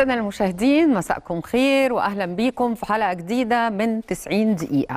السادة المشاهدين مساءكم خير وأهلا بيكم في حلقة جديدة من 90 دقيقة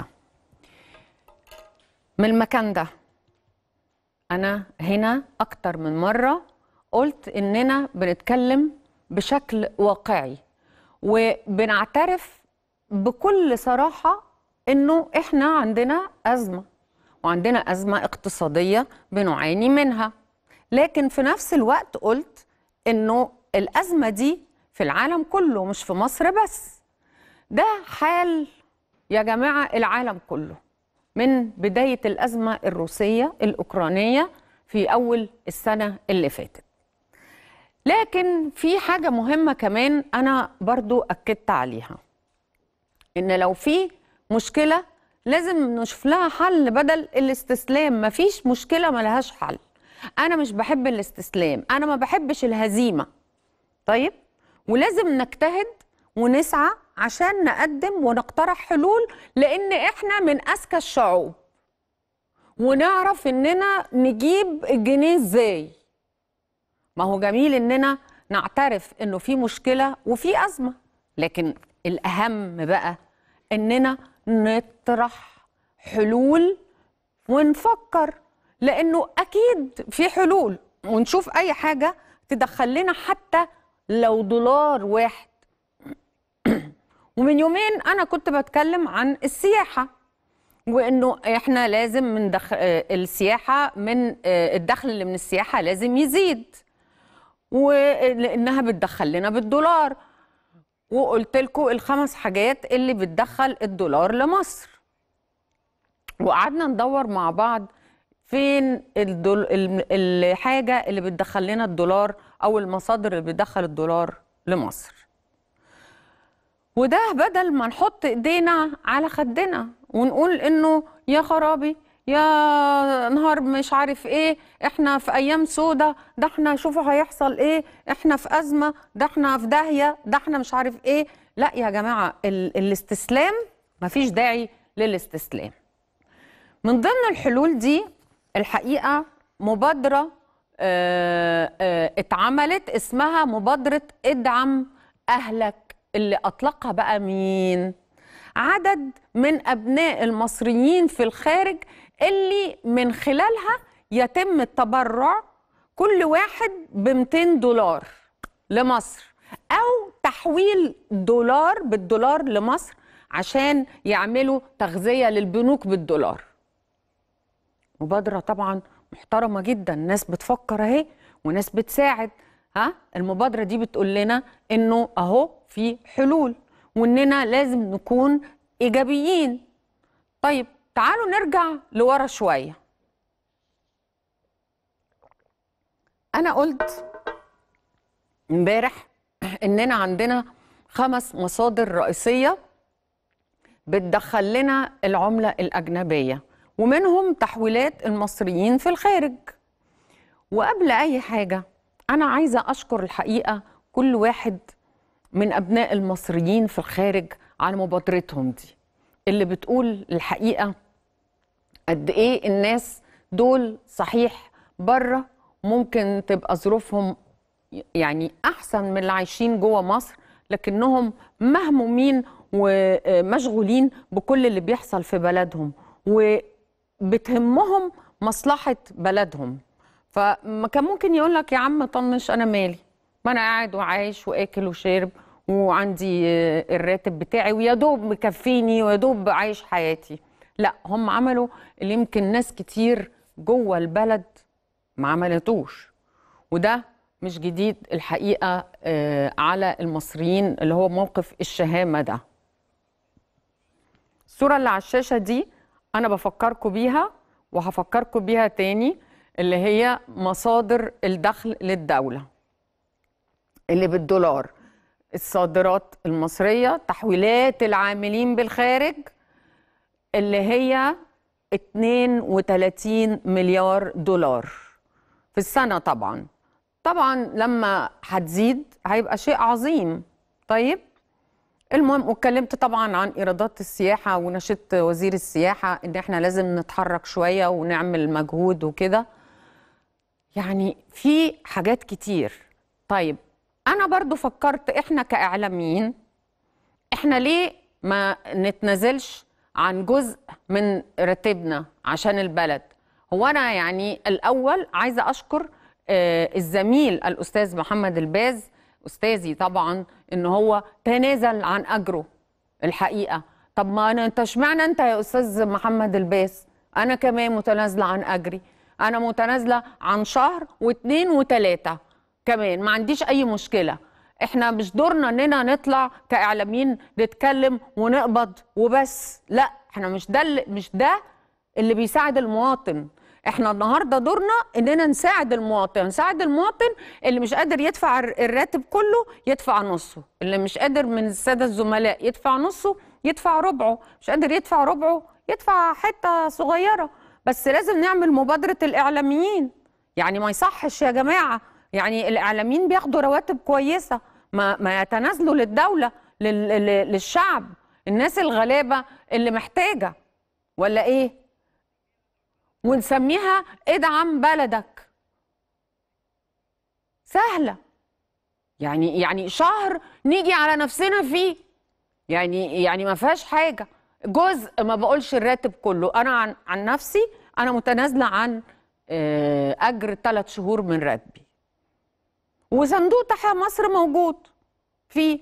من المكان ده أنا هنا أكتر من مرة قلت إننا بنتكلم بشكل واقعي وبنعترف بكل صراحة إنه إحنا عندنا أزمة وعندنا أزمة اقتصادية بنعاني منها لكن في نفس الوقت قلت إنه الأزمة دي في العالم كله مش في مصر بس ده حال يا جماعة العالم كله من بداية الأزمة الروسية الأوكرانية في أول السنة اللي فاتت لكن في حاجة مهمة كمان أنا برضو أكدت عليها إن لو في مشكلة لازم نشوف لها حل بدل الاستسلام مفيش مشكلة ملهاش حل أنا مش بحب الاستسلام أنا ما بحبش الهزيمة طيب ولازم نجتهد ونسعى عشان نقدم ونقترح حلول لان احنا من اذكى الشعوب ونعرف اننا نجيب الجنيه ازاي ما هو جميل اننا نعترف انه في مشكله وفي ازمه لكن الاهم بقى اننا نطرح حلول ونفكر لانه اكيد في حلول ونشوف اي حاجه تدخل لنا حتى لو دولار واحد ومن يومين انا كنت بتكلم عن السياحه وانه احنا لازم من دخل السياحه من الدخل اللي من السياحه لازم يزيد ولانها بتدخل لنا بالدولار وقلت لكم الخمس حاجات اللي بتدخل الدولار لمصر وقعدنا ندور مع بعض فين الدول... الحاجه اللي بتدخل لنا الدولار او المصادر اللي بتدخل الدولار لمصر وده بدل ما نحط ايدينا على خدنا ونقول انه يا خرابي يا نهار مش عارف ايه احنا في ايام سودة ده احنا شوفوا هيحصل ايه احنا في ازمه ده احنا في داهيه ده احنا مش عارف ايه لا يا جماعه ال... الاستسلام مفيش داعي للاستسلام من ضمن الحلول دي الحقيقه مبادره اه اه اتعملت اسمها مبادره ادعم اهلك اللي اطلقها بقى مين عدد من ابناء المصريين في الخارج اللي من خلالها يتم التبرع كل واحد ب 200 دولار لمصر او تحويل دولار بالدولار لمصر عشان يعملوا تغذيه للبنوك بالدولار مبادره طبعا محترمه جدا ناس بتفكر اهي وناس بتساعد ها المبادره دي بتقول لنا انه اهو في حلول واننا لازم نكون ايجابيين طيب تعالوا نرجع لورا شويه انا قلت امبارح اننا عندنا خمس مصادر رئيسيه بتدخل لنا العمله الاجنبيه ومنهم تحويلات المصريين في الخارج وقبل اي حاجه انا عايزه اشكر الحقيقه كل واحد من ابناء المصريين في الخارج على مبادرتهم دي اللي بتقول الحقيقه قد ايه الناس دول صحيح بره ممكن تبقى ظروفهم يعني احسن من اللي عايشين جوه مصر لكنهم مهمومين ومشغولين بكل اللي بيحصل في بلدهم وبتهمهم مصلحه بلدهم فما كان ممكن يقول لك يا عم طنش انا مالي ما انا قاعد وعايش واكل وشارب وعندي الراتب بتاعي ويا دوب مكفيني ويا دوب عايش حياتي لا هم عملوا اللي يمكن ناس كتير جوه البلد ما عملتوش وده مش جديد الحقيقه على المصريين اللي هو موقف الشهامه ده الصوره اللي على الشاشه دي انا بفكركم بيها وهفكركم بيها تاني اللي هي مصادر الدخل للدولة اللي بالدولار الصادرات المصرية تحويلات العاملين بالخارج اللي هي 32 مليار دولار في السنة طبعا طبعا لما هتزيد هيبقى شيء عظيم طيب المهم واتكلمت طبعا عن ايرادات السياحه ونشدت وزير السياحه ان احنا لازم نتحرك شويه ونعمل مجهود وكده يعني في حاجات كتير طيب انا برضو فكرت احنا كاعلاميين احنا ليه ما نتنازلش عن جزء من راتبنا عشان البلد هو انا يعني الاول عايزه اشكر آه، الزميل الاستاذ محمد الباز استاذي طبعا ان هو تنازل عن اجره الحقيقه طب ما انا انت اشمعنى انت يا استاذ محمد الباز انا كمان متنازله عن اجري انا متنازله عن شهر واثنين وثلاثه كمان ما عنديش اي مشكله احنا مش دورنا اننا نطلع كاعلاميين نتكلم ونقبض وبس لا احنا مش ده اللي- مش ده اللي بيساعد المواطن احنا النهارده دورنا اننا نساعد المواطن نساعد المواطن اللي مش قادر يدفع الر- الراتب كله يدفع نصه اللي مش قادر من الساده الزملاء يدفع نصه يدفع ربعه مش قادر يدفع ربعه يدفع حته صغيره بس لازم نعمل مبادره الاعلاميين يعني ما يصحش يا جماعه يعني الاعلاميين بياخدوا رواتب كويسه ما ما يتنازلوا للدوله لل- لل- للشعب الناس الغلابه اللي محتاجه ولا ايه ونسميها ادعم بلدك سهله يعني يعني شهر نيجي على نفسنا فيه يعني يعني ما فيهاش حاجه جزء ما بقولش الراتب كله انا عن عن نفسي انا متنازله عن آه، اجر ثلاث شهور من راتبي وصندوق تحيا مصر موجود فيه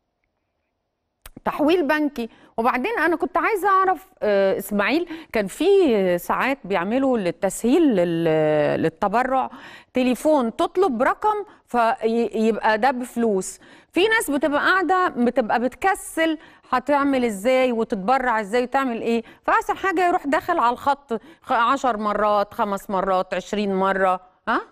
تحويل بنكي وبعدين انا كنت عايزه اعرف آه، اسماعيل كان في ساعات بيعملوا للتسهيل لل- للتبرع تليفون تطلب رقم فيبقى ده بفلوس في ناس بتبقى قاعده بتبقى بتكسل هتعمل ازاي وتتبرع ازاي وتعمل ايه فاحسن حاجه يروح داخل على الخط خ- عشر مرات خمس مرات عشرين مره ها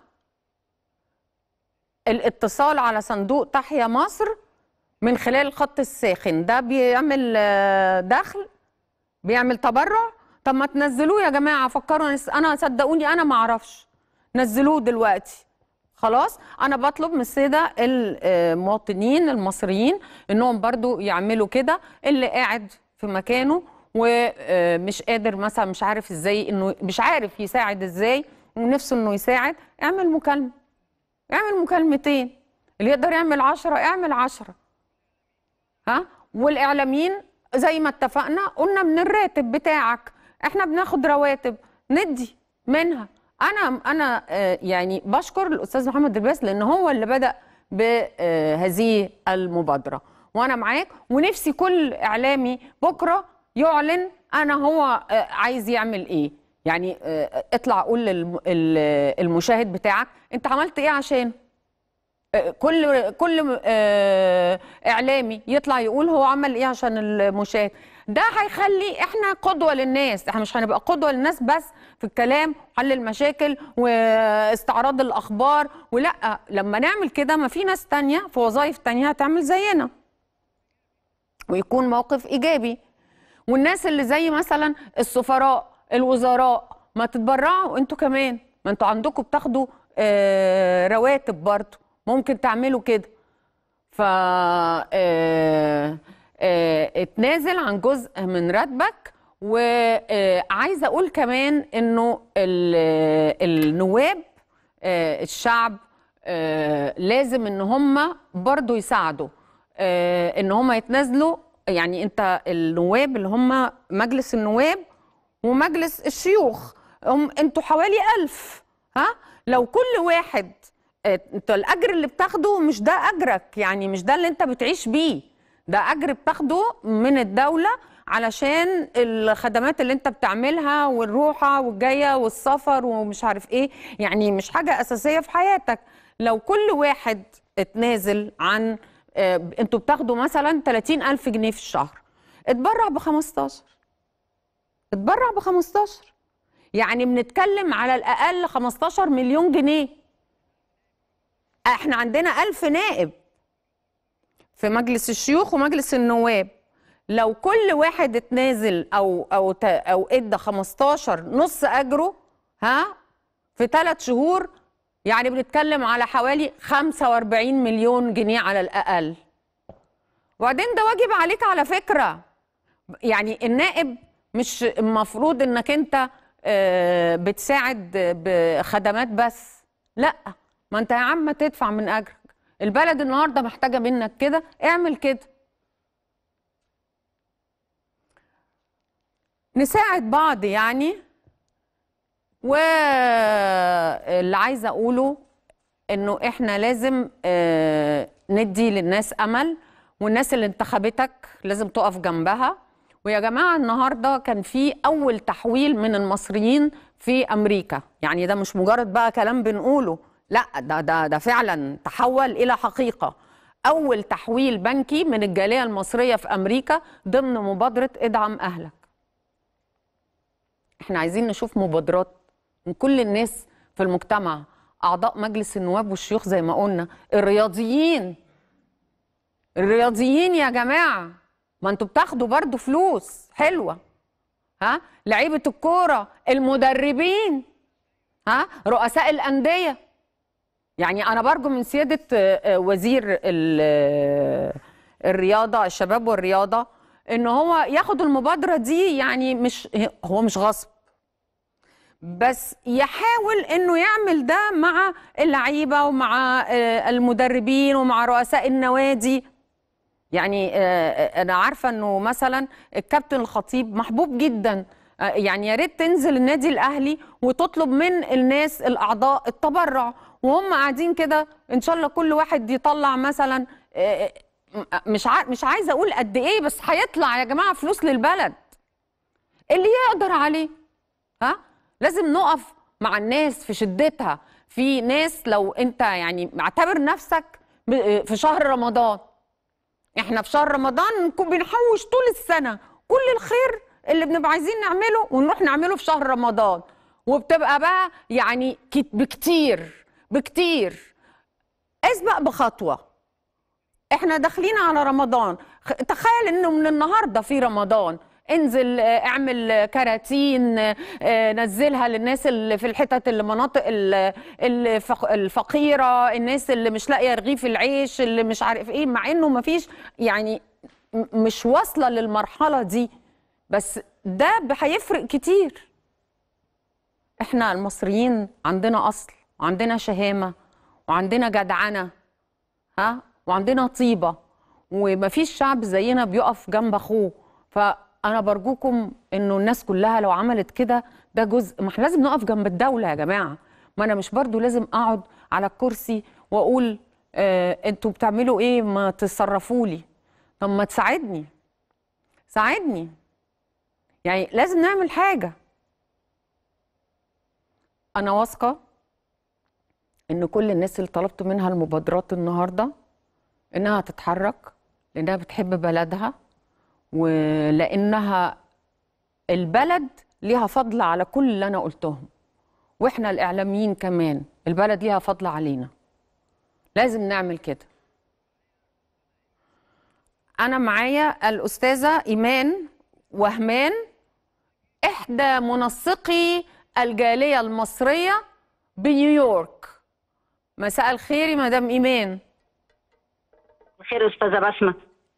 الاتصال على صندوق تحيا مصر من خلال الخط الساخن ده بيعمل آه، دخل بيعمل تبرع طب ما تنزلوه يا جماعه فكروا نس- انا صدقوني انا ما اعرفش نزلوه دلوقتي خلاص انا بطلب من الساده المواطنين المصريين انهم برضو يعملوا كده اللي قاعد في مكانه ومش قادر مثلا مش عارف ازاي انه مش عارف يساعد ازاي ونفسه انه يساعد اعمل مكالمه اعمل مكالمتين اللي يقدر يعمل عشرة اعمل عشرة ها والاعلاميين زي ما اتفقنا قلنا من الراتب بتاعك احنا بناخد رواتب ندي منها انا انا آه، يعني بشكر الاستاذ محمد الباس لان هو اللي بدا بهذه المبادره وانا معاك ونفسي كل اعلامي بكره يعلن انا هو آه، عايز يعمل ايه يعني آه، اطلع قول للمشاهد بتاعك انت عملت ايه عشان كل كل آه، اعلامي يطلع يقول هو عمل ايه عشان المشاهد ده هيخلي احنا قدوه للناس احنا مش هنبقى قدوه للناس بس في الكلام حل المشاكل واستعراض الاخبار ولا لما نعمل كده ما في ناس تانية في وظائف تانية هتعمل زينا ويكون موقف ايجابي والناس اللي زي مثلا السفراء الوزراء ما تتبرعوا انتوا كمان ما انتوا عندكم بتاخدوا آه، رواتب برضه ممكن تعملوا كده ف آه، آه، اتنازل عن جزء من راتبك وعايزه اقول كمان انه ال- النواب آه، الشعب آه، لازم ان هم برضو يساعدوا آه، ان هم يتنازلوا يعني انت النواب اللي هم مجلس النواب ومجلس الشيوخ هم انتوا حوالي ألف ها لو كل واحد آه، انت الاجر اللي بتاخده مش ده اجرك يعني مش ده اللي انت بتعيش بيه ده اجر بتاخده من الدوله علشان الخدمات اللي انت بتعملها والروحه والجايه والسفر ومش عارف ايه يعني مش حاجه اساسيه في حياتك لو كل واحد اتنازل عن آه، انتوا بتاخدوا مثلا 30 ألف جنيه في الشهر اتبرع ب 15 اتبرع ب 15 يعني بنتكلم على الأقل 15 مليون جنيه احنا عندنا ألف نائب في مجلس الشيوخ ومجلس النواب لو كل واحد اتنازل او او ت- او ادى 15 نص اجره ها في ثلاث شهور يعني بنتكلم على حوالي 45 مليون جنيه على الاقل وبعدين ده واجب عليك على فكره يعني النائب مش المفروض انك انت آه، بتساعد بخدمات بس لا ما انت يا عم تدفع من اجرك البلد النهارده محتاجه منك كده اعمل كده نساعد بعض يعني واللي عايزه اقوله انه احنا لازم آه، ندي للناس امل والناس اللي انتخبتك لازم تقف جنبها ويا جماعه النهارده كان في اول تحويل من المصريين في امريكا يعني ده مش مجرد بقى كلام بنقوله لا ده ده ده فعلا تحول الى حقيقه اول تحويل بنكي من الجاليه المصريه في امريكا ضمن مبادره ادعم اهلك احنا عايزين نشوف مبادرات من كل الناس في المجتمع اعضاء مجلس النواب والشيوخ زي ما قلنا الرياضيين الرياضيين يا جماعه ما انتوا بتاخدوا برضو فلوس حلوه ها لعيبه الكوره المدربين ها رؤساء الانديه يعني انا برجو من سياده آه، آه، وزير ال- آه، الرياضه الشباب والرياضه ان هو ياخد المبادره دي يعني مش هو مش غصب بس يحاول انه يعمل ده مع اللعيبه ومع آه، المدربين ومع رؤساء النوادي يعني آه، انا عارفه انه مثلا الكابتن الخطيب محبوب جدا آه، يعني يا ريت تنزل النادي الاهلي وتطلب من الناس الاعضاء التبرع وهم قاعدين كده ان شاء الله كل واحد يطلع مثلا آه، آه، مش عا- مش عايزه اقول قد ايه بس هيطلع يا جماعه فلوس للبلد اللي يقدر عليه ها لازم نقف مع الناس في شدتها في ناس لو انت يعني معتبر نفسك ب- في شهر رمضان احنا في شهر رمضان نكون بنحوش طول السنه كل الخير اللي بنبقى عايزين نعمله ونروح نعمله في شهر رمضان وبتبقى بقى يعني كت- بكتير بكتير اسبق بخطوه احنا داخلين على رمضان خ- تخيل انه من النهارده في رمضان انزل آه، اعمل آه، كراتين آه، آه، نزلها للناس اللي في الحتت اللي مناطق ال- الفق- الفقيره الناس اللي مش لاقيه رغيف العيش اللي مش عارف ايه مع انه ما فيش يعني م- مش واصله للمرحله دي بس ده هيفرق كتير احنا المصريين عندنا اصل وعندنا شهامه وعندنا جدعنه ها وعندنا طيبه ومفيش شعب زينا بيقف جنب اخوه فانا برجوكم انه الناس كلها لو عملت كده ده جزء ما احنا لازم نقف جنب الدوله يا جماعه ما انا مش برضو لازم اقعد على الكرسي واقول آه انتوا بتعملوا ايه ما تصرفوا لي طب ما تساعدني ساعدني يعني لازم نعمل حاجه انا واثقه ان كل الناس اللي طلبت منها المبادرات النهارده انها تتحرك لانها بتحب بلدها ولانها البلد ليها فضل على كل اللي انا قلتهم واحنا الاعلاميين كمان البلد ليها فضل علينا لازم نعمل كده انا معايا الاستاذه ايمان وهمان احدى منسقي الجاليه المصريه بنيويورك مساء الخير يا مدام ايمان بخير استاذه بسمه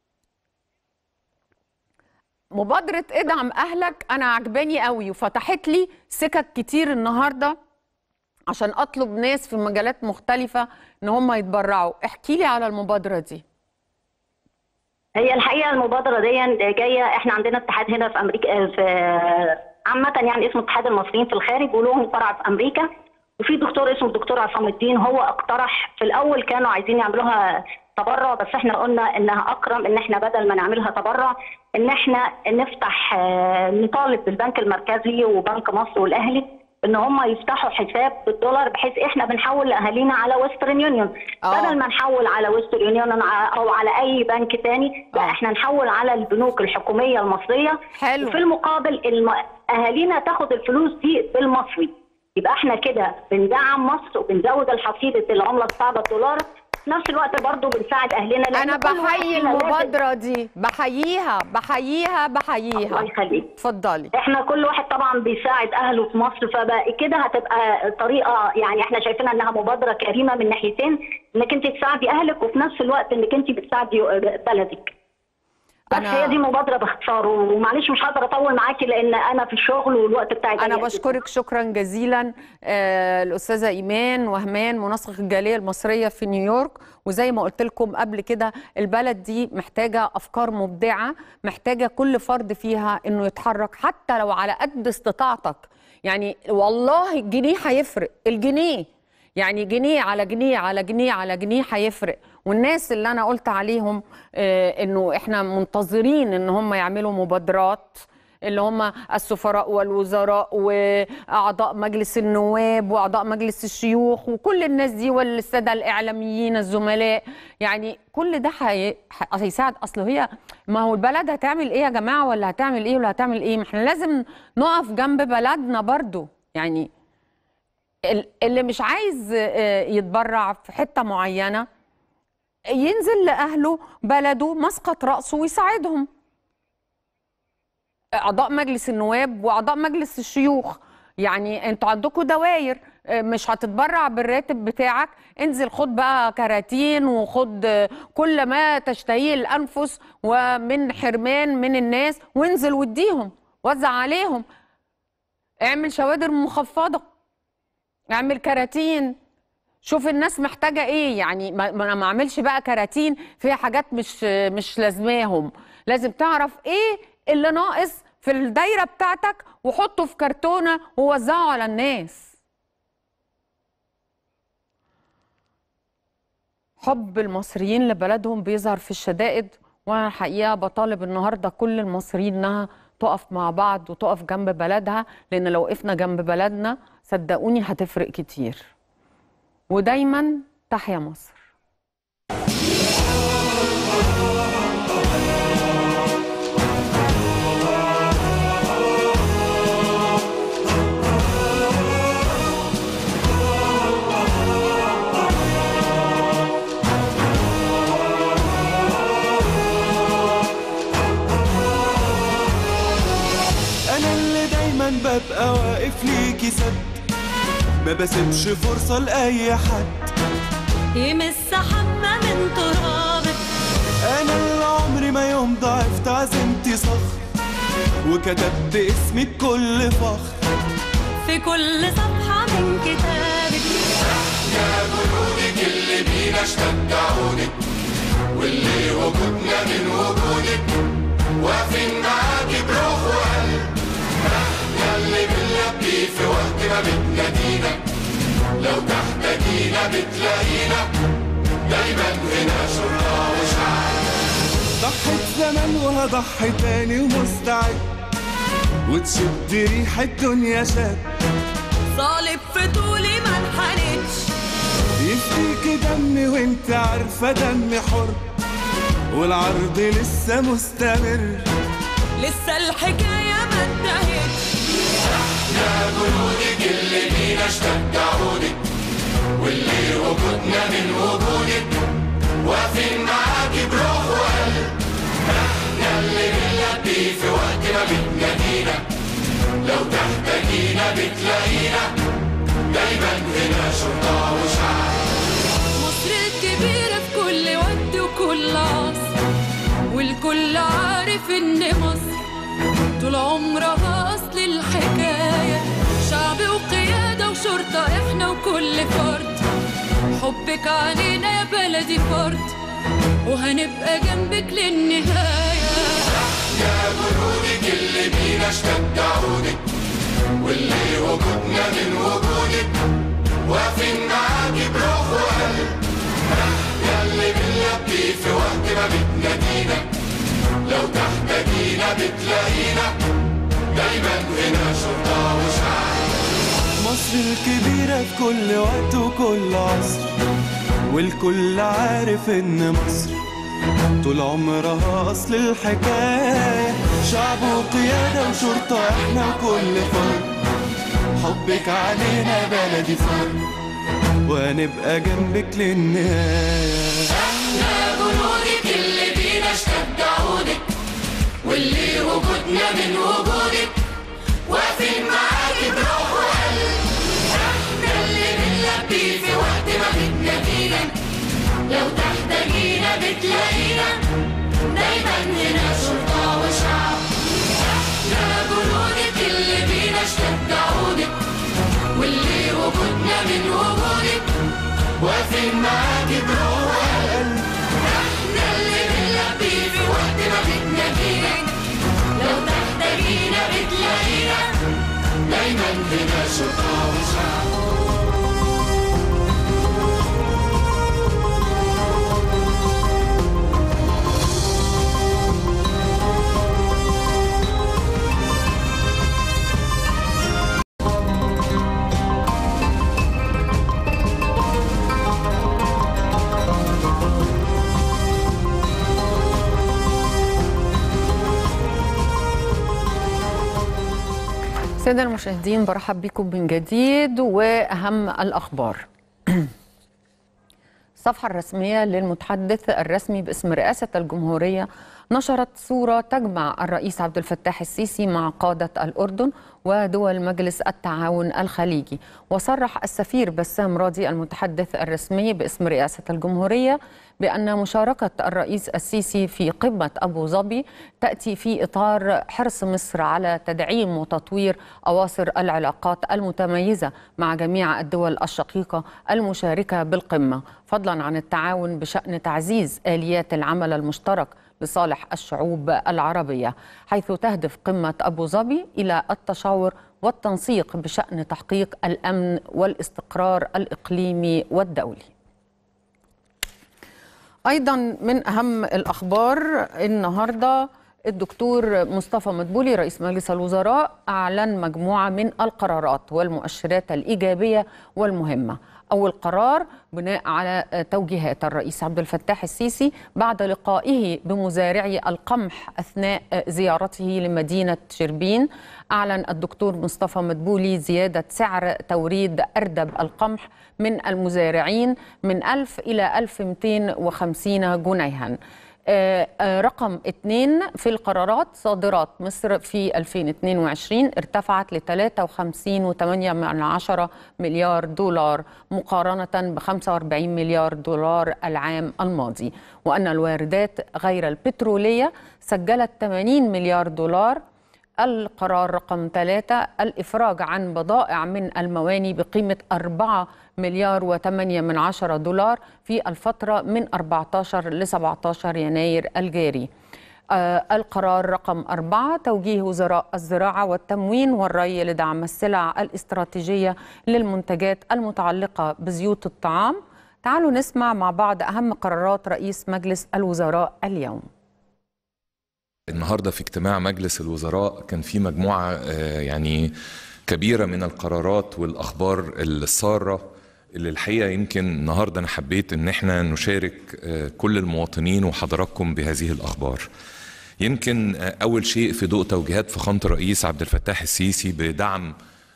مبادرة ادعم أهلك أنا عجباني قوي وفتحت لي سكك كتير النهاردة عشان أطلب ناس في مجالات مختلفة إن هم يتبرعوا احكي لي على المبادرة دي هي الحقيقه المبادره دي جايه احنا عندنا اتحاد هنا في امريكا في عامه يعني اسمه اتحاد المصريين في الخارج ولهم فرع في امريكا وفي دكتور اسمه الدكتور عصام الدين هو اقترح في الاول كانوا عايزين يعملوها تبرع بس احنا قلنا انها اكرم ان احنا بدل ما نعملها تبرع ان احنا نفتح آه، نطالب بالبنك المركزي وبنك مصر والاهلي ان هم يفتحوا حساب بالدولار بحيث احنا بنحول لاهالينا على ويسترن يونيون آه. بدل ما نحول على ويسترن يونيون او على اي بنك تاني لا آه. احنا نحول على البنوك الحكوميه المصريه حلو. وفي المقابل الم... اهالينا تاخد الفلوس دي بالمصري يبقى احنا كده بندعم مصر وبنزود الحصيله العمله الصعبه الدولار في نفس الوقت برضو بنساعد اهلنا لأن أنا كل واحد بحيي فينا لازم- المبادرة دي بحييها بحييها الله بحييها يخليك اتفضلي احنا كل واحد طبعا بيساعد اهله في مصر فبقى كده هتبقى طريقه يعني احنا شايفينها انها مبادره كريمه من ناحيتين انك انت تساعدي اهلك وفي نفس الوقت انك انت بتساعدي بلدك بس أنا- هي دي مبادره باختصار ومعلش مش هقدر اطول معاكي لان انا في الشغل والوقت بتاعي أنا ضيق جداً. بشكرك شكرا جزيلا آه، الأستاذة إيمان وهمان منسق الجالية المصرية في نيويورك وزي ما قلت لكم قبل كده البلد دي محتاجة أفكار مبدعة محتاجة كل فرد فيها إنه يتحرك حتى لو على قد استطاعتك يعني والله الجنيه هيفرق الجنيه يعني جنيه على جنيه على جنيه على جنيه هيفرق والناس اللي أنا قلت عليهم آه، إنه إحنا منتظرين إن هم يعملوا مبادرات اللي هم السفراء والوزراء واعضاء مجلس النواب واعضاء مجلس الشيوخ وكل الناس دي والساده الاعلاميين الزملاء يعني كل ده هي- ح- هيساعد اصل هي ما هو البلد هتعمل ايه يا جماعه ولا هتعمل ايه ولا هتعمل ايه ما احنا لازم نقف جنب بلدنا برضو يعني ال- اللي مش عايز آه، يتبرع في حته معينه ينزل لاهله بلده مسقط راسه ويساعدهم اعضاء مجلس النواب واعضاء مجلس الشيوخ يعني انتوا عندكم دواير اه، مش هتتبرع بالراتب بتاعك انزل خد بقى كراتين وخد اه، كل ما تشتهيه الانفس ومن حرمان من الناس وانزل واديهم وزع عليهم اعمل شوادر مخفضه اعمل كراتين شوف الناس محتاجه ايه يعني ما ما انا ما اعملش بقى كراتين فيها حاجات مش مش لازماهم لازم تعرف ايه اللي ناقص في الدايره بتاعتك وحطه في كرتونه ووزعه على الناس حب المصريين لبلدهم بيظهر في الشدائد وانا الحقيقه بطالب النهارده كل المصريين انها تقف مع بعض وتقف جنب بلدها لان لو وقفنا جنب بلدنا صدقوني هتفرق كتير ودايما تحيا مصر انا اللي دايما ببقى واقف ليكي سد ما بسيبش فرصة لأي حد يمس حبة من ترابك انا اللي عمري ما يوم ضعفت عزمتي صخر وكتبت اسمي بكل فخر في كل صفحة من كتابك ضحيت زمان وهضحي تاني ومستعد وتشد ريح الدنيا شد صالب في طولي ما انحنتش يفديك دمي وانت عارفة دمي حر والعرض لسه مستمر لسه الحكاية ما انتهتش مصر الكبيرة في كل وقت وكل عصر والكل عارف ان مصر طول عمرها اصل الحكاية شعب وقيادة وشرطة احنا وكل فرد حبك علينا يا بلدي فرد وهنبقى جنبك للنهاية مصر الكبيرة في كل وقت وكل عصر والكل عارف ان مصر طول عمرها اصل الحكاية شعب وقيادة وشرطة احنا وكل فرد حبك علينا بلدي فرد وهنبقى جنبك للنهاية جنودك اللي بينا اشتد عودك واللي وجودنا من وجودك واقفين معاكي بروح وقلب احنا اللي بنلبي في وقت ما بتنادينا لو تحتاجينا بتلاقينا دايما هنا سادة المشاهدين برحب بكم من جديد وأهم الأخبار الصفحة الرسمية للمتحدث الرسمي باسم رئاسة الجمهورية نشرت صورة تجمع الرئيس عبد الفتاح السيسي مع قادة الأردن ودول مجلس التعاون الخليجي وصرح السفير بسام راضي المتحدث الرسمي باسم رئاسة الجمهورية بأن مشاركة الرئيس السيسي في قمة أبو ظبي تأتي في إطار حرص مصر على تدعيم وتطوير أواصر العلاقات المتميزة مع جميع الدول الشقيقة المشاركة بالقمة فضلا عن التعاون بشأن تعزيز آليات العمل المشترك لصالح الشعوب العربية حيث تهدف قمة أبو ظبي إلى التشاور والتنسيق بشأن تحقيق الأمن والاستقرار الإقليمي والدولي ايضا من اهم الاخبار النهارده الدكتور مصطفى مدبولي رئيس مجلس الوزراء اعلن مجموعه من القرارات والمؤشرات الايجابيه والمهمه اول قرار بناء على توجيهات الرئيس عبد الفتاح السيسي بعد لقائه بمزارعي القمح اثناء زيارته لمدينه شربين اعلن الدكتور مصطفى مدبولي زياده سعر توريد اردب القمح من المزارعين من 1000 إلى 1250 جنيها آه، آه، رقم اثنين في القرارات صادرات مصر في 2022 ارتفعت ل 53.8 مليار دولار مقارنة ب 45 مليار دولار العام الماضي وأن الواردات غير البترولية سجلت 80 مليار دولار القرار رقم ثلاثة الإفراج عن بضائع من المواني بقيمة 4 مليار و8 من عشرة دولار في الفترة من 14 ل 17 يناير الجاري آه القرار رقم أربعة توجيه وزراء الزراعة والتموين والري لدعم السلع الاستراتيجية للمنتجات المتعلقة بزيوت الطعام تعالوا نسمع مع بعض أهم قرارات رئيس مجلس الوزراء اليوم النهارده في اجتماع مجلس الوزراء كان في مجموعه آه، يعني كبيره من القرارات والاخبار الساره اللي الحقيقه يمكن النهارده انا حبيت ان احنا نشارك آه، كل المواطنين وحضراتكم بهذه الاخبار. يمكن آه، اول شيء في ضوء توجيهات فخامه الرئيس عبد الفتاح السيسي بدعم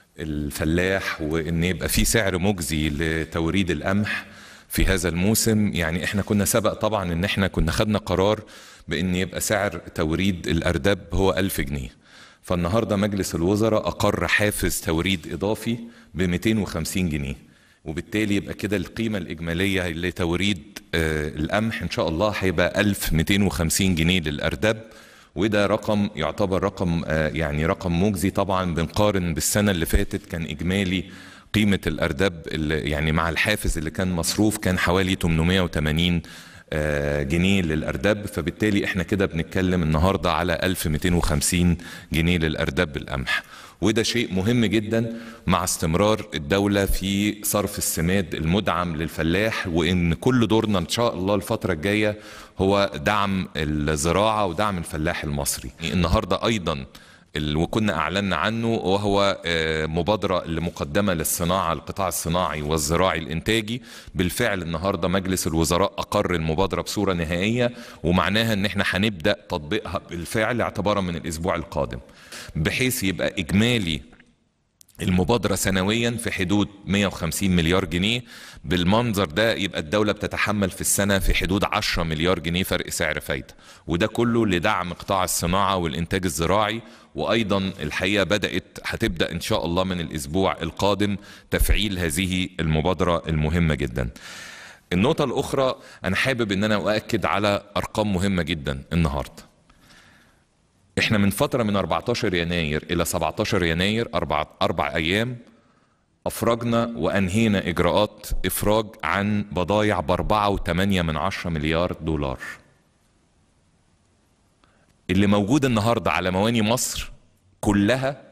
الفلاح وان يبقى في سعر مجزي لتوريد القمح في هذا الموسم يعني احنا كنا سبق طبعا ان احنا كنا خدنا قرار بان يبقى سعر توريد الارداب هو 1000 جنيه فالنهارده مجلس الوزراء اقر حافز توريد اضافي ب 250 جنيه وبالتالي يبقى كده القيمه الاجماليه لتوريد آه، القمح ان شاء الله هيبقى 1250 جنيه للارداب وده رقم يعتبر رقم آه، يعني رقم مجزي طبعا بنقارن بالسنه اللي فاتت كان اجمالي قيمه الارداب اللي يعني مع الحافز اللي كان مصروف كان حوالي 880 آه، جنيه للارداب فبالتالي احنا كده بنتكلم النهارده على 1250 جنيه للارداب بالقمح وده شيء مهم جدا مع استمرار الدولة في صرف السماد المدعم للفلاح وإن كل دورنا إن شاء الله الفترة الجاية هو دعم الزراعة ودعم الفلاح المصري النهاردة أيضا اللي وكنا أعلنا عنه وهو آه، مبادرة اللي مقدمة للصناعة القطاع الصناعي والزراعي الإنتاجي بالفعل النهاردة مجلس الوزراء أقر المبادرة بصورة نهائية ومعناها أن احنا هنبدأ تطبيقها بالفعل اعتبارا من الأسبوع القادم بحيث يبقى إجمالي المبادرة سنويا في حدود 150 مليار جنيه بالمنظر ده يبقى الدولة بتتحمل في السنة في حدود 10 مليار جنيه فرق سعر فايدة وده كله لدعم قطاع الصناعة والإنتاج الزراعي وأيضا الحقيقة بدأت هتبدأ إن شاء الله من الأسبوع القادم تفعيل هذه المبادرة المهمة جدا النقطة الأخرى أنا حابب أن أنا أؤكد على أرقام مهمة جدا النهاردة احنا من فترة من 14 يناير إلى 17 يناير أربع, أربع أيام أفرجنا وأنهينا إجراءات إفراج عن بضايع بأربعة وثمانية من عشرة مليار دولار اللي موجود النهاردة على مواني مصر كلها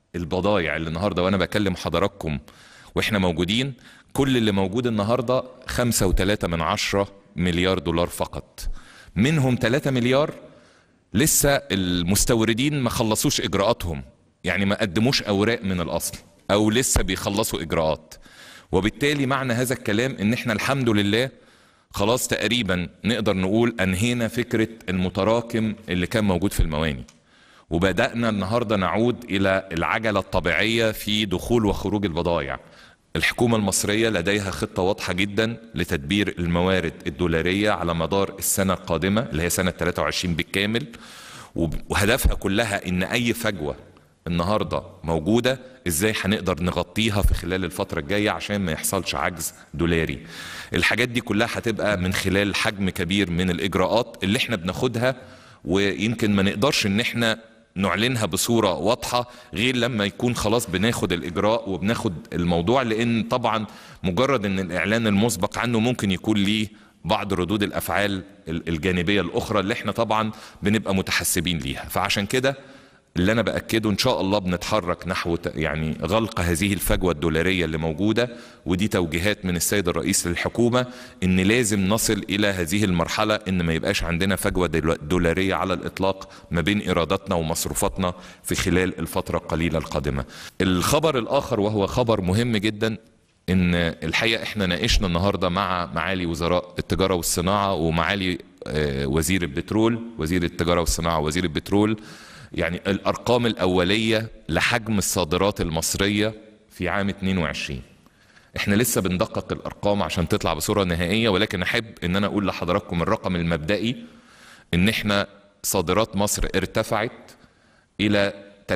البضائع اللي النهارده وانا بكلم حضراتكم واحنا موجودين كل اللي موجود النهارده خمسة وتلاتة من عشرة مليار دولار فقط منهم 3 مليار لسه المستوردين ما خلصوش اجراءاتهم يعني ما قدموش اوراق من الاصل او لسه بيخلصوا اجراءات وبالتالي معنى هذا الكلام ان احنا الحمد لله خلاص تقريبا نقدر نقول انهينا فكره المتراكم اللي كان موجود في المواني وبدانا النهارده نعود الى العجله الطبيعيه في دخول وخروج البضائع الحكومة المصرية لديها خطة واضحة جدا لتدبير الموارد الدولارية على مدار السنة القادمة اللي هي سنة 23 بالكامل وب- وهدفها كلها ان اي فجوة النهاردة موجودة ازاي هنقدر نغطيها في خلال الفترة الجاية عشان ما يحصلش عجز دولاري الحاجات دي كلها هتبقى من خلال حجم كبير من الاجراءات اللي احنا بناخدها ويمكن ما نقدرش ان احنا نعلنها بصورة واضحة غير لما يكون خلاص بناخد الإجراء وبناخد الموضوع لأن طبعا مجرد أن الإعلان المسبق عنه ممكن يكون ليه بعض ردود الأفعال ال- الجانبية الأخرى اللي احنا طبعا بنبقى متحسبين ليها فعشان كده اللي انا باكده ان شاء الله بنتحرك نحو ت- يعني غلق هذه الفجوه الدولاريه اللي موجوده ودي توجيهات من السيد الرئيس للحكومه ان لازم نصل الى هذه المرحله ان ما يبقاش عندنا فجوه دول- دولاريه على الاطلاق ما بين ايراداتنا ومصروفاتنا في خلال الفتره القليله القادمه. الخبر الاخر وهو خبر مهم جدا ان الحقيقه احنا ناقشنا النهارده مع معالي وزراء التجاره والصناعه ومعالي آه، وزير البترول وزير التجاره والصناعه ووزير البترول يعني الارقام الاوليه لحجم الصادرات المصريه في عام 22 احنا لسه بندقق الارقام عشان تطلع بصوره نهائيه ولكن احب ان انا اقول لحضراتكم الرقم المبدئي ان احنا صادرات مصر ارتفعت الى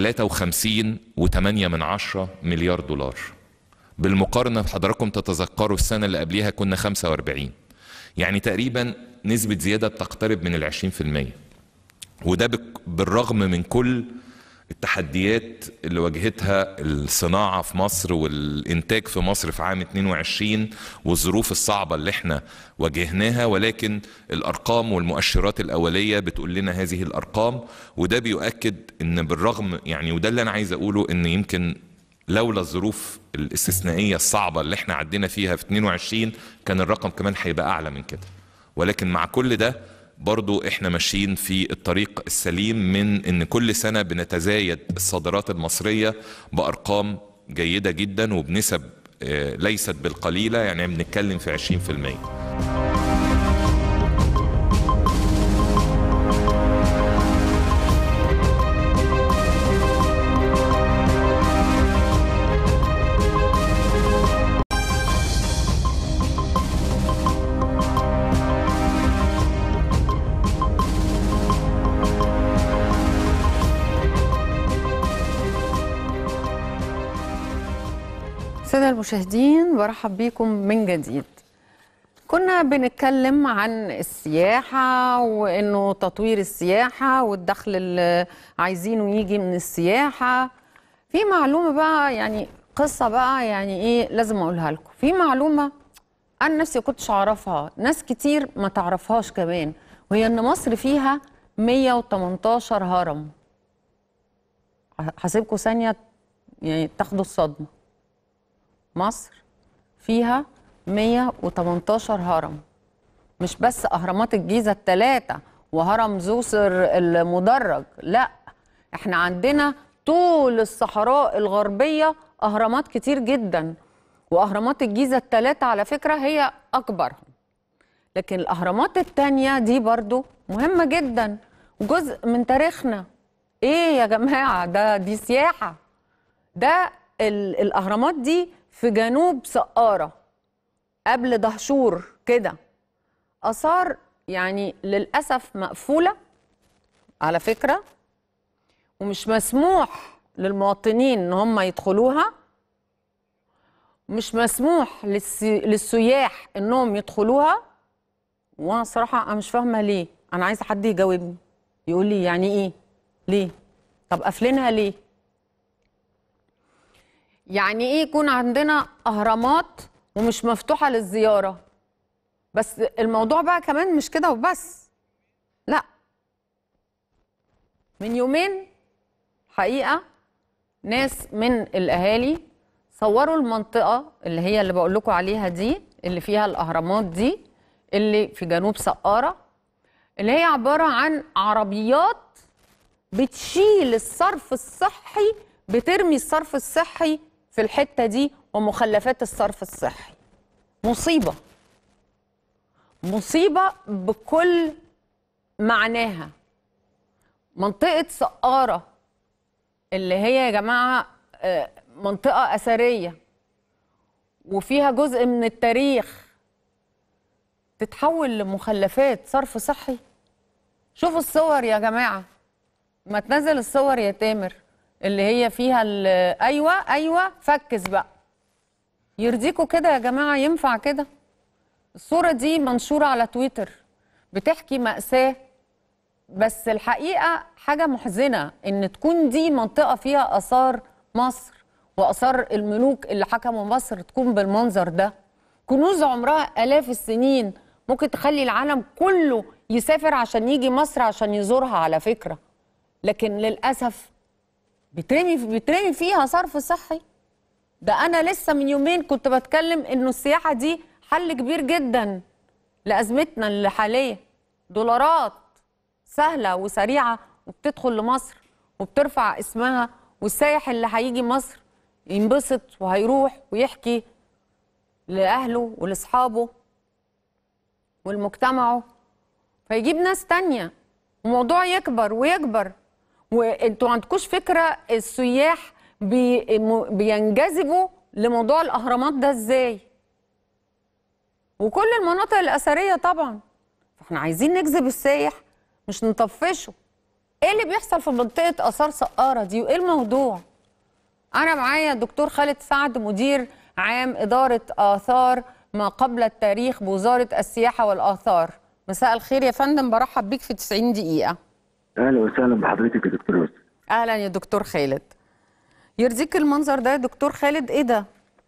53 و8 من عشرة مليار دولار بالمقارنة حضراتكم تتذكروا السنة اللي قبليها كنا 45 يعني تقريبا نسبة زيادة تقترب من العشرين في المية وده بك- بالرغم من كل التحديات اللي واجهتها الصناعة في مصر والإنتاج في مصر في عام 22 والظروف الصعبة اللي احنا واجهناها ولكن الأرقام والمؤشرات الأولية بتقول لنا هذه الأرقام وده بيؤكد إن بالرغم يعني وده اللي أنا عايز أقوله إن يمكن لولا الظروف الاستثنائية الصعبة اللي احنا عدينا فيها في 22 كان الرقم كمان هيبقى أعلى من كده ولكن مع كل ده برضو احنا ماشيين في الطريق السليم من ان كل سنة بنتزايد الصادرات المصرية بأرقام جيدة جدا وبنسب آه، ليست بالقليلة يعني بنتكلم في 20% سادة المشاهدين برحب بيكم من جديد كنا بنتكلم عن السياحة وإنه تطوير السياحة والدخل اللي عايزينه يجي من السياحة في معلومة بقى يعني قصة بقى يعني إيه لازم أقولها لكم في معلومة أنا نفسي كنتش أعرفها ناس كتير ما تعرفهاش كمان وهي إن مصر فيها 118 هرم هسيبكم ثانية يعني تاخدوا الصدمة مصر فيها 118 هرم مش بس أهرامات الجيزة الثلاثة وهرم زوسر المدرج لا احنا عندنا طول الصحراء الغربية أهرامات كتير جدا وأهرامات الجيزة الثلاثة على فكرة هي أكبرهم لكن الأهرامات التانية دي برضو مهمة جدا وجزء من تاريخنا ايه يا جماعة ده دي سياحة ده ال- الأهرامات دي في جنوب سقارة قبل دهشور كده آثار يعني للأسف مقفولة على فكرة ومش مسموح للمواطنين إن هم يدخلوها مش مسموح للسي... للسياح إنهم يدخلوها وأنا صراحة أنا مش فاهمة ليه أنا عايزة حد يجاوبني يقول لي يعني إيه ليه طب قافلينها ليه يعني ايه يكون عندنا اهرامات ومش مفتوحه للزياره بس الموضوع بقى كمان مش كده وبس لا من يومين حقيقه ناس من الاهالي صوروا المنطقه اللي هي اللي بقول لكم عليها دي اللي فيها الاهرامات دي اللي في جنوب سقاره اللي هي عباره عن عربيات بتشيل الصرف الصحي بترمي الصرف الصحي في الحته دي ومخلفات الصرف الصحي مصيبه مصيبه بكل معناها منطقه سقاره اللي هي يا جماعه آه، منطقه اثريه وفيها جزء من التاريخ تتحول لمخلفات صرف صحي شوفوا الصور يا جماعه ما تنزل الصور يا تامر اللي هي فيها ال- ايوه ايوه فكس بقى يرضيكوا كده يا جماعه ينفع كده الصوره دي منشوره على تويتر بتحكي مأساة بس الحقيقة حاجة محزنة إن تكون دي منطقة فيها آثار مصر وآثار الملوك اللي حكموا مصر تكون بالمنظر ده كنوز عمرها آلاف السنين ممكن تخلي العالم كله يسافر عشان يجي مصر عشان يزورها على فكرة لكن للأسف بترمي بترمي فيها صرف صحي ده أنا لسه من يومين كنت بتكلم إنه السياحة دي حل كبير جدا لأزمتنا اللي حالية دولارات سهلة وسريعة وبتدخل لمصر وبترفع اسمها والسايح اللي هيجي مصر ينبسط وهيروح ويحكي لأهله ولأصحابه ولمجتمعه فيجيب ناس تانية الموضوع يكبر ويكبر وانتوا عندكوش فكرة السياح بي م- بينجذبوا لموضوع الأهرامات ده ازاي وكل المناطق الأثرية طبعا فاحنا عايزين نجذب السايح مش نطفشه ايه اللي بيحصل في منطقة آثار سقارة دي وايه الموضوع أنا معايا دكتور خالد سعد مدير عام إدارة آثار ما قبل التاريخ بوزارة السياحة والآثار مساء الخير يا فندم برحب بيك في 90 دقيقة اهلا وسهلا بحضرتك يا دكتور يوسف أهلا يا دكتور خالد يرضيك المنظر ده يا دكتور خالد ايه ده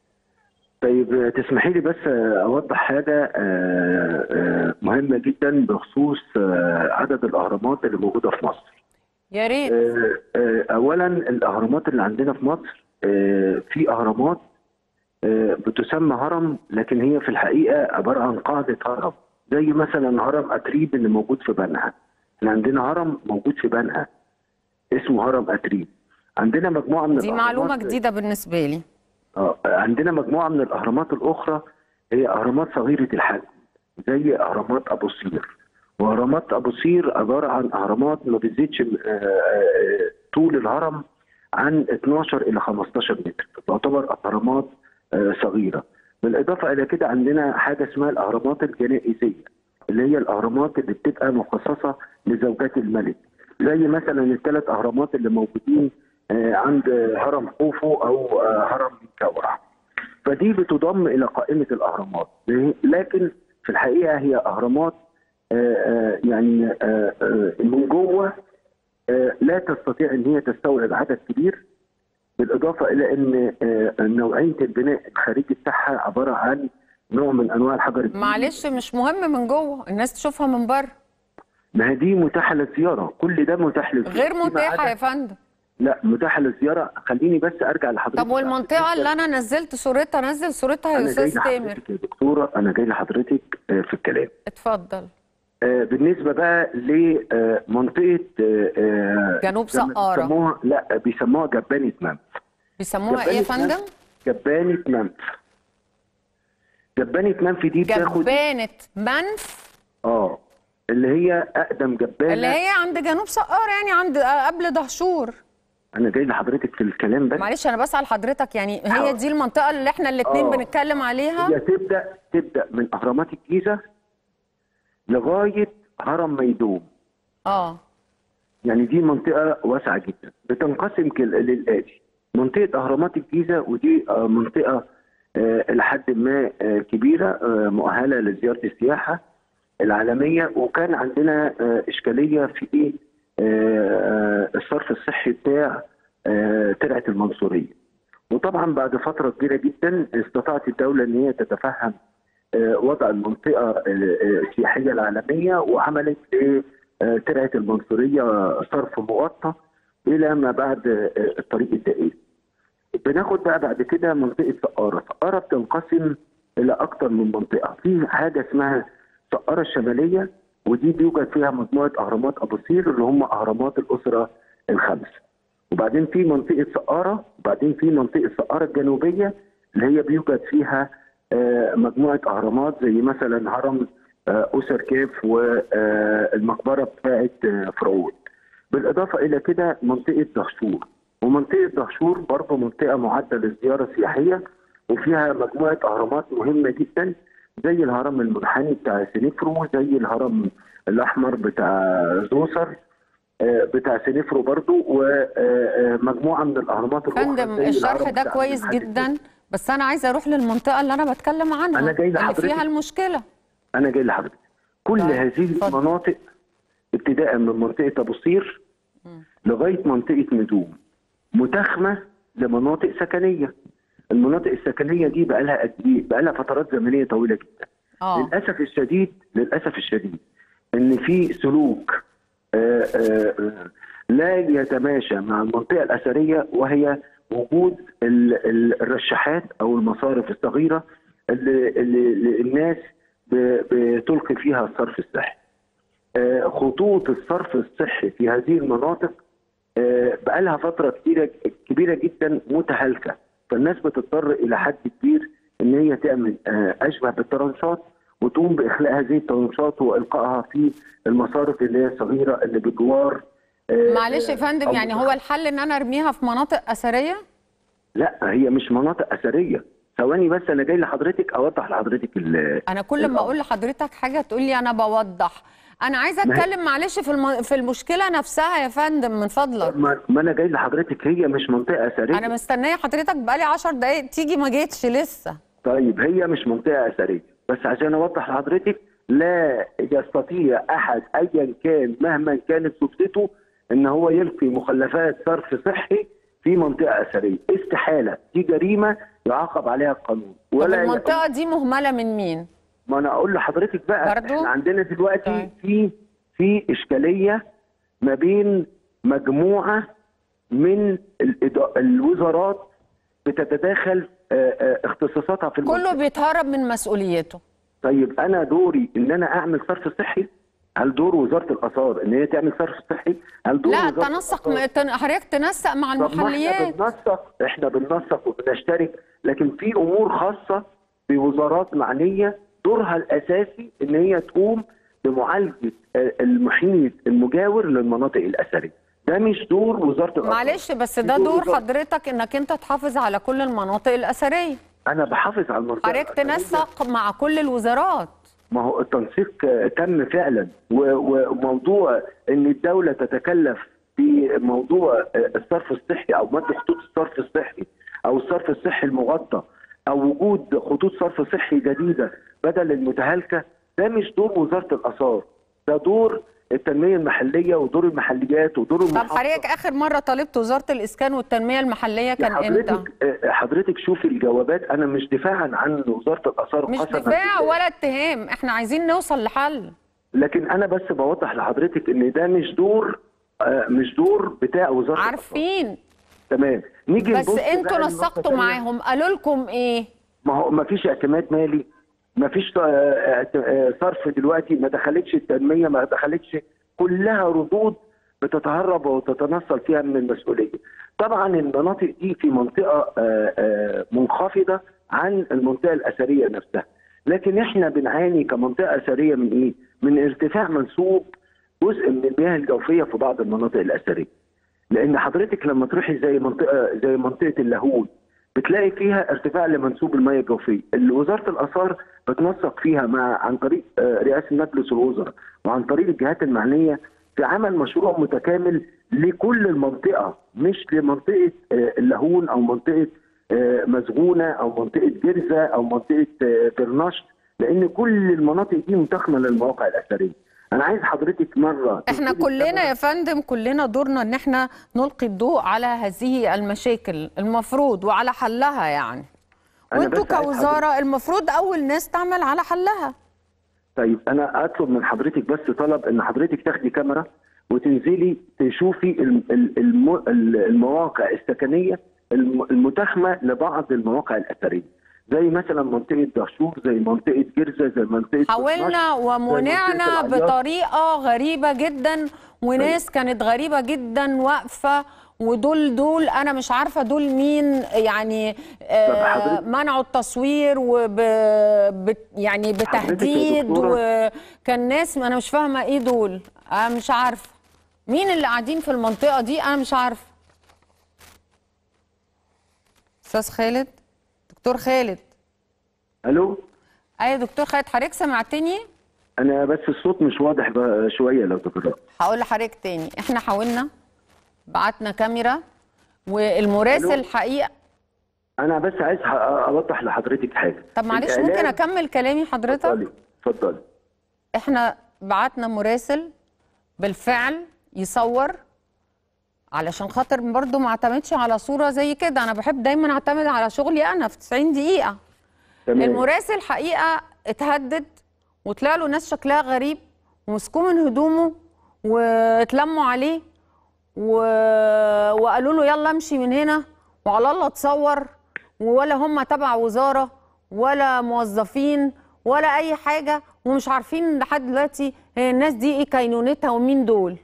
طيب تسمحي لي بس اوضح حاجه آه، آه، مهمه جدا بخصوص آه، عدد الاهرامات اللي موجوده في مصر يا ريت آه، آه، اولا الاهرامات اللي عندنا في مصر آه، في اهرامات آه، بتسمى هرم لكن هي في الحقيقه عباره عن قاعده هرم زي مثلا هرم اتريب اللي موجود في بنها احنا عندنا هرم موجود في بنها اسمه هرم اتريب عندنا مجموعه من دي معلومة الأهرامات- جديدة بالنسبة لي آه، عندنا مجموعه من الاهرامات الاخرى هي اهرامات صغيره الحجم زي اهرامات ابو سير واهرامات ابو سير عباره عن اهرامات ما بتزيدش آه، آه، طول الهرم عن 12 الى 15 متر تعتبر اهرامات آه، صغيره بالاضافه الى كده عندنا حاجه اسمها الاهرامات الجنائزيه اللي هي الاهرامات اللي بتبقى مخصصه لزوجات الملك زي مثلا الثلاث اهرامات اللي موجودين آه، عند هرم خوفو او آه، هرم كورع فدي بتضم الى قائمه الاهرامات لكن في الحقيقه هي اهرامات آه، آه، يعني آه، آه، من جوه آه، لا تستطيع ان هي تستوعب عدد كبير بالاضافه الى ان آه، نوعيه البناء الخارجي بتاعها عباره عن نوع من انواع الحجر الجيري. معلش مش مهم من جوه الناس تشوفها من بره ما هي دي متاحه للزياره كل ده متاح للزياره غير فيما متاحة عدا- يا فندم لا متاحه للزياره خليني بس ارجع لحضرتك طب والمنطقة اللي أنا نزلت صورتها نزل صورتها يا انا جاي أستاذ تامر لحضرتك يا دكتوره انا جاي لحضرتك آه، في الكلام اتفضل آه، بالنسبه بقى لمنطقه جنوب سقارة. بيسموها لا بيسموها جبانه منف بيسموها ايه يا جبانة فندم؟ منف- جبانه منف جبانه منف دي بتاخد جبانة منف اه اللي هي اقدم جبانه اللي هي عند جنوب سقارة يعني عند قبل دهشور انا جاي لحضرتك في الكلام بس معلش انا بسأل حضرتك يعني هي دي المنطقة اللي احنا الاتنين آه. بنتكلم عليها هي تبدا تبدا من اهرامات الجيزه لغايه هرم ميدوم اه يعني دي منطقة واسعة جدا بتنقسم كل- للآتي منطقة أهرامات الجيزة ودي آه، منطقة آه، لحد ما آه، كبيرة آه، مؤهلة لزيارة السياحة العالمية وكان عندنا آه، إشكالية في إيه آه، آه، الصرف الصحي بتاع آه، ترعة المنصورية وطبعا بعد فترة كبيرة جدا استطاعت الدولة إن هي تتفهم آه، وضع المنطقة آه، آه، السياحية العالمية وعملت لترعة المنصورية صرف مغطى إلى ما بعد آه، الطريق الدائري بناخد بقى بعد كده منطقه سقاره، سقاره بتنقسم الى اكثر من منطقه، في حاجه اسمها سقاره الشماليه ودي بيوجد فيها مجموعه اهرامات ابو سير اللي هم اهرامات الاسره الخمس. وبعدين في منطقه سقاره، وبعدين في منطقه سقاره الجنوبيه اللي هي بيوجد فيها آه، مجموعه اهرامات زي مثلا هرم آه، اسر كاف والمقبره بتاعه آه، فرعون. بالاضافه الى كده منطقه دهشور ومنطقه دهشور برضه منطقه معده للزياره السياحيه وفيها مجموعه اهرامات مهمه جدا زي الهرم المنحني بتاع سنفرو زي الهرم الاحمر بتاع زوسر آه، بتاع سنفرو برضه ومجموعه من الاهرامات الاخرى فندم زي الشرح الهرم ده بتاع كويس المنحني. جدا بس انا عايزه اروح للمنطقه اللي انا بتكلم عنها أنا جاي اللي لحضرتك. فيها المشكله انا جاي لحضرتك كل طيب، هذه اتفضل. المناطق ابتداء من منطقه ابو سير لغايه منطقه ندوم متاخمه لمناطق سكنيه المناطق السكنيه دي بقى لها قد ايه؟ بقى لها فترات زمنيه طويله جدا اه للاسف الشديد للاسف الشديد ان في سلوك آه، آه، آه، لا يتماشى مع المنطقه الاثريه وهي وجود ال- ال- الرشاحات او المصارف الصغيره اللي, اللي اللي الناس ب- بتلقي فيها الصرف الصحي. آه، خطوط الصرف الصحي في هذه المناطق آه، بقالها فتره كبيره كبيره جدا متهالكه فالناس بتضطر الى حد كبير ان هي تعمل آه، اشبه بالترنشات وتقوم باخلاء هذه الترنشات والقائها في المصارف اللي هي الصغيره اللي بجوار آه، معلش يا فندم أو- يعني هو الحل ان انا ارميها في مناطق اثريه لا هي مش مناطق اثريه ثواني بس انا جاي لحضرتك اوضح لحضرتك ال- انا كل ما الأمر. اقول لحضرتك حاجه تقول لي انا بوضح انا عايزه ما هي- اتكلم معلش في الم... في المشكله نفسها يا فندم من فضلك ما ما انا جاي لحضرتك هي مش منطقه اثريه انا مستنيه حضرتك بقالي 10 دقايق تيجي ما جيتش لسه طيب هي مش منطقة أثرية بس عشان أوضح لحضرتك لا يستطيع أحد أيا كان مهما كانت سلطته إن هو يلقي مخلفات صرف صحي في منطقة أثرية استحالة دي جريمة يعاقب عليها القانون طب ولا المنطقه دي مهمله من مين ما أنا أقول لحضرتك بقى برضو؟ إحنا عندنا دلوقتي طيب. في في إشكالية ما بين مجموعة من الإدا- الوزارات بتتداخل آه، آه، اختصاصاتها في المنطقة. كله بيتهرب من مسؤوليته طيب انا دوري ان انا اعمل صرف صحي هل دور وزاره الاثار ان هي تعمل صرف صحي هل دور لا وزارة تنسق الآثار؟ م- تن- حضرتك تنسق مع طب ما احنا المحليات بننسق احنا بننسق وبنشترك لكن في امور خاصه بوزارات معنيه دورها الاساسي ان هي تقوم بمعالجه آه، المحيط المجاور للمناطق الاثريه ده مش دور وزاره الاثار معلش بس ده دور دور وزارة- حضرتك انك انت تحافظ على كل المناطق الاثريه انا بحافظ على المنطقه حضرتك الأثرية. تنسق مع كل الوزارات ما هو التنسيق آه، تم فعلا و- وموضوع ان الدوله تتكلف في موضوع آه، الصرف الصحي او مد خطوط الصرف الصحي او الصرف الصحي المغطى او وجود خطوط صرف صحي جديده بدل المتهالكه ده مش دور وزاره الاثار ده دور التنميه المحليه ودور المحليات ودور طب المحافظة. حضرتك اخر مره طالبت وزاره الاسكان والتنميه المحليه كان امتى حضرتك آه، حضرتك شوفي الجوابات انا مش دفاعا عن وزاره الاثار مش قسماً دفاع بالله. ولا اتهام احنا عايزين نوصل لحل لكن انا بس بوضح لحضرتك ان ده مش دور آه، مش دور بتاع وزاره الآثار. عارفين تمام نيجي بس نبص انتوا بقى لنقطة نسقتوا تانية. معاهم قالوا لكم ايه ما هو ما فيش اعتماد مالي ما فيش آه، آه، آه، صرف دلوقتي ما دخلتش التنميه ما دخلتش كلها ردود بتتهرب وتتنصل فيها من المسؤوليه. طبعا المناطق دي في منطقه آه، آه، منخفضه عن المنطقه الاثريه نفسها. لكن احنا بنعاني كمنطقه اثريه من ايه؟ من ارتفاع منسوب جزء من المياه الجوفيه في بعض المناطق الاثريه. لان حضرتك لما تروحي زي منطقه زي منطقه اللاهون بتلاقي فيها ارتفاع لمنسوب المياه الجوفيه اللي وزاره الاثار بتنسق فيها مع عن طريق آه، رئاسه مجلس الوزراء وعن طريق الجهات المعنيه في عمل مشروع متكامل لكل المنطقه مش لمنطقه آه، اللاهون او منطقه آه، مسجونه او منطقه جرزه او منطقه آه، برناشت لان كل المناطق دي متخمه للمواقع الاثريه انا عايز حضرتك مره احنا تنزلي كلنا السنة- يا فندم كلنا دورنا ان احنا نلقي الضوء على هذه المشاكل المفروض وعلى حلها يعني أنا وانتوا بس عايز كوزاره المفروض اول ناس تعمل على حلها طيب انا اطلب من حضرتك بس طلب ان حضرتك تاخدي كاميرا وتنزلي تشوفي الم- ال- الم- ال- المواقع السكنيه الم- المتاخمه لبعض المواقع الاثريه زي مثلا منطقه دهشور زي منطقه جرزه زي منطقه حاولنا دمشق، زي ومنعنا منطقة العياط. بطريقه غريبه جدا وناس كانت غريبه جدا واقفه ودول دول انا مش عارفه دول مين يعني آه حضرتك- منعوا التصوير وب بت- يعني بتهديد دكتورة. وكان ناس انا مش فاهمه ايه دول انا مش عارفه مين اللي قاعدين في المنطقه دي انا مش عارفه استاذ خالد دكتور خالد الو ايوه دكتور خالد حضرتك سمعتني انا بس الصوت مش واضح بقى شويه لو تكرر هقول لحضرتك تاني احنا حاولنا بعتنا كاميرا والمراسل ألو؟ الحقيقه انا بس عايز ح- اوضح لحضرتك حاجه طب معلش الإعلام- ممكن اكمل كلامي حضرتك اتفضلي اتفضلي احنا بعتنا مراسل بالفعل يصور علشان خاطر برضو ما اعتمدش على صوره زي كده انا بحب دايما اعتمد على شغلي انا في 90 دقيقه تمام المراسل حقيقه اتهدد وطلع له ناس شكلها غريب ومسكوه من هدومه واتلموا عليه و... وقالوا له يلا امشي من هنا وعلى الله تصور ولا هم تبع وزاره ولا موظفين ولا اي حاجه ومش عارفين لحد دلوقتي هي الناس دي ايه كينونتها ومين دول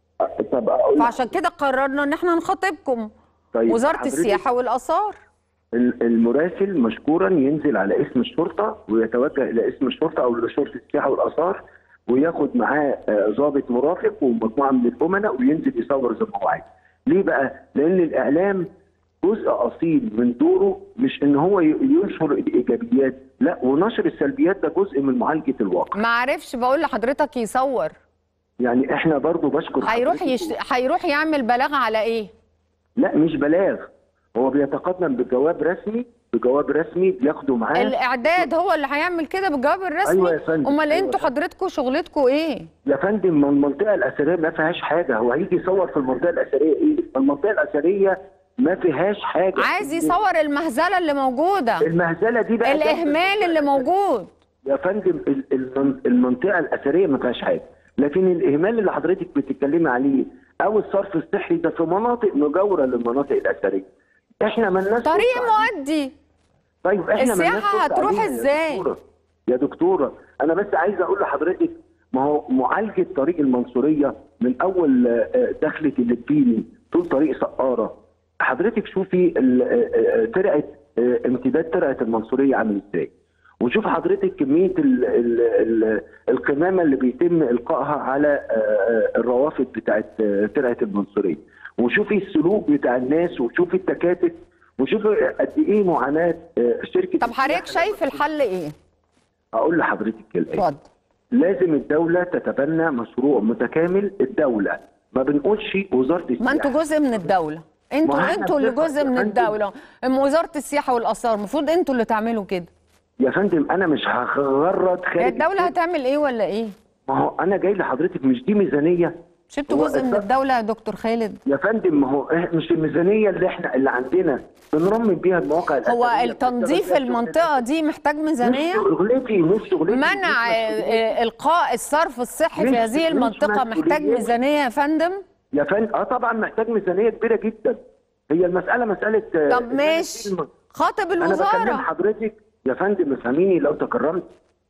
طب اقول فعشان كده قررنا ان احنا نخاطبكم طيب وزاره حضرتك- السياحه والاثار ال- المراسل مشكورا ينزل على اسم الشرطه ويتوجه الى اسم الشرطه او لشرطه السياحه والاثار وياخد معاه آه، ضابط مرافق ومجموعه من الامناء وينزل يصور زي ما هو عايز. ليه بقى؟ لان الاعلام جزء اصيل من دوره مش ان هو ي- ينشر الايجابيات، لا ونشر السلبيات ده جزء من معالجه الواقع. ما عرفش بقول لحضرتك يصور يعني احنا برضو بشكر هيروح حضرتك يش... هيروح يعمل بلاغ على ايه لا مش بلاغ هو بيتقدم بجواب رسمي بجواب رسمي بياخده معاه الاعداد هو اللي هيعمل كده بالجواب الرسمي أيوة يا فندم، امال أيوة انتوا يا فندم. حضرتكم شغلتكم ايه يا فندم ما المنطقه الاثريه ما فيهاش حاجه هو هيجي يصور في المنطقه الاثريه ايه؟ المنطقه الاثريه ما فيهاش حاجه عايز يصور المهزله اللي موجوده المهزله دي بقى الاهمال اللي موجود يا فندم ال- المن- المنطقه الاثريه ما فيهاش حاجه لكن الاهمال اللي حضرتك بتتكلمي عليه او الصرف الصحي ده في مناطق مجاوره للمناطق الاثريه احنا ما لناش طريق فرصة عليه. مؤدي طيب احنا السياحة مالناش فرصة هتروح عليها يا إزاي؟ دكتورة. يا دكتوره انا بس عايز اقول لحضرتك ما هو معالجه طريق المنصوريه من اول آه، دخله اللبيني طول طريق سقاره حضرتك شوفي ال- آه، آه، ترعه آه، امتداد ترعه المنصوريه عامل ازاي وشوف حضرتك كميه ال ال ال القمامه اللي بيتم القائها على آه، آه، الروافد بتاعت آه، ترعه المنصوريه وشوفي السلوك بتاع الناس وشوفي التكاتك وشوفي قد ايه معاناه آه، شركه طب حضرتك السياحة شايف الحل ايه اقول لحضرتك الآية اتفضل لازم الدولة تتبنى مشروع متكامل الدولة ما بنقولش وزارة السياحة ما انتوا جزء من الدوله انتوا ما احنا انتوا اللي بنفهم جزء يا من فندم. الدوله أما وزاره السياحه والاثار المفروض انتوا اللي تعملوا كده يا فندم انا مش هغرد خارج هي الدوله السياحة. هتعمل ايه ولا ايه ما هو انا جاي لحضرتك مش دي ميزانية مش انتوا هو جزء من الد- الدوله يا دكتور خالد يا فندم ما هو إح- مش الميزانية اللي احنا اللي عندنا بنرمم بيها المواقع هو الأثرية. التنظيف المنطقه دي محتاج مش ميزانيه شغلتي مش شغلتي منع مش آه، مسؤوليتي. آه، القاء الصرف الصحي في مش- هذه مش المنطقه محتاج مسؤوليتي. ميزانيه يا فندم يا فندم اه طبعا محتاج ميزانية كبيرة جدا هي المسألة مسألة آه، طب إن أنا ماشي أشيل الم- خاطب انا بكلم الوزاره حضرتك يا فندم افهميني لو تكرمت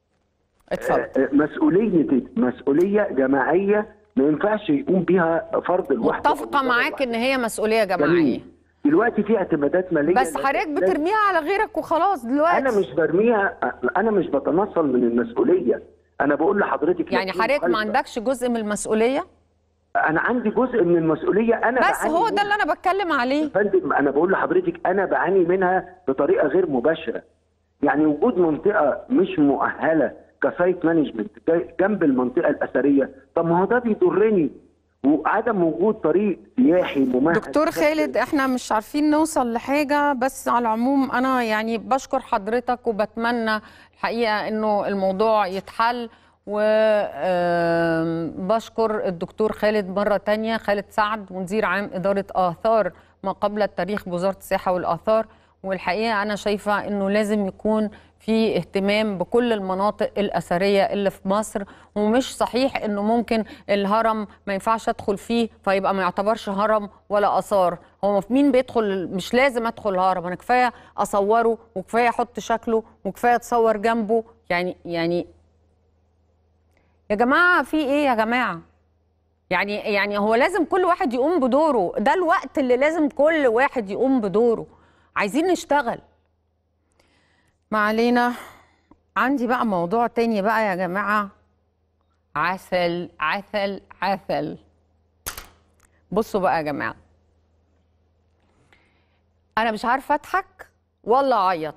اتفضل آه، آه، مسؤوليه مسؤوليه جماعيه ما ينفعش يقوم بيها فرد لوحده متفقه أو معاك لوحده. ان هي مسؤوليه جماعيه جميل. دلوقتي في اعتمادات ماليه بس لا- حضرتك لا- بترميها على غيرك وخلاص دلوقتي انا مش برميها انا مش بتنصل من المسؤوليه انا بقول لحضرتك يعني لو في حضرتك ما مخالفة. عندكش جزء من المسؤوليه انا عندي جزء من المسؤوليه انا بس بعاني هو منها. ده اللي انا بتكلم عليه يا فندم انا بقول لحضرتك انا بعاني منها بطريقه غير مباشره يعني وجود منطقه مش مؤهله كسايت مانجمنت جنب المنطقه الاثريه طب ما هو ده بيضرني وعدم وجود طريق سياحي ممهد دكتور خالد احنا مش عارفين نوصل لحاجة بس على العموم انا يعني بشكر حضرتك وبتمنى الحقيقة انه الموضوع يتحل وبشكر الدكتور خالد مرة تانية خالد سعد مدير عام إدارة آثار ما قبل التاريخ بوزارة السياحة والآثار والحقيقة أنا شايفة أنه لازم يكون في اهتمام بكل المناطق الأثرية اللي في مصر ومش صحيح انه ممكن الهرم ما ينفعش ادخل فيه فيبقى ما يعتبرش هرم ولا آثار هو مين بيدخل مش لازم ادخل الهرم انا كفاية اصوره وكفاية احط شكله وكفاية اتصور جنبه يعني يعني يا جماعة في ايه يا جماعة يعني يعني هو لازم كل واحد يقوم بدوره ده الوقت اللي لازم كل واحد يقوم بدوره عايزين نشتغل ما علينا عندي بقى موضوع تاني بقى يا جماعة عسل عسل عسل بصوا بقى يا جماعة أنا مش عارفة أضحك ولا أعيط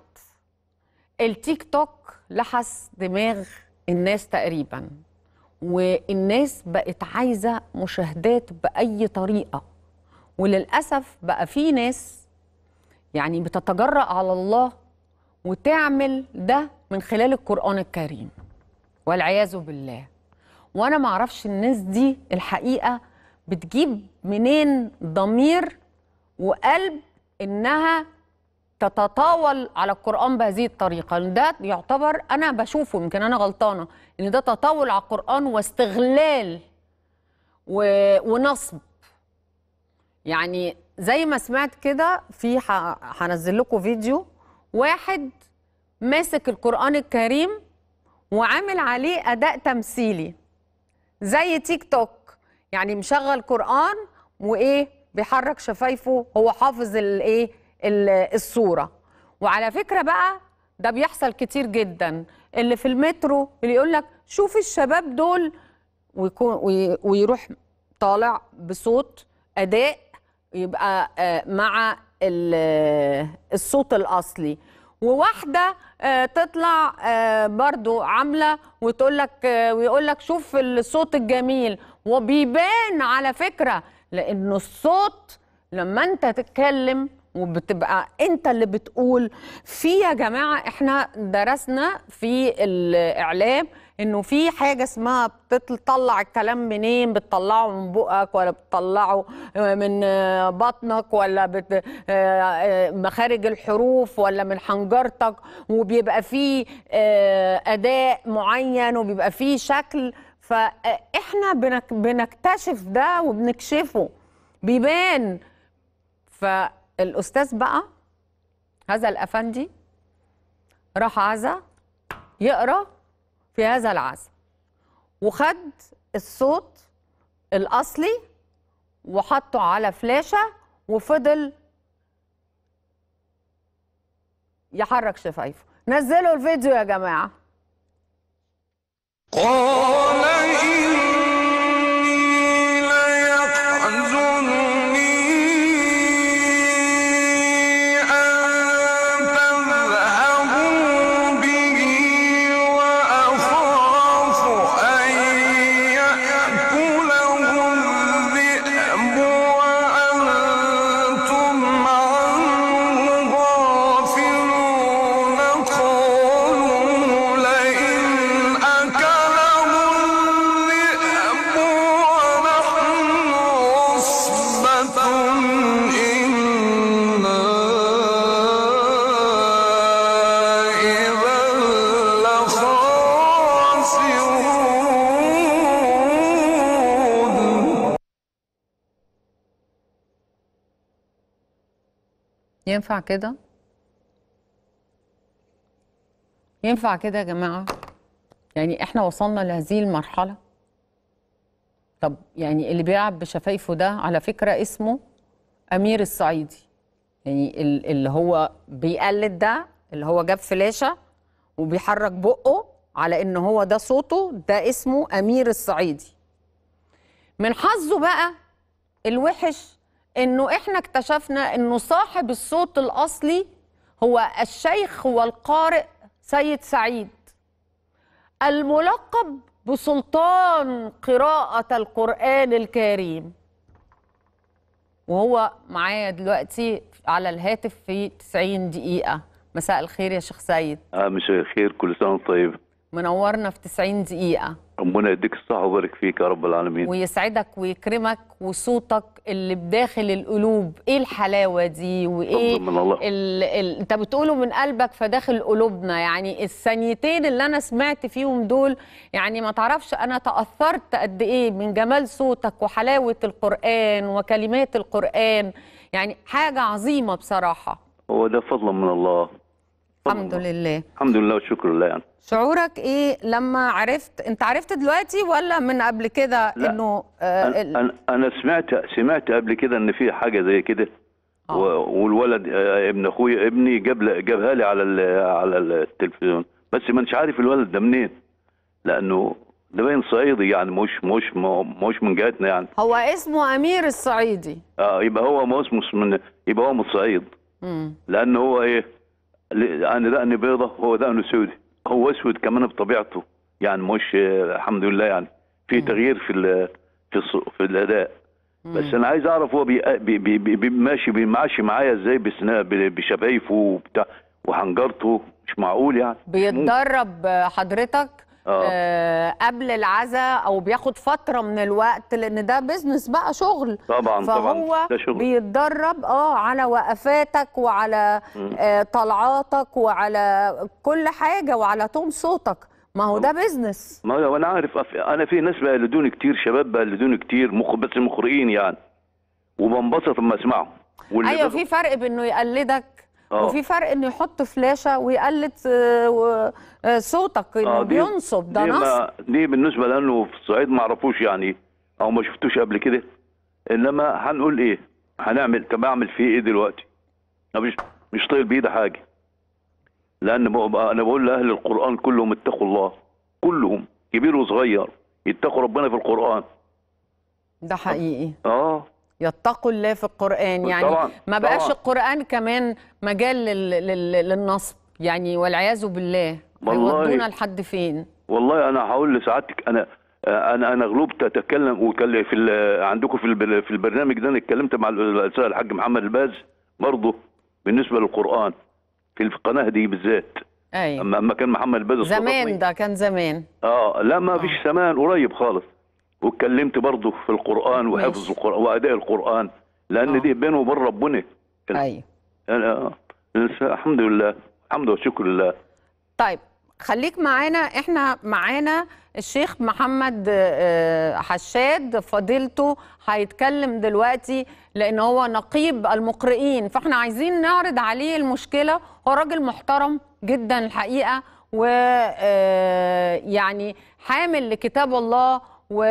التيك توك لحس دماغ الناس تقريبا والناس بقت عايزة مشاهدات بأي طريقة وللأسف بقى في ناس يعني بتتجرأ على الله وتعمل ده من خلال القرآن الكريم والعياذ بالله وأنا معرفش الناس دي الحقيقة بتجيب منين ضمير وقلب إنها تتطاول على القرآن بهذه الطريقة لأن ده يعتبر أنا بشوفه يمكن أنا غلطانة إن ده تطاول على القرآن واستغلال و... ونصب يعني زي ما سمعت كده في ح- هنزل لكم فيديو واحد ماسك القرآن الكريم وعامل عليه أداء تمثيلي زي تيك توك يعني مشغل قرآن وإيه بيحرك شفايفه هو حافظ الإيه ال- الصورة وعلى فكرة بقى ده بيحصل كتير جدا اللي في المترو اللي يقول لك شوف الشباب دول ويكون وي- ويروح طالع بصوت اداء يبقى آه، مع ال- الصوت الاصلي وواحده آه، تطلع آه، برضو عامله وتقول لك ويقول لك شوف الصوت الجميل وبيبان على فكره لانه الصوت لما انت تتكلم وبتبقى انت اللي بتقول في يا جماعه احنا درسنا في الاعلام انه في حاجه اسمها بتطلع الكلام منين بتطلعه من بقك ولا بتطلعه من بطنك ولا بت... مخارج الحروف ولا من حنجرتك وبيبقى فيه اداء معين وبيبقى فيه شكل فاحنا بنك... بنكتشف ده وبنكشفه بيبان فالاستاذ بقى هذا الافندي راح عزا يقرا في هذا العزا وخد الصوت الاصلي وحطه على فلاشه وفضل يحرك شفايفه نزلوا الفيديو يا جماعه قال إني ليحزنني أن تذهبوا به وأخاف أن يأكله الذئب وأنتم عنه غافلون قالوا لئن أكله الذئب ونحن عصبة إنا إذا لخاسرون ينفع كده ينفع كده يا جماعه يعني احنا وصلنا لهذه المرحله طب يعني اللي بيلعب بشفايفه ده على فكره اسمه امير الصعيدي يعني ال- اللي هو بيقلد ده اللي هو جاب فلاشه وبيحرك بقه على ان هو ده صوته ده اسمه امير الصعيدي من حظه بقى الوحش انه احنا اكتشفنا انه صاحب الصوت الاصلي هو الشيخ والقارئ سيد سعيد الملقب بسلطان قراءة القرآن الكريم وهو معايا دلوقتي على الهاتف في 90 دقيقة مساء الخير يا شيخ سيد اه مساء الخير كل سنه وانت طيب منورنا في 90 دقيقة ربنا يديك الصحة ويبارك فيك يا رب العالمين ويسعدك ويكرمك وصوتك اللي بداخل القلوب ايه الحلاوه دي وايه فضل من الله. ال... ال... انت بتقوله من قلبك فداخل قلوبنا يعني الثانيتين اللي انا سمعت فيهم دول يعني ما تعرفش انا تاثرت قد ايه من جمال صوتك وحلاوه القران وكلمات القران يعني حاجه عظيمه بصراحه هو ده فضل من الله فضل الحمد من الله. لله الحمد لله والشكر لله يعني شعورك ايه لما عرفت انت عرفت دلوقتي ولا من قبل كده لا. انه آه أنا, ال- أنا, أنا سمعت سمعت قبل كده إن في حاجة زي كده آه. و- والولد آه، ابن أخويا ابني جاب ل- جابها لي على ال- على التلفزيون بس ما انش عارف الولد ده منين لأنه ده باين صعيدي يعني مش مش مش من جهتنا يعني هو اسمه امير الصعيدي اه يبقى هو ما اسمه من يبقى هو من الصعيد مم. لأنه هو إيه ل- أنا دقني بيضة هو دقنه سودي هو أسود كمان بطبيعته يعني مش آه، الحمد لله يعني في تغيير في ال- في الص- في الأداء بس انا عايز اعرف هو بي بي بي بي بي ماشي بيماشي معايا ازاي بسنا ب- بشفايفه وبتاع وحنجرته مش معقول يعني بيتدرب حضرتك آه. آه قبل العزاء او بياخد فتره من الوقت لان ده بيزنس بقى شغل طبعا فهو طبعا ده شغل بيتدرب اه على وقفاتك وعلى آه طلعاتك وعلى كل حاجه وعلى تون صوتك ما هو ده بيزنس ما هو انا عارف أف- انا في ناس بيقلدوني كتير شباب بيقلدوني كتير مخ بس مخرجين يعني وبنبسط لما اسمعهم واللي ايوه بياخد- في فرق بانه يقلدك آه. وفي فرق انه يحط فلاشه ويقلد آه، و- آه، صوتك انه آه، دي- بينصب ده دي نصب ما- دي بالنسبه لانه في الصعيد ما اعرفوش يعني او ما شفتوش قبل كده انما هنقول ايه هنعمل طب اعمل فيه ايه دلوقتي انا مش مش طايل بايدي حاجه لان بقى انا بقول لاهل القران كلهم اتقوا الله كلهم كبير وصغير يتقوا ربنا في القران ده حقيقي اه يتقوا الله في القرآن يعني طبعاً، ما بقاش طبعاً. القرآن كمان مجال لل... لل... للنصب يعني والعياذ بالله والله. هيودونا لحد فين والله انا هقول لسعادتك انا انا انا غلبت اتكلم وكل في ال- عندكم في البر- في البرنامج ده انا اتكلمت مع الاستاذ الحاج محمد الباز برضه بالنسبه للقران في القناه دي بالذات ايوه اما اما كان محمد الباز استضافني. زمان ده كان زمان اه لا ما فيش زمان قريب خالص واتكلمت برضه في القران وحفظ ماشي. القران واداء القران لان آه. دي بينه وبين ربنا ايوه أنا الحمد لله الحمد والشكر لله طيب خليك معانا احنا معانا الشيخ محمد آه، حشاد فضيلته هيتكلم دلوقتي لان هو نقيب المقرئين فاحنا عايزين نعرض عليه المشكله هو راجل محترم جدا الحقيقه ويعني حامل لكتاب الله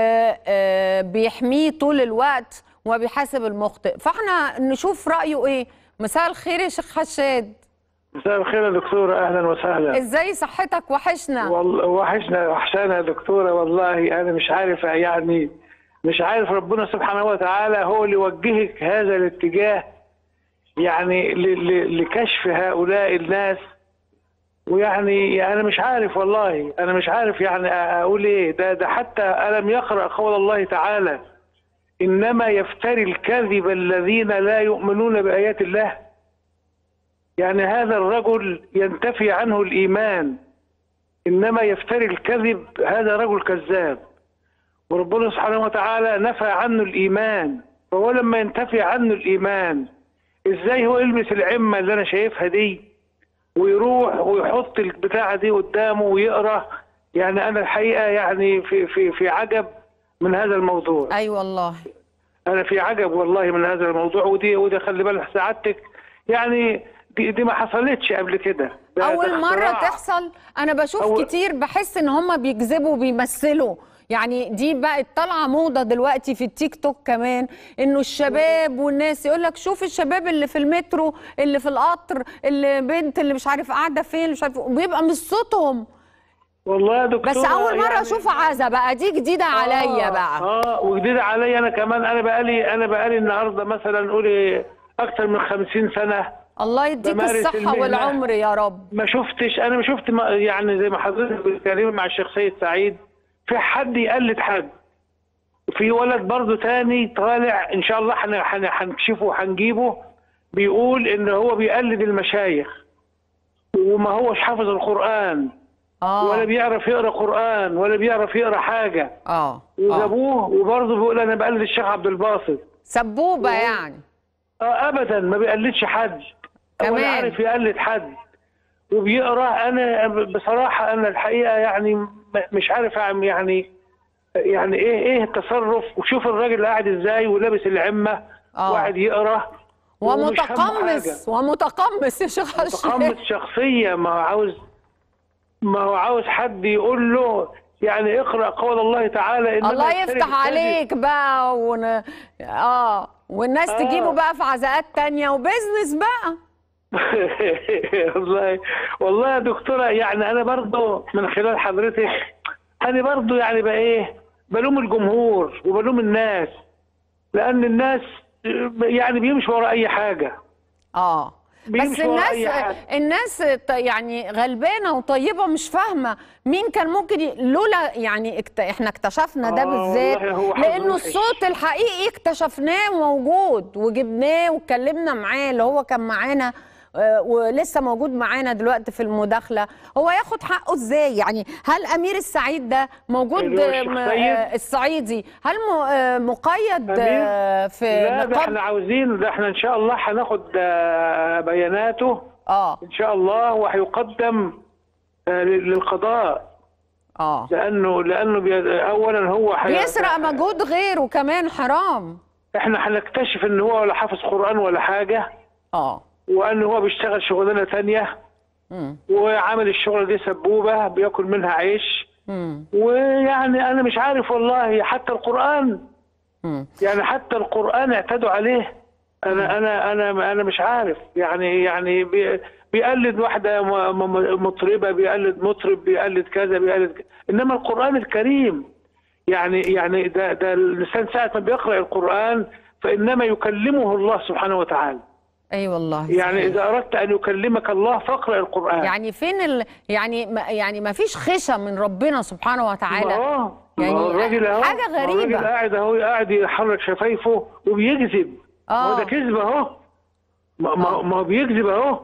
وبيحميه طول الوقت وبيحاسب المخطئ فاحنا نشوف رايه ايه مساء الخير يا شيخ حشاد مساء الخير يا دكتورة أهلا وسهلا ازاي صحتك وحشنا والله وحشنا وحشانا يا دكتورة والله أنا مش عارف يعني مش عارف ربنا سبحانه وتعالى هو اللي يوجهك هذا الاتجاه يعني ل- ل- لكشف هؤلاء الناس ويعني أنا مش عارف والله أنا مش عارف يعني أ- أقول إيه ده ده حتى ألم يقرأ قول الله تعالى إنما يفتري الكذب الذين لا يؤمنون بآيات الله يعني هذا الرجل ينتفي عنه الإيمان إنما يفتري الكذب هذا رجل كذاب وربنا سبحانه وتعالى نفى عنه الإيمان فهو لما ينتفي عنه الإيمان إزاي هو يلبس العمة اللي أنا شايفها دي ويروح ويحط البتاعة دي قدامه ويقرأ يعني أنا الحقيقة يعني في في في عجب من هذا الموضوع اي والله انا في عجب والله من هذا الموضوع ودي ودي خلي بالك سعادتك يعني دي, دي ما حصلتش قبل كده ده- ده اول مره اختراع. تحصل انا بشوف أول- كتير بحس ان هم بيكذبوا وبيمثلوا يعني دي بقت طالعه موضه دلوقتي في التيك توك كمان انه الشباب والناس يقول لك شوف الشباب اللي في المترو اللي في القطر اللي بنت اللي مش عارف قاعده فين مش عارف وبيبقى مش صوتهم والله يا دكتور بس اول مره اشوف عزا بقى دي جديده عليا بقى اه وجديدة عليا انا كمان انا بقالي انا بقالي النهارده مثلا قولي اكتر من خمسين سنه الله يديك بمارس الصحه المهنة. والعمر يا رب ما شفتش انا ما شفت ما يعني زي ما حضرتك بتتكلمي مع الشيخ سيد سعيد في حد يقلد حد في ولد برضه تاني طالع ان شاء الله هن- هن- هنكشفه وهنجيبه بيقول ان هو بيقلد المشايخ وما هوش حافظ القران اه ولا بيعرف يقرا قران ولا بيعرف يقرا حاجه اه اه وجابوه وبرضه بيقول انا بقلد الشيخ عبد الباسط سبوبه يعني اه ابدا ما بيقلدش حد كمان. ولا عارف يقلد حد وبيقرا انا بصراحه انا الحقيقه يعني م- مش عارف اعمل يعني يعني ايه ايه التصرف وشوف الراجل قاعد ازاي ولابس العمه آه. وقاعد يقرا ومش همه ومتقمص ومتقمص يا شيخ متقمص الشيخ شخصيه ما هو عاوز ما هو عاوز حد يقول له يعني اقرا قول الله تعالى إنما الله يشتري يفتح بالكذب. عليك بقى ون... اه والناس آه. تجيبه بقى في عزاءات تانية وبزنس بقى والله والله يا دكتوره يعني انا برضه من خلال حضرتك انا برضه يعني بقى ايه بلوم الجمهور وبلوم الناس لان الناس يعني بيمشوا ورا اي حاجه اه بس بيمشوا ورا الناس أي حاجة. الناس ط- يعني غلبانه وطيبه مش فاهمه مين كان ممكن ي... لولا يعني اكت... احنا اكتشفنا ده آه، بالذات والله هو حظ لانه وحش. الصوت الحقيقي اكتشفناه موجود وجبناه واتكلمنا معاه اللي هو كان معانا آه، ولسه موجود معانا دلوقتي في المداخله هو ياخد حقه ازاي يعني هل امير السعيد ده موجود اللي هو الشيخ م- سيد؟ آه، الصعيدي هل م- آه، مقيد أمير؟ آه، في لا ده نقاب احنا عاوزين ده احنا ان شاء الله هناخد آه، بياناته اه ان شاء الله وهيقدم آه، لل- للقضاء اه لانه لانه بي... اولا هو حي... بيسرق مجهود غيره كمان حرام احنا هنكتشف ان هو ولا حافظ قران ولا حاجه اه وان هو بيشتغل شغلانه تانية مم. وعامل الشغل دي سبوبه بياكل منها عيش مم. ويعني انا مش عارف والله حتى القران مم. يعني حتى القران اعتدوا عليه انا انا انا انا مش عارف يعني يعني بي بيقلد واحده م- م- مطربه بيقلد مطرب بيقلد كذا بيقلد كذا. انما القران الكريم يعني يعني ده ده الانسان ساعه ما بيقرا القران فانما يكلمه الله سبحانه وتعالى اي والله يعني صحيح. اذا اردت ان يكلمك الله فاقرا القران يعني فين ال... يعني ما يعني ما فيش خشى من ربنا سبحانه ما وتعالى هو يعني ما هو الراجل اهو حاجة ما هو غريبة. الراجل قاعد اهو قاعد يحرك شفايفه وبيكذب ما هو آه. ده كذب اهو ما ما- ما هو بيكذب اهو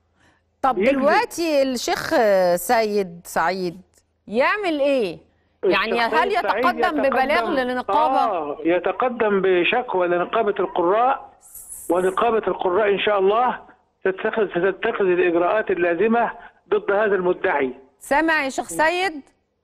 طب يكذب. دلوقتي الشيخ سيد سعيد يعمل ايه يعني الشيخ هل سيد سعيد يتقدم ببلاغ للنقابة آه يتقدم بشكوى لنقابة القراء ونقابة القراء إن شاء الله تتخذ ستتخذ الإجراءات اللازمة ضد هذا المدعي سامع يا شيخ سيد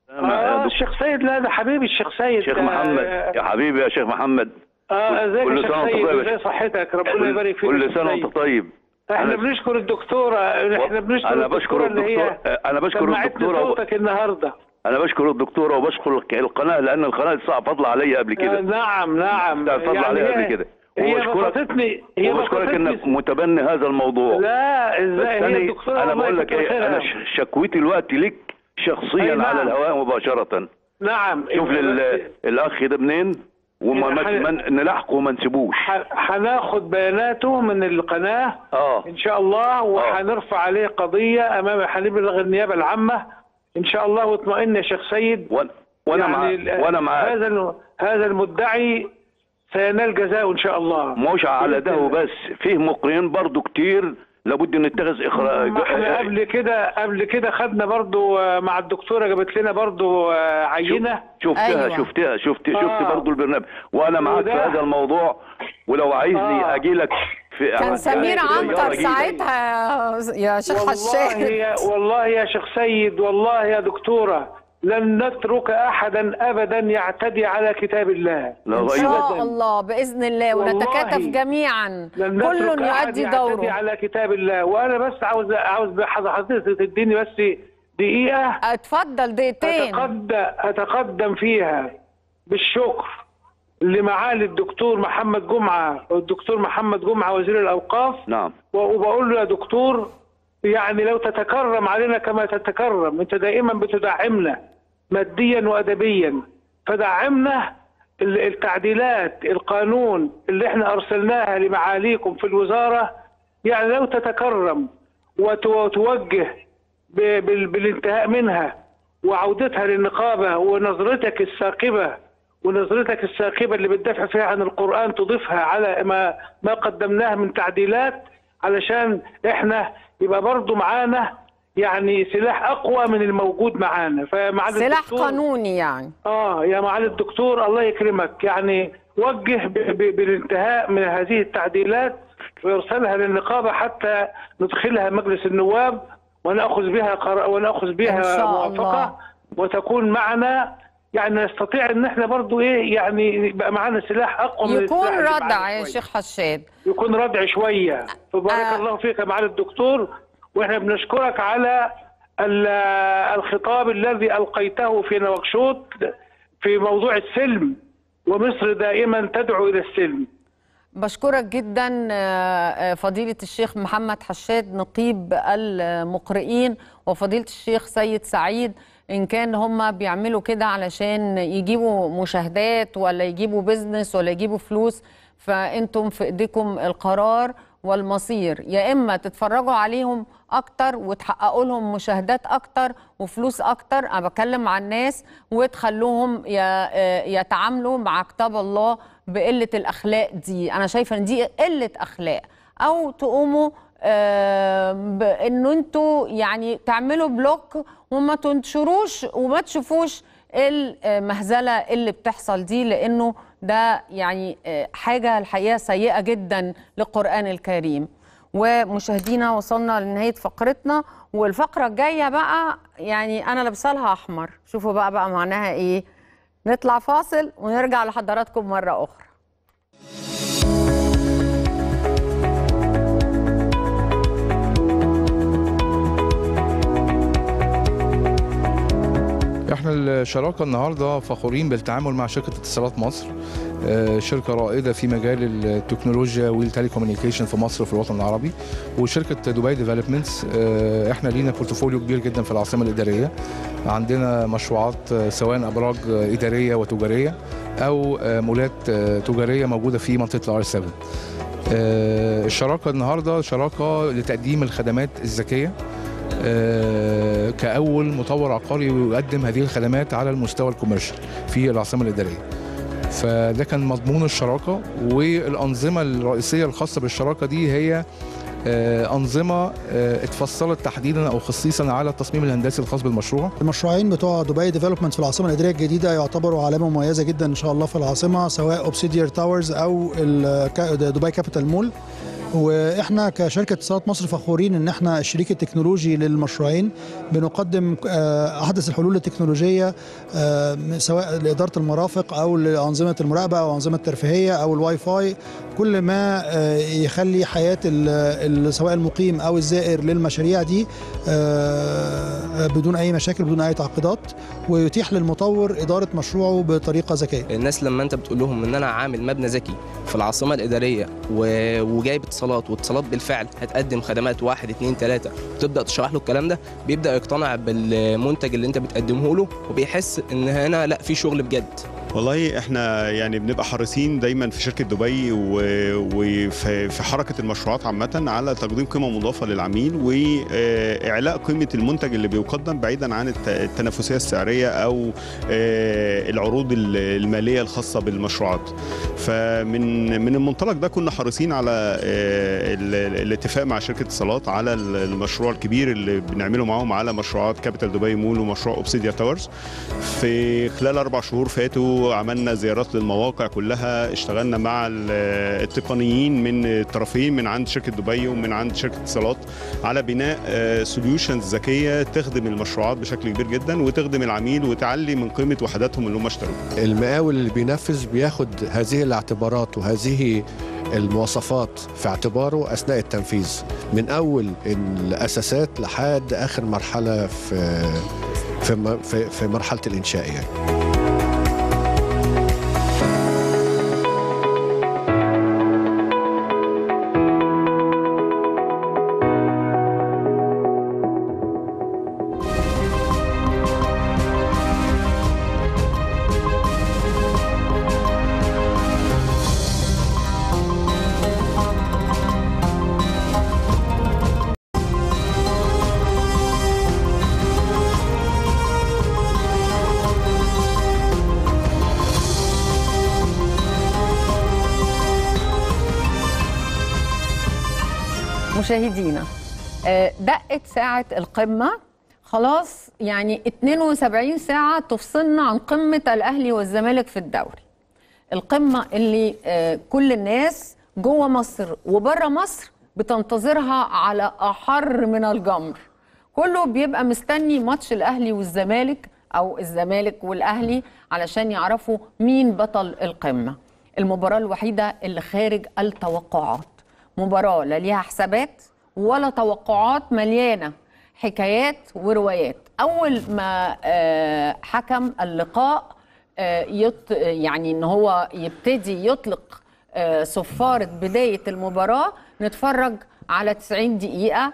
آه الشيخ سيد لا ده حبيبي الشيخ سيد شيخ آه، محمد يا حبيبي يا شيخ محمد اه ازيك كل يا شيخ سنة وأنت سيد طيب يا ازي شيخ. صحتك ربنا يبارك فيك يا كل شيخ سنه سيد. وانت طيب احنا أنا- بنشكر الدكتورة احنا بنشكر انا الدكتورة بشكر اللي هي الدكتور انا بشكر سمعتني الدكتوره و- صوتك النهارده انا بشكر الدكتوره وبشكر الك- القناه لان القناه دي صعب فضل عليا قبل آه، كده نعم نعم ده فضل عليها هي- قبل كده هي وبشكرك بسطتني هي وبشكرك انك بسطتني متبني هذا الموضوع لا بس ازاي هي انا الدكتورة انا الله بقول لك يكتر ايه انا خيرها. ش- شكوتي دلوقتي لك شخصيا أي نعم. على الهواء مباشره نعم شوف لل... الاخ ده منين وما إيه، ما- حل- ما- نلحقه وما نسيبوش ح- هناخد بياناته من القناة اه ان شاء الله وهنرفع عليه قضية امام هنبلغ النيابة العامة ان شاء الله واطمئن يا شيخ سيد وانا وانا يعني مع ال- وانا معاك هذا الم- هذا المدعي سينال جزاءه ان شاء الله مش على ده وبس فيه مقرين برضو كتير لابد نتخذ اخراج ما احنا قبل كده قبل كده خدنا برضو آه، مع الدكتوره جابت لنا برضو آه، عينه شفتها أيوة. شفتها شفت آه. شفت برضو البرنامج وانا معاك في وده- هذا الموضوع ولو عايزني آه. اجي لك في كان سمير في عنتر الطيارة أجيلك. ساعتها يا شيخ والله حشاد يا والله يا شيخ سيد والله يا دكتوره لن نترك احدا ابدا يعتدي على كتاب الله لا ان غير شاء الله باذن الله والله ونتكاتف جميعا لن كل نترك أحد يؤدي يعتدي دوره على كتاب الله وانا بس عاوز عاوز حضرتك تديني بس دقيقه اتفضل دقيقتين أتقدم, أتقدم فيها بالشكر لمعالي الدكتور محمد جمعة والدكتور محمد جمعة وزير الأوقاف نعم وبقول له يا دكتور يعني لو تتكرم علينا كما تتكرم أنت دائما بتدعمنا ماديا وأدبيا فدعمنا ال- التعديلات القانون اللي احنا أرسلناها لمعاليكم في الوزارة يعني لو تتكرم وت- وتوجه ب- بال- بالانتهاء منها وعودتها للنقابة ونظرتك الثاقبة ونظرتك الثاقبة اللي بتدافع فيها عن القرآن تضيفها على ما ما قدمناه من تعديلات علشان احنا يبقى برضو معانا يعني سلاح اقوى من الموجود معانا فمعالي سلاح الدكتور قانوني يعني اه يا معالي الدكتور الله يكرمك يعني وجه ب- ب- بالانتهاء من هذه التعديلات ويرسلها للنقابه حتى ندخلها مجلس النواب وناخذ بها قرار وناخذ إن بها شاء الله. موافقه وتكون معنا يعني نستطيع ان احنا برضو ايه يعني يبقى معانا سلاح اقوى من يكون السلاح اللي ردع معانا يا شوية. شيخ حشاد يكون ردع شويه فبارك آه. الله فيك يا معالي الدكتور واحنا بنشكرك على ال- الخطاب الذي القيته في نواكشوط في موضوع السلم ومصر دائما تدعو الى السلم بشكرك جدا آه، آه، فضيلة الشيخ محمد حشاد نقيب المقرئين وفضيلة الشيخ سيد سعيد إن كان هم بيعملوا كده علشان يجيبوا مشاهدات ولا يجيبوا بيزنس ولا يجيبوا فلوس فأنتم في إيديكم القرار والمصير يا إما تتفرجوا عليهم أكتر وتحققوا لهم مشاهدات أكتر وفلوس أكتر أنا بتكلم عن الناس وتخلوهم ي- آه، يتعاملوا مع كتاب الله بقلة الأخلاق دي أنا شايفة إن دي قلة أخلاق أو تقوموا آه، بإنه أنتوا يعني تعملوا بلوك وما تنشروش وما تشوفوش المهزلة اللي بتحصل دي لأنه ده يعني آه، حاجة الحقيقة سيئة جدا للقرآن الكريم ومشاهدينا وصلنا لنهاية فقرتنا والفقرة الجاية بقى يعني أنا لابسة لها أحمر شوفوا بقى بقى معناها إيه نطلع فاصل ونرجع لحضراتكم مرة أخرى احنا الشراكه النهارده فخورين بالتعامل مع شركه اتصالات مصر آه، شركه رائده في مجال التكنولوجيا والتليكوميونيكيشن في مصر وفي الوطن العربي وشركه دبي ديفلوبمنتس احنا لينا بورتفوليو كبير جدا في العاصمه الاداريه عندنا مشروعات آه، سواء ابراج آه، اداريه وتجاريه او آه، مولات آه، تجاريه موجوده في منطقه الار 7 آه، الشراكه النهارده شراكه لتقديم الخدمات الذكيه آه، كأول مطور عقاري يقدم هذه الخدمات على المستوى الكوميرشال في العاصمة الإدارية فده كان مضمون الشراكة والأنظمة الرئيسية الخاصة بالشراكة دي هي آه، أنظمة آه، اتفصلت تحديدا أو خصيصا على التصميم الهندسي الخاص بالمشروع المشروعين بتوع دبي ديفلوبمنت في العاصمه الاداريه الجديده يعتبروا علامه مميزه جدا ان شاء الله في العاصمه سواء اوبسيدير تاورز او ال- كا- دبي كابيتال مول واحنا كشركه اتصالات مصر فخورين ان احنا الشريك التكنولوجي للمشروعين بنقدم آه، احدث الحلول التكنولوجيه آه، سواء لاداره المرافق او لانظمه المراقبه او انظمه الترفيهيه او الواي فاي كل ما آه، يخلي حياه ال- ال- سواء المقيم او الزائر للمشاريع دي آه، بدون اي مشاكل بدون اي تعقيدات ويتيح للمطور اداره مشروعه بطريقه ذكيه الناس لما انت بتقول لهم ان انا عامل مبنى ذكي في العاصمه الاداريه و- وجايب اتصالات واتصالات بالفعل هتقدم خدمات واحد اتنين تلاته وتبدا تشرح له الكلام ده بيبدا يقتنع بالمنتج اللي انت بتقدمه له وبيحس ان هنا لا في شغل بجد والله احنا يعني بنبقى حريصين دايما في شركه دبي و- وفي في حركه المشروعات عامه على تقديم قيمه مضافه للعميل واعلاء قيمه المنتج اللي بيقدم بعيدا عن الت- التنافسيه السعريه او آه، العروض ال- الماليه الخاصه بالمشروعات فمن من المنطلق ده كنا حريصين على آه، ال- ال- الاتفاق مع شركه اتصالات على ال- المشروع الكبير اللي بنعمله معاهم على مشروعات كابيتال دبي مول ومشروع اوبسيديا تاورز في خلال اربع شهور فاتوا عملنا زيارات للمواقع كلها اشتغلنا مع ال- التقنيين من الطرفين من عند شركه دبي ومن عند شركه اتصالات على بناء سوليوشنز ذكيه تخدم المشروعات بشكل كبير جدا وتخدم العميل وتعلي من قيمه وحداتهم اللي هم اشتروها المقاول اللي بينفذ بياخد هذه الاعتبارات وهذه المواصفات في اعتباره اثناء التنفيذ من اول الاساسات لحد اخر مرحله في في م- في, في مرحله الانشاء يعني مشاهدينا آه، دقت ساعة القمة خلاص يعني 72 ساعة تفصلنا عن قمة الأهلي والزمالك في الدوري القمة اللي آه، كل الناس جوه مصر وبره مصر بتنتظرها على أحر من الجمر كله بيبقى مستني ماتش الأهلي والزمالك أو الزمالك والأهلي علشان يعرفوا مين بطل القمة المباراة الوحيدة اللي خارج التوقعات مباراة لا ليها حسابات ولا توقعات مليانة حكايات وروايات أول ما آه، حكم اللقاء آه، يط يعني ان هو يبتدي يطلق آه، صفارة بداية المباراة نتفرج على 90 دقيقة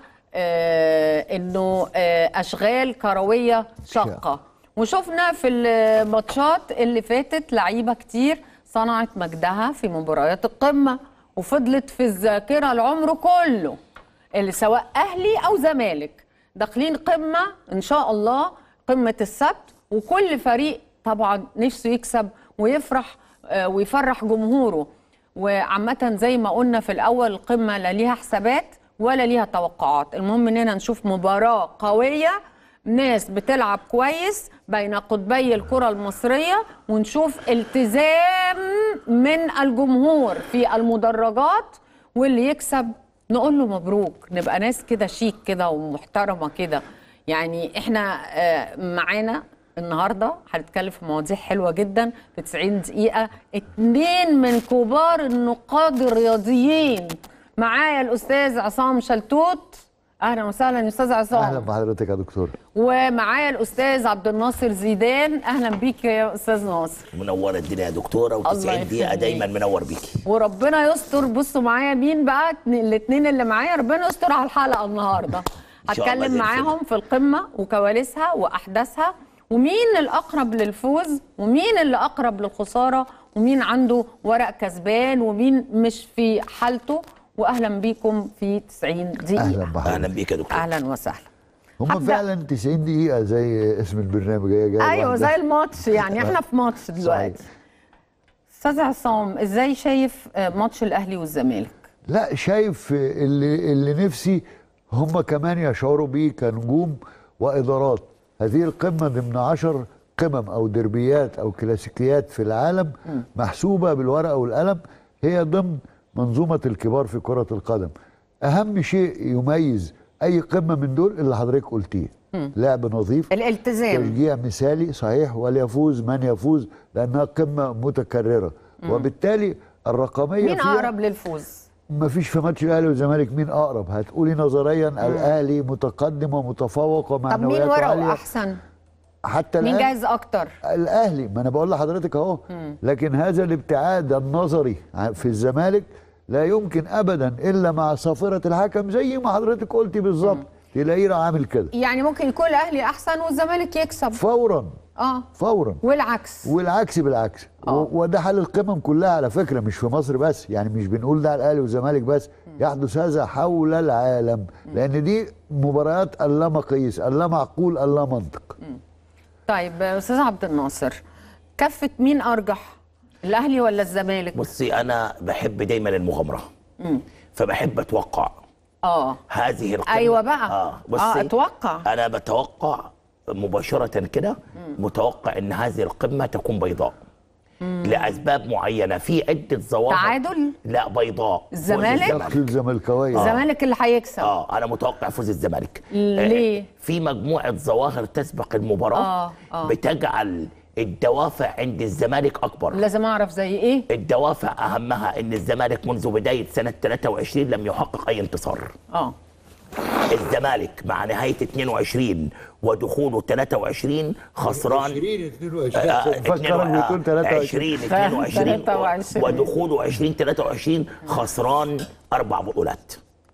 آه، انه آه، اشغال كروية شاقة وشفنا في الماتشات اللي فاتت لعيبة كتير صنعت مجدها في مباريات القمة وفضلت في الذاكرة العمر كله اللي سواء اهلي او زمالك داخلين قمه ان شاء الله قمه السبت وكل فريق طبعا نفسه يكسب ويفرح آه، ويفرح جمهوره وعامه زي ما قلنا في الاول القمه لا ليها حسابات ولا ليها توقعات المهم اننا نشوف مباراه قويه ناس بتلعب كويس بين قطبي الكرة المصرية ونشوف التزام من الجمهور في المدرجات واللي يكسب نقول له مبروك نبقى ناس كده شيك كده ومحترمة كده يعني احنا آه، معانا النهارده هنتكلم في مواضيع حلوه جدا في 90 دقيقه اتنين من كبار النقاد الرياضيين معايا الاستاذ عصام شلتوت اهلا وسهلا يا استاذ عصام اهلا بحضرتك يا دكتور ومعايا الاستاذ عبد الناصر زيدان اهلا بيك يا استاذ ناصر منوره الدنيا يا دكتوره الله و90 دقيقه يخليك. دايما منور بيكي وربنا يستر بصوا معايا مين بقى الاثنين اللي معايا ربنا يستر على الحلقه النهارده إن شاء الله هتكلم زي معاهم في القمه وكواليسها واحداثها ومين الاقرب للفوز ومين اللي اقرب للخساره ومين عنده ورق كسبان ومين مش في حالته واهلا بيكم في 90 دقيقه اهلا بحضرتك اهلا بيك يا دكتور اهلا وسهلا هم هبدأ. فعلا 90 دقيقة زي اسم البرنامج هي جاية ايوه واحدة. زي الماتش يعني احنا في ماتش دلوقتي استاذ عصام ازاي شايف آه، ماتش الاهلي والزمالك لا شايف اللي اللي نفسي هم كمان يشعروا بيه كنجوم وادارات هذه القمه ضمن عشر قمم او دربيات او كلاسيكيات في العالم محسوبه بالورقه والقلم هي ضمن منظومه الكبار في كره القدم اهم شيء يميز اي قمه من دول اللي حضرتك قلتيه مم. لعب نظيف الالتزام تشجيع مثالي صحيح وليفوز من يفوز لانها قمه متكرره مم. وبالتالي الرقميه مين فيها اقرب للفوز ما فيش في ماتش الاهلي والزمالك مين اقرب هتقولي نظريا الاهلي متقدم ومتفوق طب مين ومعنوياته ورقه عاليه احسن حتى مين الآن جاهز اكتر الاهلي ما انا بقول لحضرتك اهو مم. لكن هذا الابتعاد النظري ع- في الزمالك لا يمكن ابدا الا مع صافره الحكم زي ما حضرتك قلتي بالظبط تلاقيه راح عامل كده يعني ممكن يكون الاهلي احسن والزمالك يكسب فورا اه فورا والعكس والعكس بالعكس و- وده حال القمم كلها على فكره مش في مصر بس يعني مش بنقول ده على الاهلي والزمالك بس يحدث هذا حول العالم لان دي مباريات اللا مقيس اللا معقول اللا منطق طيب آه، استاذ عبد الناصر كفه مين ارجح الاهلي ولا الزمالك بصي انا بحب دايما المغامره مم. فبحب اتوقع اه هذه القمه ايوه بقى اه بصي اه اتوقع انا بتوقع مباشره كده متوقع ان هذه القمه تكون بيضاء مم. لاسباب معينه في عده ظواهر تعادل لا بيضاء فوز الزمالك؟ ضغط الزملكاويه الزمالك اللي هيكسب اه انا متوقع فوز الزمالك ليه؟ آه، في مجموعه ظواهر تسبق المباراه آه، آه. بتجعل الدوافع عند الزمالك اكبر لازم اعرف زي ايه الدوافع اهمها ان الزمالك منذ بدايه سنه 23 لم يحقق اي انتصار اه الزمالك مع نهايه 22 ودخوله 23 خسران 20 آه، فكرك بتقول 23 20 22 23. ودخوله 20 23 خسران اربع بطولات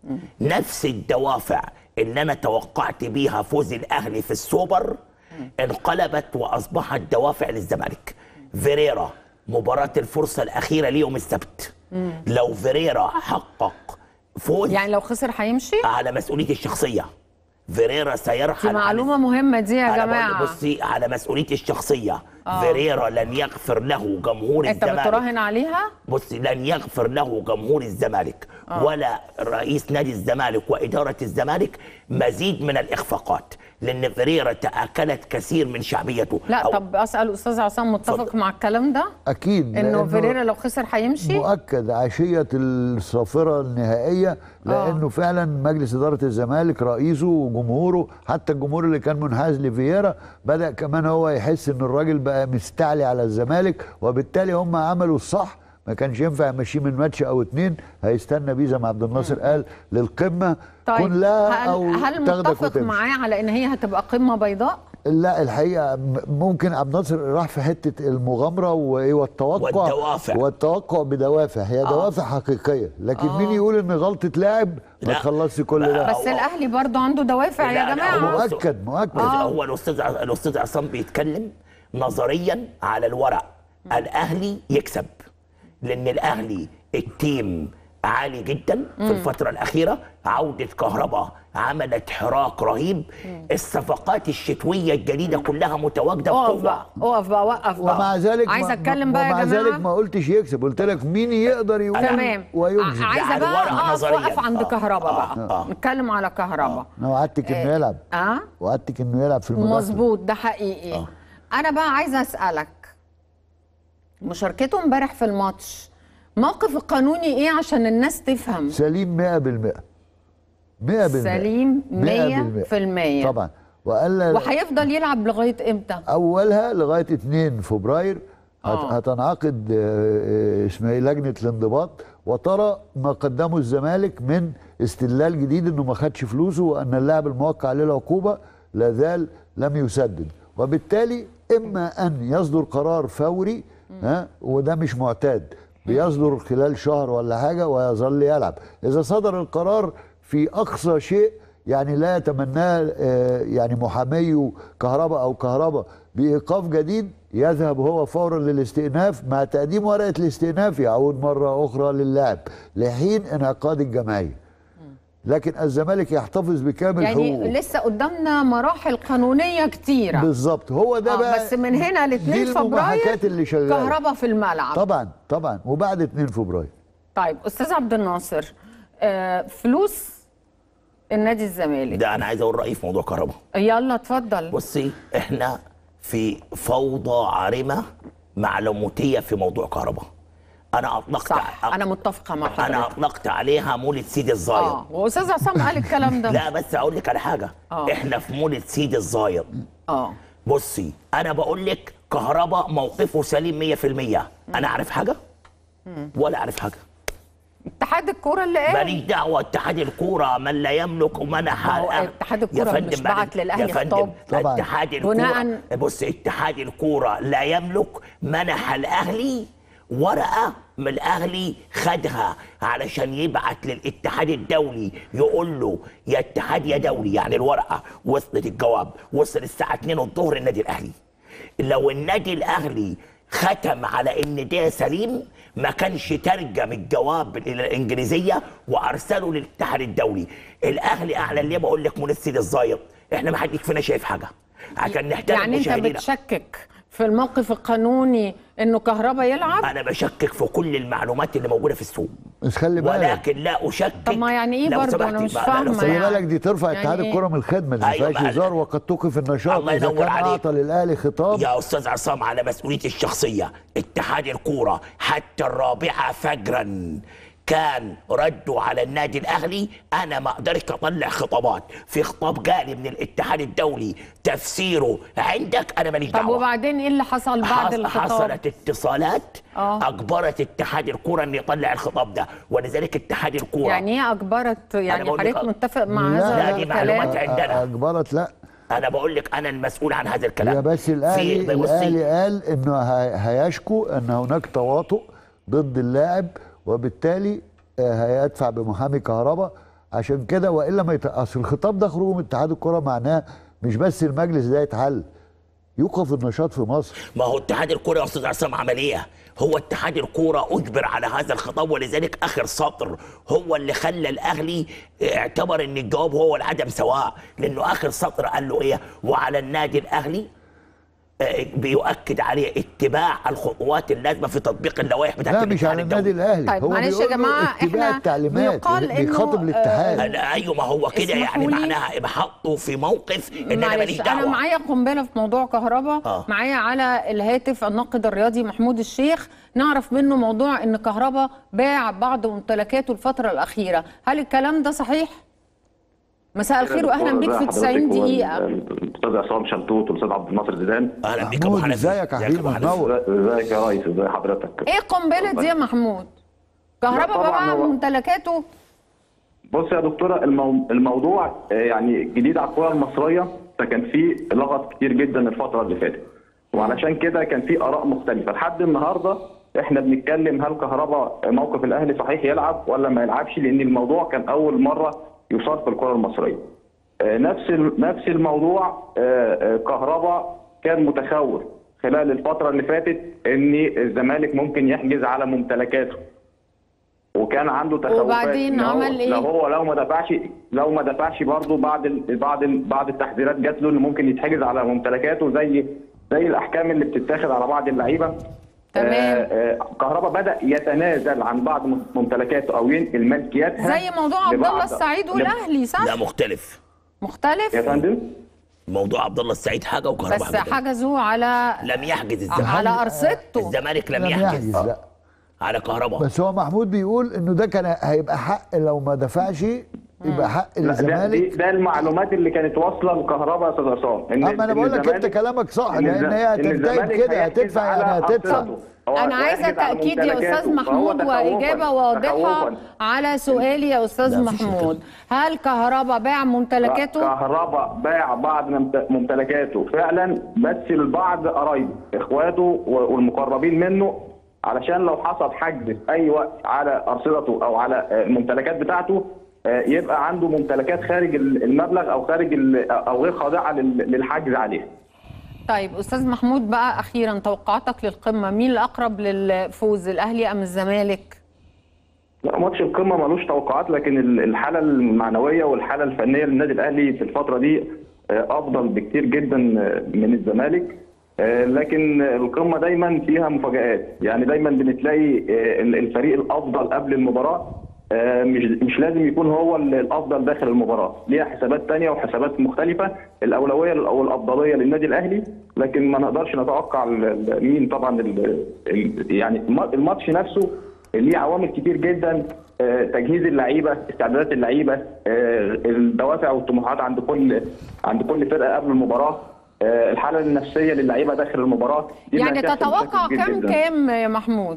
نفس الدوافع اللي انا توقعت بيها فوز الاهلي في السوبر انقلبت واصبحت دوافع للزمالك فيريرا مباراة الفرصة الأخيرة ليوم السبت لو فيريرا حقق فوز يعني لو خسر هيمشي على مسؤوليتي الشخصية فيريرا سيرحل دي عن معلومه مهمه دي يا أنا بقول جماعه بصي على مسؤوليتي الشخصيه آه. فيريرا لن يغفر له جمهور انت الزمالك بتراهن عليها بص لن يغفر له جمهور الزمالك آه. ولا رئيس نادي الزمالك وإدارة الزمالك مزيد من الإخفاقات لأن فريرة تأكلت كثير من شعبيته لا أو- طب اسال استاذ عصام متفق مع الكلام ده اكيد انه لأنه فيريرا لو خسر هيمشي مؤكد عشية الصافرة النهائية لأنه فعلا مجلس إدارة الزمالك رئيسه وجمهوره حتى الجمهور اللي كان منحاز لفييرا بدأ كمان هو يحس إن الراجل بقى مستعلي على الزمالك وبالتالي هم عملوا الصح ما كانش ينفع يمشيه من ماتش او اتنين هيستنى بيه زي ما عبد الناصر قال للقمه طيب كلها هل, او هل تاخدك متفق وتمشي. معاه على ان هي هتبقى قمه بيضاء لا الحقيقه م- ممكن عبد الناصر راح في حته المغامره وايه والتوقع والدوافع. والتوقع بدوافع هي دوافع حقيقيه لكن مين يقول ان غلطه لاعب ما لا. تخلصش كل ده بس الاهلي برضو عنده دوافع لا، يا لا، جماعه هو- مؤكد مؤكد هو الاستاذ ع- الاستاذ عصام بيتكلم نظريا على الورق الاهلي يكسب لان الاهلي التيم عالي جدا في مم. الفتره الاخيره عوده كهرباء عملت حراك رهيب الصفقات الشتويه الجديده كلها متواجده اقف بقوه بقى اقف بقى وقف بقى ومع ذلك عايزه ما- اتكلم بقى يا ومع جماعه ذلك ما قلتش يكسب قلت لك مين يقدر يقول تمام ويجزم ع- عايزه على بقى الورق اقف نظرياً. وقف عند آه، كهرباء آه، بقى آه. نتكلم على كهرباء انا وعدتك انه يلعب اه وعدتك انه يلعب في المداخله مظبوط ده حقيقي انا بقى عايزه اسالك مشاركته امبارح في الماتش موقف القانوني ايه عشان الناس تفهم سليم 100% 100% سليم 100% طبعا وقال وهيفضل يلعب لغايه امتى اولها لغايه 2 فبراير هت- آه. هتنعقد آه، آه، اسمها ايه لجنه الانضباط وترى ما قدمه الزمالك من استدلال جديد انه ما خدش فلوسه وان اللاعب الموقع عليه العقوبه لا زال لم يسدد وبالتالي اما ان يصدر قرار فوري ها وده مش معتاد بيصدر خلال شهر ولا حاجه ويظل يلعب اذا صدر القرار في اقصى شيء يعني لا يتمناه آه، يعني محامي كهرباء او كهرباء بايقاف جديد يذهب هو فورا للاستئناف مع تقديم ورقه الاستئناف يعود مره اخرى للاعب لحين انعقاد الجمعيه لكن الزمالك يحتفظ بكامل يعني حقوقه لسه قدامنا مراحل قانونيه كتيره بالظبط هو ده آه، بقى بس من هنا ل دي 2 المماحكات فبراير اللي شغاله كهرباء في الملعب طبعا طبعا وبعد 2 فبراير طيب استاذ عبد الناصر آه فلوس النادي الزمالك ده انا عايز اقول رايي في موضوع كهرباء يلا اتفضل بصي احنا في فوضى عارمه معلوماتيه في موضوع كهرباء انا اطلقت صح انا متفقه مع حضرتك انا اطلقت عليها مولد سيد الزايد اه واستاذ عصام قال الكلام ده لا بس اقول لك على حاجه آه. احنا في مولد سيد الزايد اه بصي انا بقول لك كهرباء موقفه سليم 100% انا عارف حاجه ولا عارف حاجه اتحاد الكوره اللي قال ماليش دعوه اتحاد الكوره من لا يملك منح ما هو الأهل. اتحاد يا الكورة فندم مش معلش. بعت للأهلي يا فندم خطاب. طبعاً. اتحاد الكوره بناءً- بص اتحاد الكوره لا يملك منح الاهلي ورقه من الاهلي خدها علشان يبعت للاتحاد الدولي يقول له يا اتحاد يا دولي يعني الورقه وصلت الجواب وصل الساعه 2 الظهر النادي الاهلي لو النادي الاهلي ختم على ان ده سليم ما كانش ترجم الجواب الى الانجليزيه وارسله للاتحاد الدولي الاهلي اعلن ليه بقول لك منسي الزايد احنا ما حد فينا شايف حاجه عشان نحترم يعني انت مشاهدينا بتشكك في الموقف القانوني انه كهربا يلعب انا بشكك في كل المعلومات اللي موجوده في السوق بس خلي بالك ولكن لا اشكك طب ما يعني ايه لو برضه سمحتي انا مش بقى، لا، لو فاهمه خلي يعني. بالك دي ترفع يعني اتحاد إيه؟ الكره من الخدمه دي ما أيوة فيهاش بقى. هزار وقد توقف النشاط الله اذا ينور كان عليك. اعطى للاهلي خطاب يا استاذ عصام على مسؤوليتي الشخصيه اتحاد الكوره حتى الرابعه فجرا كان ردوا على النادي الاهلي انا ما اقدرش اطلع خطابات في خطاب جالي من الاتحاد الدولي تفسيره عندك انا ماليش طب دعوه وبعدين ايه اللي حصل بعد حص- الخطاب حصلت اتصالات آه. اجبرت اتحاد الكوره ان يطلع الخطاب ده ولذلك اتحاد الكوره يعني ايه اجبرت يعني بقول لك حضرتك أه. متفق مع لا، هذا لا، دي معلومات الكلام عندنا. اجبرت لا انا بقول لك انا المسؤول عن هذا الكلام هي بس الاهلي في- بصي، الاهلي قال انه هي- هيشكو ان هناك تواطؤ ضد اللاعب وبالتالي آه، هيدفع بمحامي كهرباء عشان كده والا ما يت... اصل الخطاب ده خروج من اتحاد الكره معناه مش بس المجلس ده يتحل يوقف النشاط في مصر ما هو اتحاد الكوره يا استاذ عصام عمل ايه؟ هو اتحاد الكوره اجبر على هذا الخطاب ولذلك اخر سطر هو اللي خلى الاهلي اعتبر ان الجواب هو العدم سواء لانه اخر سطر قال له ايه؟ وعلى النادي الاهلي آه، بيؤكد عليه اتباع الخطوات اللازمه في تطبيق اللوائح بتاعت لا مش على النادي الاهلي طيب هو معلش يا بيقول له جماعة، اتباع إحنا التعليمات بيقال إنه، بيخاطب الاتحاد أنا ايوه ما هو كده يعني اسمحوا لي. معناها يبقى حطه في موقف ان انا ماليش معلش انا دعوه معايا قنبله في موضوع كهرباء آه. معايا على الهاتف الناقد الرياضي محمود الشيخ نعرف منه موضوع ان كهرباء باع بعض ممتلكاته الفتره الاخيره هل الكلام ده صحيح مساء الخير واهلا بيك في 90 دقيقه الاستاذ عصام شلتوت والاستاذ عبد الناصر زيدان اهلا بيك محمود ازيك يا حبيبي منور ازيك يا ريس ازي حضرتك ايه القنبله دي يا محمود كهرباء لا طبعاً باع هو- ممتلكاته بص يا دكتوره المو... الموضوع آه، يعني جديد على الكره المصريه فكان فيه لغط كتير جدا الفتره اللي فاتت وعلشان كده كان في اراء مختلفه لحد النهارده احنا بنتكلم هل كهرباء موقف الاهلي صحيح يلعب ولا ما يلعبش لان الموضوع كان اول مره يصار في الكره المصريه آه، نفس ال- نفس الموضوع آه، آه، كهرباء كان متخوف خلال الفتره اللي فاتت ان الزمالك ممكن يحجز على ممتلكاته وكان عنده تخوفات وبعدين إن هو- عمل إيه؟ لو هو لو ما دفعش لو ما دفعش برضه بعد ال- بعد ال- بعد التحذيرات جات له انه ممكن يتحجز على ممتلكاته زي زي الاحكام اللي بتتاخد على بعض اللعيبه تمام. كهربا بدا يتنازل عن بعض ممتلكاته او ينقل ملكياتها زي موضوع عبد لبعض- الله السعيد لب- والاهلي صح لا مختلف مختلف يا فندم موضوع عبد الله السعيد حاجه وكهرباء بس حاجه تانية. حجزوا على لم يحجز الزمالك على ارصدته الزمالك لم, لم يحجز, يحجز لا على كهرباء بس هو محمود بيقول انه ده كان هيبقى حق لو ما دفعش يبقى حق لا ده, دي- الزمالك ده المعلومات اللي كانت واصله لكهرباء يا استاذ عصام إن- اما انا إن بقول لك انت الزمالك- كلامك صح إن لان الز- هي إن هتنتهي الزمالك بكده هيحجز هتدفع على يعني هتدفع أرصدته. هو انا عايزه هيحجز على تاكيد يا ممتلكاته. استاذ فهو محمود تخوفاً- واجابه واضحه تخوفاً. على سؤالي يا استاذ محمود هل كهرباء باع ممتلكاته كهرباء باع بعض ممت- ممتلكاته فعلا بس لبعض قرايبه اخواته و- والمقربين منه علشان لو حصل حجز في اي وقت على ارصدته او على آه، الممتلكات بتاعته آه، يبقى عنده ممتلكات خارج ال- المبلغ او خارج ال- او غير خاضعه لل- للحجز عليها طيب استاذ محمود بقى اخيرا توقعاتك للقمه مين الاقرب للفوز الاهلي ام الزمالك لا ماتش القمه ملوش توقعات لكن ال- الحاله المعنويه والحاله الفنيه للنادي الاهلي في الفتره دي آه، افضل بكتير جدا آه، من الزمالك آه، لكن القمه دايما فيها مفاجآت يعني دايما بنتلاقي آه، ال- الفريق الافضل قبل المباراه آه، مش مش لازم يكون هو ال- الافضل داخل المباراه ليها حسابات تانية وحسابات مختلفه الاولويه او الافضليه للنادي الاهلي لكن ما نقدرش نتوقع ال- ال- مين طبعا ال- ال- يعني الم- الماتش نفسه ليه عوامل كتير جدا آه، تجهيز اللعيبه استعدادات اللعيبه آه، الدوافع والطموحات عند كل عند كل فرقه قبل المباراه آه، الحاله النفسيه للعيبه داخل المباراه دي اللي يعني هتحسم تتوقع بشكل كبير كام جداً. كام يا محمود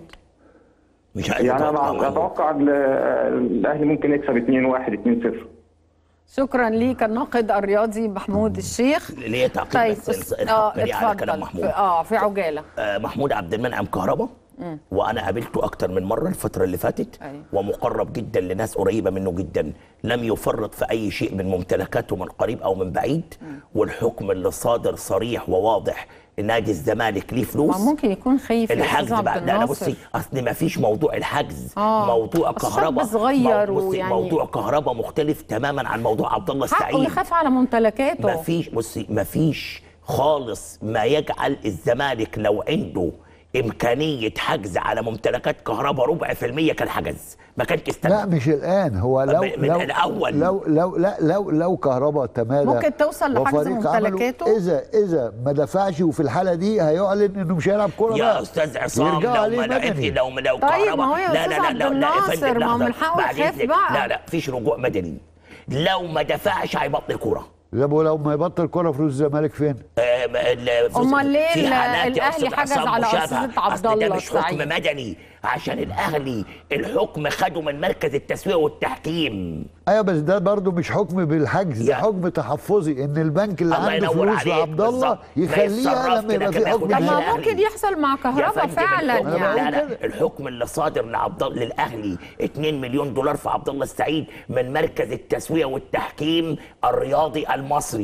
مش عايز يعني أتوقع انا محمود. اتوقع ال- الاهلي ممكن يكسب 2 1 2 0 شكرا ليك الناقد الرياضي محمود الشيخ ليه تعقيب طيب بس أس- الحق اه ليه على كلام اتفضل محمود في- اه في عجاله آه، محمود عبد المنعم كهربا مم. وانا قابلته اكتر من مره الفتره اللي فاتت أيوة. ومقرب جدا لناس قريبه منه جدا لم يفرط في اي شيء من ممتلكاته من قريب او من بعيد والحكم اللي صادر صريح وواضح نادي الزمالك ليه ما فلوس ممكن يكون خايف يا الحجز استاذ عبد بقى لا لا الناصر بصي اصل ما فيش موضوع الحجز آه. موضوع الشاب كهرباء صغير مو- بصي ويعني- موضوع كهرباء مختلف تماما عن موضوع عبد الله حقه السعيد يخاف على ممتلكاته ما فيش بصي ما فيش خالص ما يجعل الزمالك لو عنده امكانيه حجز على ممتلكات كهرباء ربع في المية كان حجز ما كانش استنى لا مش الان هو لو من- من لو الأول. لو لو لا لو لو كهرباء تمادى ممكن توصل لحجز وفريق عمله ممتلكاته؟ اذا اذا ما دفعش وفي الحاله دي هيعلن انه مش هيلعب كوره يا بقى استاذ عصام يرجعوا لو عليه ما لعبش مدني. لو لو طيب، كهرباء ما هو يا لا أستاذ لا لا عبد لا, لا يا الناصر، فندم ما هو لحظة. من حقه بعد يخاف إذنك. بقى. لا لا فيش رجوع مدني لو ما دفعش هيبطل كوره طب ولو ما يبطل كوره فلوس الزمالك فين؟ آه، ما- ال- في- أمال ليه في ال- حالات يا الأهلي أستاذ حجز عصام على مشابهة. أرصدة عبد أصل ده الله مش حكم السعيد؟ مدني عشان الاهلي الحكم خده من مركز التسويق والتحكيم ايوه بس ده برضه مش حكم بالحجز ده حكم تحفظي ان البنك اللي الله عنده ينور فلوس عليك، لعبد الله بالظبط. ما يخليها يتصرفش لما يبقى لكن في ما حكم ياخدهاش طب ما نهائي. ممكن يحصل مع يا كهرباء فندم فعلا الحكم يعني لا لا الحكم اللي صادر لعبد الله للاهلي 2 مليون دولار في عبد الله السعيد من مركز التسويق والتحكيم الرياضي المصري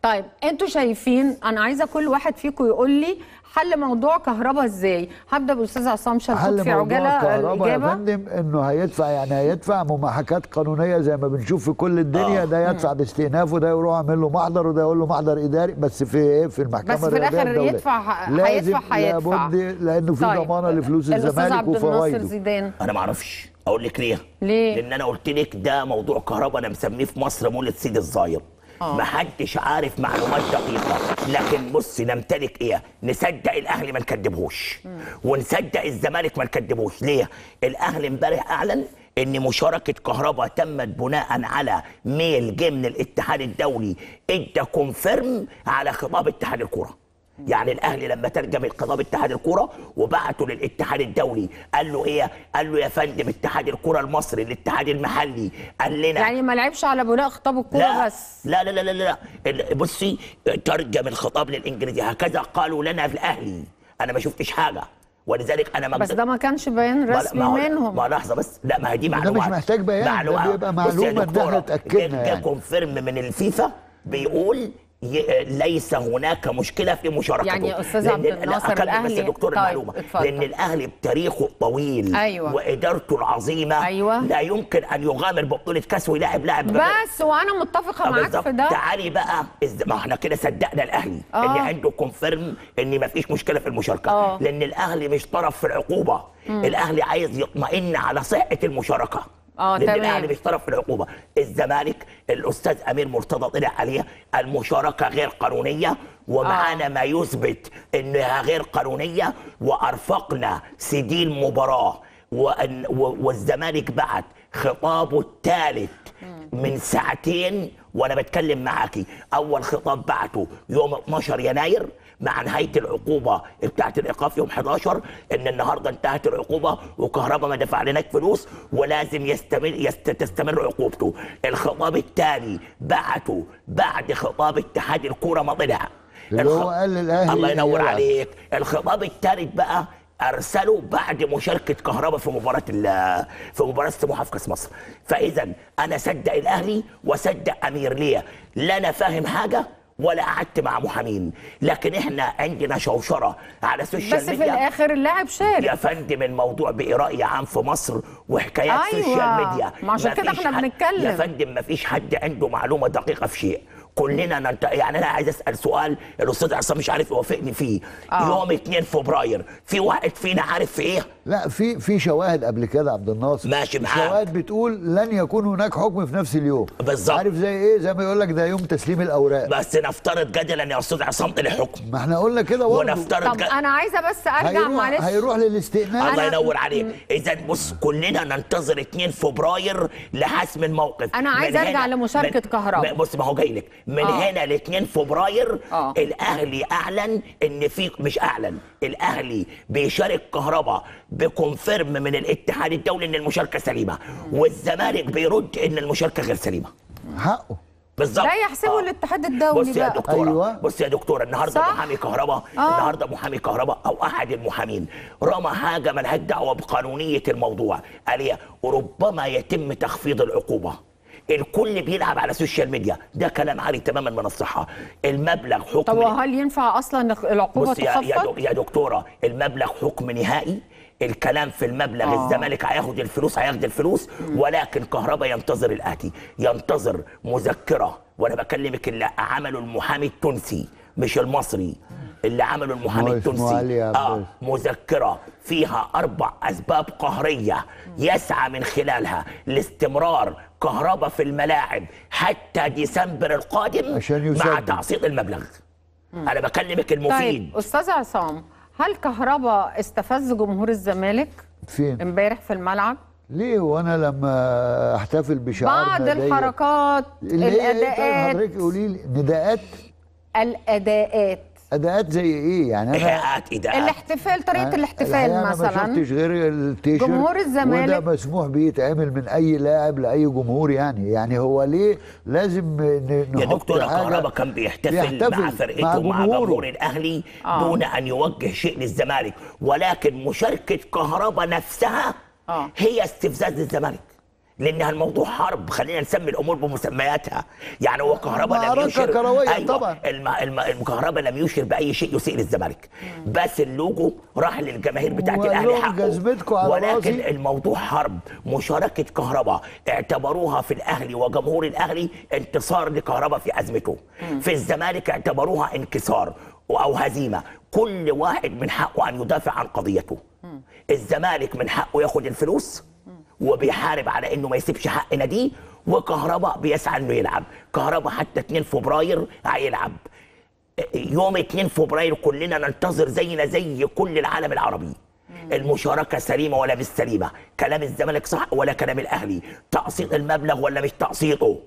طيب انتوا شايفين انا عايزه كل واحد فيكم يقول لي حل موضوع كهرباء ازاي هبدا بالاستاذ عصام شلتوت حل في موضوع عجاله الكهرباء يا الاجابه فندم انه هيدفع يعني هيدفع مماحكات قانونيه زي ما بنشوف في كل الدنيا آه. ده يدفع باستئناف وده يروح يعمل له محضر وده يقول له محضر اداري بس في ايه في المحكمه بس في الرياضيه الآخر الدولية. يدفع- لازم هيدفع- هيدفع. لابد لانه في طيب. ضمانه لفلوس الاستاذ الزمالك عبد الناصر وفوائده زيدان انا ما اعرفش اقول لك ليه ليه لان انا قلت لك ده موضوع كهرباء انا مسميه في مصر مولد سيد الظاهر آه. محدش عارف معلومات دقيقة لكن بصي نمتلك ايه نصدق الاهلي ما نكدبهوش ونصدق الزمالك ما نكدبهوش ليه الاهلي امبارح اعلن ان مشاركة كهرباء تمت بناء على ميل جه من الاتحاد الدولي ادى كونفيرم على خطاب اتحاد الكرة يعني الاهلي لما ترجم خطاب اتحاد الكوره وبعته للاتحاد الدولي قال له ايه قال له يا فندم اتحاد الكوره المصري الاتحاد المحلي قال لنا يعني ما لعبش على بناء خطاب الكوره لا بس لا لا لا لا, لا. ال- بصي ترجم الخطاب للانجليزي هكذا قالوا لنا في الاهلي انا ما شفتش حاجه ولذلك انا ما بس ده ما كانش بيان ما- رسمي ما هو- منهم ما لحظه بس لا ما هي دي ده مش معلومات محتاج بيان، ده معلومات. بيبقى بصي يا معلومة إن دكتورة، إحنا اتأكدنا جه- جه يعني. كونفيرم من الفيفا بيقول ي- ليس هناك مشكله في مشاركته يعني يا أستاذ لأن- عبد لا، الناصر أكمل بس الأهلي- يا دكتور طيب، المعلومه اتفضل. لان الاهلي بتاريخه الطويل أيوة. وادارته العظيمه أيوة. لا يمكن ان يغامر ببطوله كاس ويلاعب لاعب بس وانا متفقه آه، معاك بالظبط. في ده تعالي بقى إز- ما احنا كده صدقنا الاهلي آه. ان عنده كونفيرم ان ما فيش مشكله في المشاركه آه. لان الاهلي مش طرف في العقوبه مم. الاهلي عايز يطمئن على صحه المشاركه آه، لان تمام. الاهلي مش طرف في العقوبه الزمالك الاستاذ امير مرتضى طلع عليه المشاركه غير قانونيه ومعانا ما يثبت انها غير قانونيه وارفقنا سيدي المباراه وأن و- والزمالك بعت خطابه الثالث من ساعتين وانا بتكلم معاكي اول خطاب بعته يوم 12 يناير مع نهايه العقوبه بتاعت الايقاف يوم 11 ان النهارده انتهت العقوبه وكهرباء ما دفع لناش فلوس ولازم يستمر يست تستمر عقوبته الخطاب الثاني بعته بعد خطاب اتحاد الكوره ما طلع اللي هو الخ- قال للأهلي الله ينور يلعب. عليك الخطاب الثالث بقى ارسله بعد مشاركه كهرباء في مباراه ال- في مباراه سموحه في كاس مصر فاذا انا صدق الاهلي وصدق امير ليه لا انا فاهم حاجه ولا قعدت مع محامين لكن احنا عندنا شوشره على السوشيال بس في ميديا الاخر اللاعب شارك يا فندم الموضوع بقى رأي عام في مصر وحكايات أيوة. سوشيال ميديا ما عشان كده مفيش احنا حد- بنتكلم. يا فندم ما فيش حد عنده معلومه دقيقه في شيء كلنا ننت... يعني انا عايز اسال سؤال الاستاذ عصام مش عارف يوافقني فيه آه. يوم 2 فبراير في واحد فينا عارف في ايه لا في في شواهد قبل كده عبد الناصر ماشي معاك. شواهد بتقول لن يكون هناك حكم في نفس اليوم بالظبط. عارف زي ايه زي ما يقول لك ده يوم تسليم الاوراق بس نفترض جدلا يا استاذ عصام طلع حكم ما احنا قلنا كده برضه ونفترض طب انا عايزه بس ارجع هيروح معلش هيروح للاستئناف الله ينور عليك اذا بص كلنا ننتظر 2 فبراير لحسم الموقف أنا من عايزة أرجع هنا- لمشاركة من- كهرباء. بص ما هو جاي لك من آه. هنا ل 2 فبراير آه. الاهلي اعلن ان في مش اعلن الاهلي بيشارك كهرباء بكونفيرم من الاتحاد الدولي ان المشاركه سليمه والزمالك بيرد ان المشاركه غير سليمه حقه بالظبط ده يحسبه الاتحاد الدولي بص يا بقى دكتوره أيوة. بص يا دكتوره النهارده صح؟ محامي كهرباء آه. النهارده محامي كهرباء او احد المحامين رمى حاجه ملهاش دعوه بقانونيه الموضوع قال إيه؟ وربما يتم تخفيض العقوبه الكل بيلعب على السوشيال ميديا ده كلام عالي تماما من الصحه المبلغ حكم طب وهل ينفع اصلا العقوبه بص يا يا, تخفض دك- يا دكتوره المبلغ حكم نهائي الكلام في المبلغ آه. آه. الزمالك هياخد الفلوس هياخد الفلوس ولكن كهرباء ينتظر الاتي ينتظر مذكره وانا بكلمك اللي عمله المحامي التونسي مش المصري اللي عمله المحامي هو اسمه التونسي علي عباس. اه مذكره فيها اربع اسباب قهريه يسعى من خلالها لاستمرار كهرباء في الملاعب حتى ديسمبر القادم عشان مع يسدد. تعصيب المبلغ انا بكلمك المفيد طيب استاذ عصام هل كهربا استفز جمهور الزمالك فين امبارح في الملعب ليه وانا لما احتفل بشعار بعض نادية- الحركات اللي هي إيه طيب الاداءات حضرتك قولي لي نداءات الاداءات اداءات زي ايه يعني انا إيهاءات إيداءات الاحتفال طريقه الحقيقة الاحتفال أنا ما مثلا شفتش غير التيشيرت جمهور الزمالك- وده مسموح بيه يتعمل من اي لاعب لاي جمهور يعني يعني هو ليه لازم ن- يا نحط دكتور حاجة كهربا كان بيحتفل, بيحتفل مع فرقته مع, جمهوره. جمهور الاهلي آه. دون ان يوجه شيء للزمالك ولكن مشاركه كهربا نفسها آه. هي استفزاز للزمالك لانها الموضوع حرب خلينا نسمي الامور بمسمياتها يعني هو كهرباء لم معركة يشر كروية أيوة طبعا. الم... الم... الكهرباء لم يشر باي شيء يسيء للزمالك بس اللوجو راح للجماهير بتاعت وقال الاهلي لهم حقه جزمتكم على ولكن راسي. الموضوع حرب مشاركه كهرباء اعتبروها في الاهلي وجمهور الاهلي انتصار لكهرباء في ازمته في الزمالك اعتبروها انكسار او هزيمه كل واحد من حقه ان يدافع عن قضيته الزمالك من حقه ياخد الفلوس وبيحارب على انه ما يسيبش حق ناديه وكهرباء بيسعى انه يلعب كهرباء حتى 2 فبراير هيلعب يوم 2 فبراير كلنا ننتظر زينا زي كل العالم العربي المشاركة سليمة ولا مش سليمة كلام الزمالك صح ولا كلام الأهلي تقسيط المبلغ ولا مش تقسيطه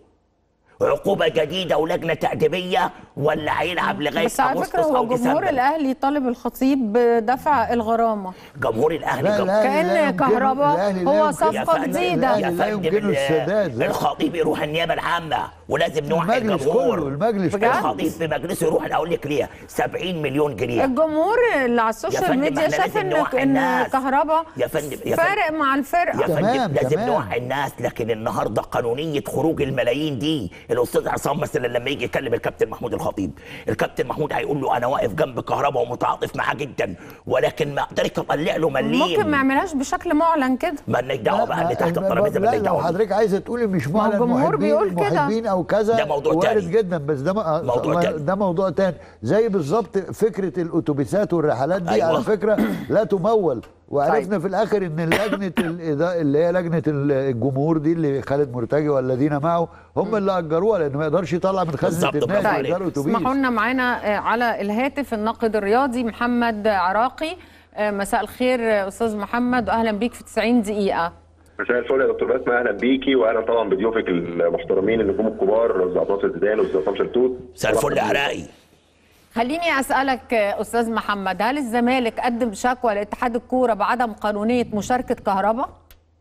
عقوبة جديدة ولجنة تأديبية ولا هيلعب لغاية بس على أغسطس فكره هو أو جمهور ديسمبر الاهلي طالب الخطيب بدفع الغرامه جمهور الاهلي لا، جم- الأهلي لا كأن يمكنه- كهرباء الأهلي لا هو يمكنه- صفقة يا فندم- جديدة. يا الأهلي لا فندم يمكنه ال- السداد، لا. الخطيب يروح النيابه العامه ولازم نوعي المجلس الجمهور كله، المجلس بجد؟ كله. الخطيب بمجلسه يروح اقول لك ليه 70 مليون جنيه الجمهور اللي على يا السوشيال فندم، ميديا احنا شاف لازم ان نوعي ان الناس. كهرباء يا فندم يا فندم فارق مع الفرقه يا فندم لازم نوعي الناس لكن النهارده قانونيه خروج الملايين دي الاستاذ عصام مثلا لما يجي يكلم الكابتن محمود الخطيب الكابتن محمود هيقول له انا واقف جنب كهرباء ومتعاطف معاه جدا ولكن ما اقدرش اطلع له مليم ممكن ما يعملش بشكل معلن كده مالناش دعوه بقى اللي تحت الترابيزه لا مالناش لو دعوه حضرتك عايزه تقولي مش ما هو معلن الجمهور محبين بيقول كده. محبين او كذا ده موضوع وارد تاني. جدا بس ده م- موضوع تاني. ده موضوع تاني زي بالظبط فكره الاتوبيسات والرحلات دي أيوة. على فكره لا تمول وعرفنا في الاخر ان لجنه الإدا- اللي هي لجنه الجمهور دي اللي خالد مرتجي والذين معه هم اللي اجروها لان ما يقدرش يطلع من خزنه بالظبط، النادي برافو ايجار اتوبيس اسمحوا لنا معانا آه، على الهاتف الناقد الرياضي محمد عراقي آه، مساء الخير آه، استاذ محمد واهلا بيك في 90 دقيقه مساء الفل يا دكتور بسمة اهلا بيكي واهلا طبعا بضيوفك المحترمين النجوم الكبار الاستاذ عبد الناصر زيدان والاستاذ عصام شلتوت مساء الفل عراقي خليني اسالك آه، استاذ محمد هل الزمالك قدم شكوى لاتحاد الكوره بعدم قانونيه مشاركه كهرباء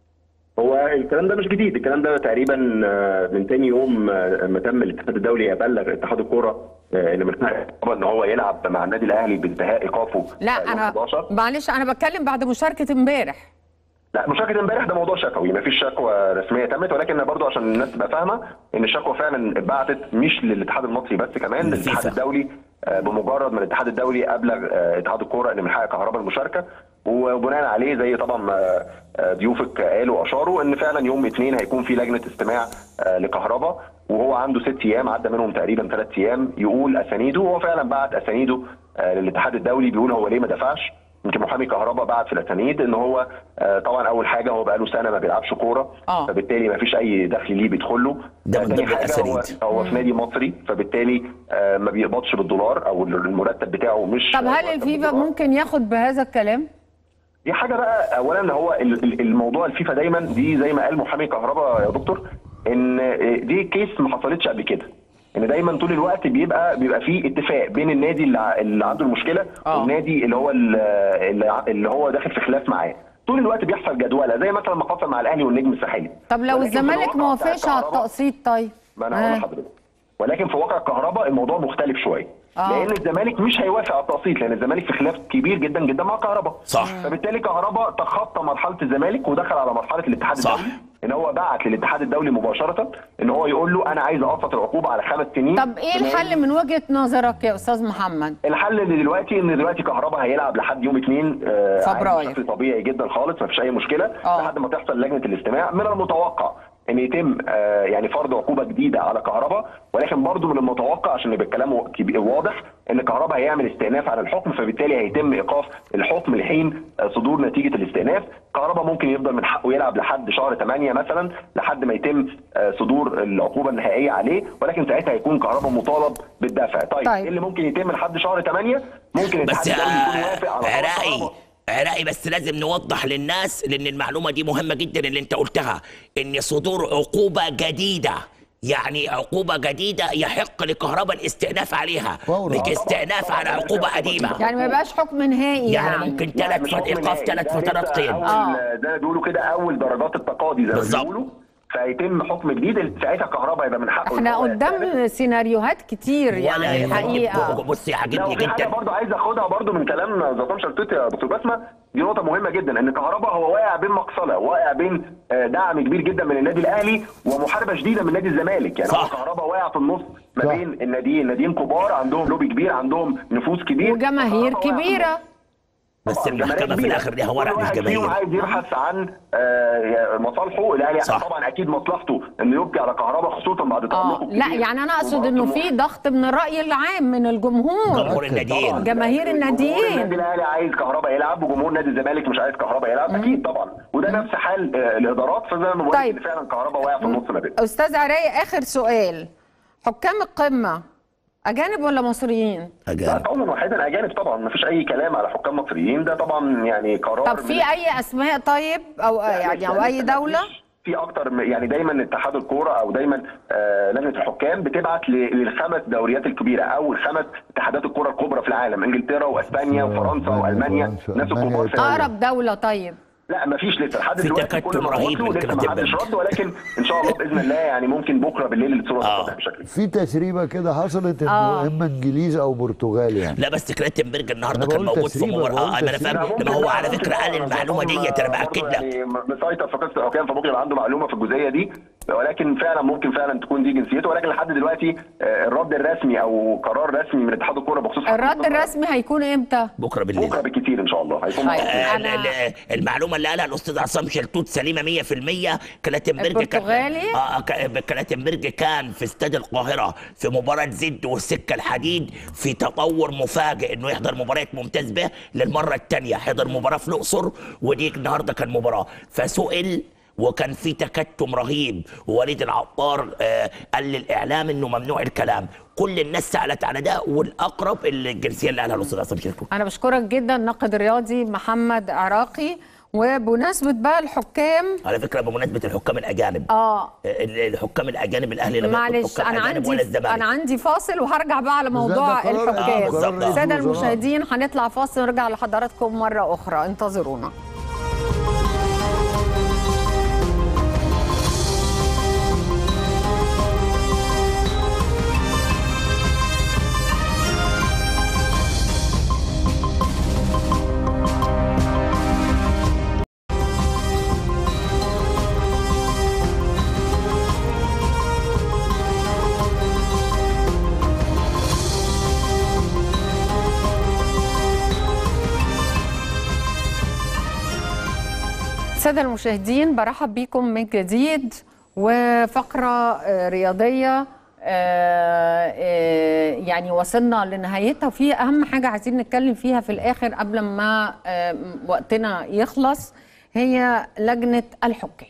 هو الكلام ده مش جديد الكلام ده تقريبا آه، من تاني يوم آه، ما تم الاتحاد الدولي يبلغ اتحاد الكوره آه، ان من حقه ان هو يلعب مع النادي الاهلي بانتهاء ايقافه لا آه، يوم انا 11. معلش انا بتكلم بعد مشاركه امبارح لا مشاركه امبارح ده موضوع شكوي ما فيش شكوى رسميه تمت ولكن برضو عشان الناس تبقى فاهمه ان الشكوى فعلا اتبعتت مش للاتحاد المصري بس كمان للاتحاد الدولي آه، بمجرد ما الاتحاد الدولي ابلغ آه، اتحاد الكوره ان من حق كهرباء المشاركه وبناء عليه زي طبعا ما آه، ضيوفك قالوا واشاروا ان فعلا يوم اثنين هيكون في لجنه استماع آه، لكهرباء وهو عنده ست ايام عدى منهم تقريبا ثلاث ايام يقول اسانيده وهو فعلا بعت اسانيده آه، للاتحاد الدولي بيقول هو ليه ما دفعش يمكن محامي كهرباء بعت في الاسانيد ان هو آه، طبعا اول حاجه هو بقاله سنه ما بيلعبش كوره آه. فبالتالي ما فيش اي دخل ليه بيدخل له ده من تاني ضمن حاجه هو, الأسانيد. هو في نادي مصري فبالتالي آه، ما بيقبضش بالدولار او المرتب بتاعه مش طب هل مرتب الفيفا بالدولار. ممكن ياخد بهذا الكلام دي حاجه بقى اولا هو ال- ال- الموضوع الفيفا دايما دي زي ما قال محامي كهرباء يا دكتور ان دي كيس ما حصلتش قبل كده ان دايما طول الوقت بيبقى بيبقى في اتفاق بين النادي اللي ع- اللي عنده المشكله والنادي اللي هو ال- اللي ع- اللي هو داخل في خلاف معاه طول الوقت بيحصل جدوله زي مثلا ما حصل مع الاهلي والنجم الساحلي طب لو ولكن في الزمالك الواقع ما بتاع وافقش على الكهرباء- التقسيط طيب ما انا هقول آه. لحضرتك ولكن في واقع الكهرباء الموضوع مختلف شويه آه. لان الزمالك مش هيوافق على التقسيط لان الزمالك في خلاف كبير جدا جدا مع كهرباء صح. فبالتالي كهرباء تخطى مرحله الزمالك ودخل على مرحله الاتحاد صح. الدولي ان هو بعت للاتحاد الدولي مباشره ان هو يقول له انا عايز اقسط العقوبه على خمس سنين طب ايه الحل من وجهه نظرك يا استاذ محمد الحل اللي دلوقتي ان دلوقتي كهرباء هيلعب لحد يوم 2 آه، عادي فبراير. بشكل طبيعي جدا خالص ما فيش اي مشكله آه. لحد ما تحصل لجنه الاستماع من المتوقع ان يتم آه، يعني فرض عقوبه جديده على كهرباء ولكن برضو من المتوقع عشان يبقى الكلام كبير- واضح ان كهرباء هيعمل استئناف على الحكم فبالتالي هيتم ايقاف الحكم لحين آه، صدور نتيجه الاستئناف كهرباء ممكن يفضل من حقه يلعب لحد شهر 8 مثلا لحد ما يتم آه، صدور العقوبه النهائيه عليه ولكن ساعتها هيكون كهرباء مطالب بالدفع طيب, طيب. ايه اللي ممكن يتم لحد شهر 8 ممكن بس الاتحاد الدولي يكون موافق على قرار عراقي كهرباء. عراقي بس لازم نوضح للناس لان المعلومه دي مهمه جدا اللي انت قلتها ان صدور عقوبه جديده يعني عقوبه جديده يحق لكهرباء الاستئناف عليها مش استئناف على عقوبه قديمه يعني ما يبقاش حكم نهائي يعني يعني, ممكن لا، ثلاث مش فت... حكم ايقاف نهائي. ثلاث ده فترات لسه قيد أول- زي ما بيقولوا كده اول درجات التقاضي زي ما بالظبط. بيقولوا فيتم حكم جديد ساعتها كهرباء هيبقى من حقه إن احنا هو قدام سيناريوهات كتير يعني الحقيقه بصي لا عاجبني وفي حاجه جدا برضه عايز اخدها برضه من كلام زطام شلتوت يا دكتور بسمه دي نقطه مهمه جدا ان كهربا هو واقع بين مقصله واقع بين آه، دعم كبير جدا من النادي الاهلي ومحاربه شديده من نادي الزمالك يعني هو كهربا واقع في النص ما بين الناديين ناديين كبار عندهم لوبي كبير عندهم نفوذ كبير وجماهير كبيره بس المحكمه في الاخر ليها ورق مش واحد فيهم جماهير عايز يبحث عن آه، مصالحه الاهلي صح. طبعا اكيد مصلحته انه يبكي على كهربا خصوصا بعد اه تألقه لا الكبير يعني انا اقصد انه في ضغط من الراي العام من الجمهور جمهور الناديين. طبعاً. جماهير جمهور الناديين النادي الاهلي عايز كهربا يلعب وجمهور نادي الزمالك مش عايز كهربا يلعب اكيد طبعا وده نفس حال آه، الادارات فزي ما بقول طيب. طيب. فعلا كهربا واقع في النص ما بين استاذ عراي اخر سؤال حكام القمه اجانب ولا مصريين لا قولا واحدا اجانب طبعا ما فيش اي كلام على حكام مصريين ده طبعا يعني قرار طب في من- اي اسماء طيب او يعني او اي دوله في اكتر من- يعني دايما اتحاد الكوره او دايما آه لجنه الحكام بتبعت ل- للخمس دوريات الكبيره او الخمس اتحادات الكوره الكبرى في العالم انجلترا واسبانيا وفرنسا والمانيا ناس الكبار في اقرب دوله طيب لا ما فيش لسه لحد في دلوقتي تكتم كل ما رهيب وصلوا من لسه ما كلاتنبرج. حدش رد ولكن ان شاء الله باذن الله يعني ممكن بكره بالليل الصوره تتضح بشكل في تسريبه كده حصلت انه آه. اما انجليز او برتغال يعني لا بس كلاتنبرج النهارده أنا كان بقول موجود في تسريبة، مباراه بقول اه ما انا تسريبة. فاهم لما هو على فكره قال المعلومه ديت انا باكد لك يعني مسيطر في قصه الحكام فممكن يبقى عنده معلومه في الجزئيه دي ولكن فعلا ممكن فعلا تكون دي جنسيته ولكن لحد دلوقتي آه، الرد الرسمي او قرار رسمي من اتحاد الكوره بخصوص الرد الرسمي هيكون امتى بكره بالليل بكره بالكتير ان شاء الله هيكون طيب، آه، أنا- ال- ال- المعلومه اللي قالها الاستاذ عصام شلتوت سليمه 100% كلاتنبرج كان البرتغالي؟ اه ك- كلاتنبرج كان في استاد القاهره في مباراه زد والسكه الحديد في تطور مفاجئ انه يحضر مباراه ممتاز به للمره الثانيه حضر مباراه في الاقصر ودي النهارده كان مباراه فسئل وكان في تكتم رهيب ووليد العطار آه قال للاعلام انه ممنوع الكلام كل الناس سالت على ده والاقرب الجنسيه اللي قالها الاستاذ عصام شلتوت انا بشكرك جدا الناقد الرياضي محمد عراقي وبمناسبه بقى الحكام على فكره بمناسبه الحكام الاجانب اه ال- الحكام الاجانب الاهلي لم يكن معلش حكام انا أجانب عندي ولا الزمالك انا عندي فاصل وهرجع بقى على ده موضوع قرار- آه، الحكام بالظبط. آه. الساده بالظبط. المشاهدين هنطلع فاصل ونرجع لحضراتكم مره اخرى انتظرونا الساده المشاهدين برحب بكم من جديد وفقره آه، رياضيه آه، آه، يعني وصلنا لنهايتها وفي اهم حاجه عايزين نتكلم فيها في الاخر قبل ما آه، وقتنا يخلص هي لجنه الحكام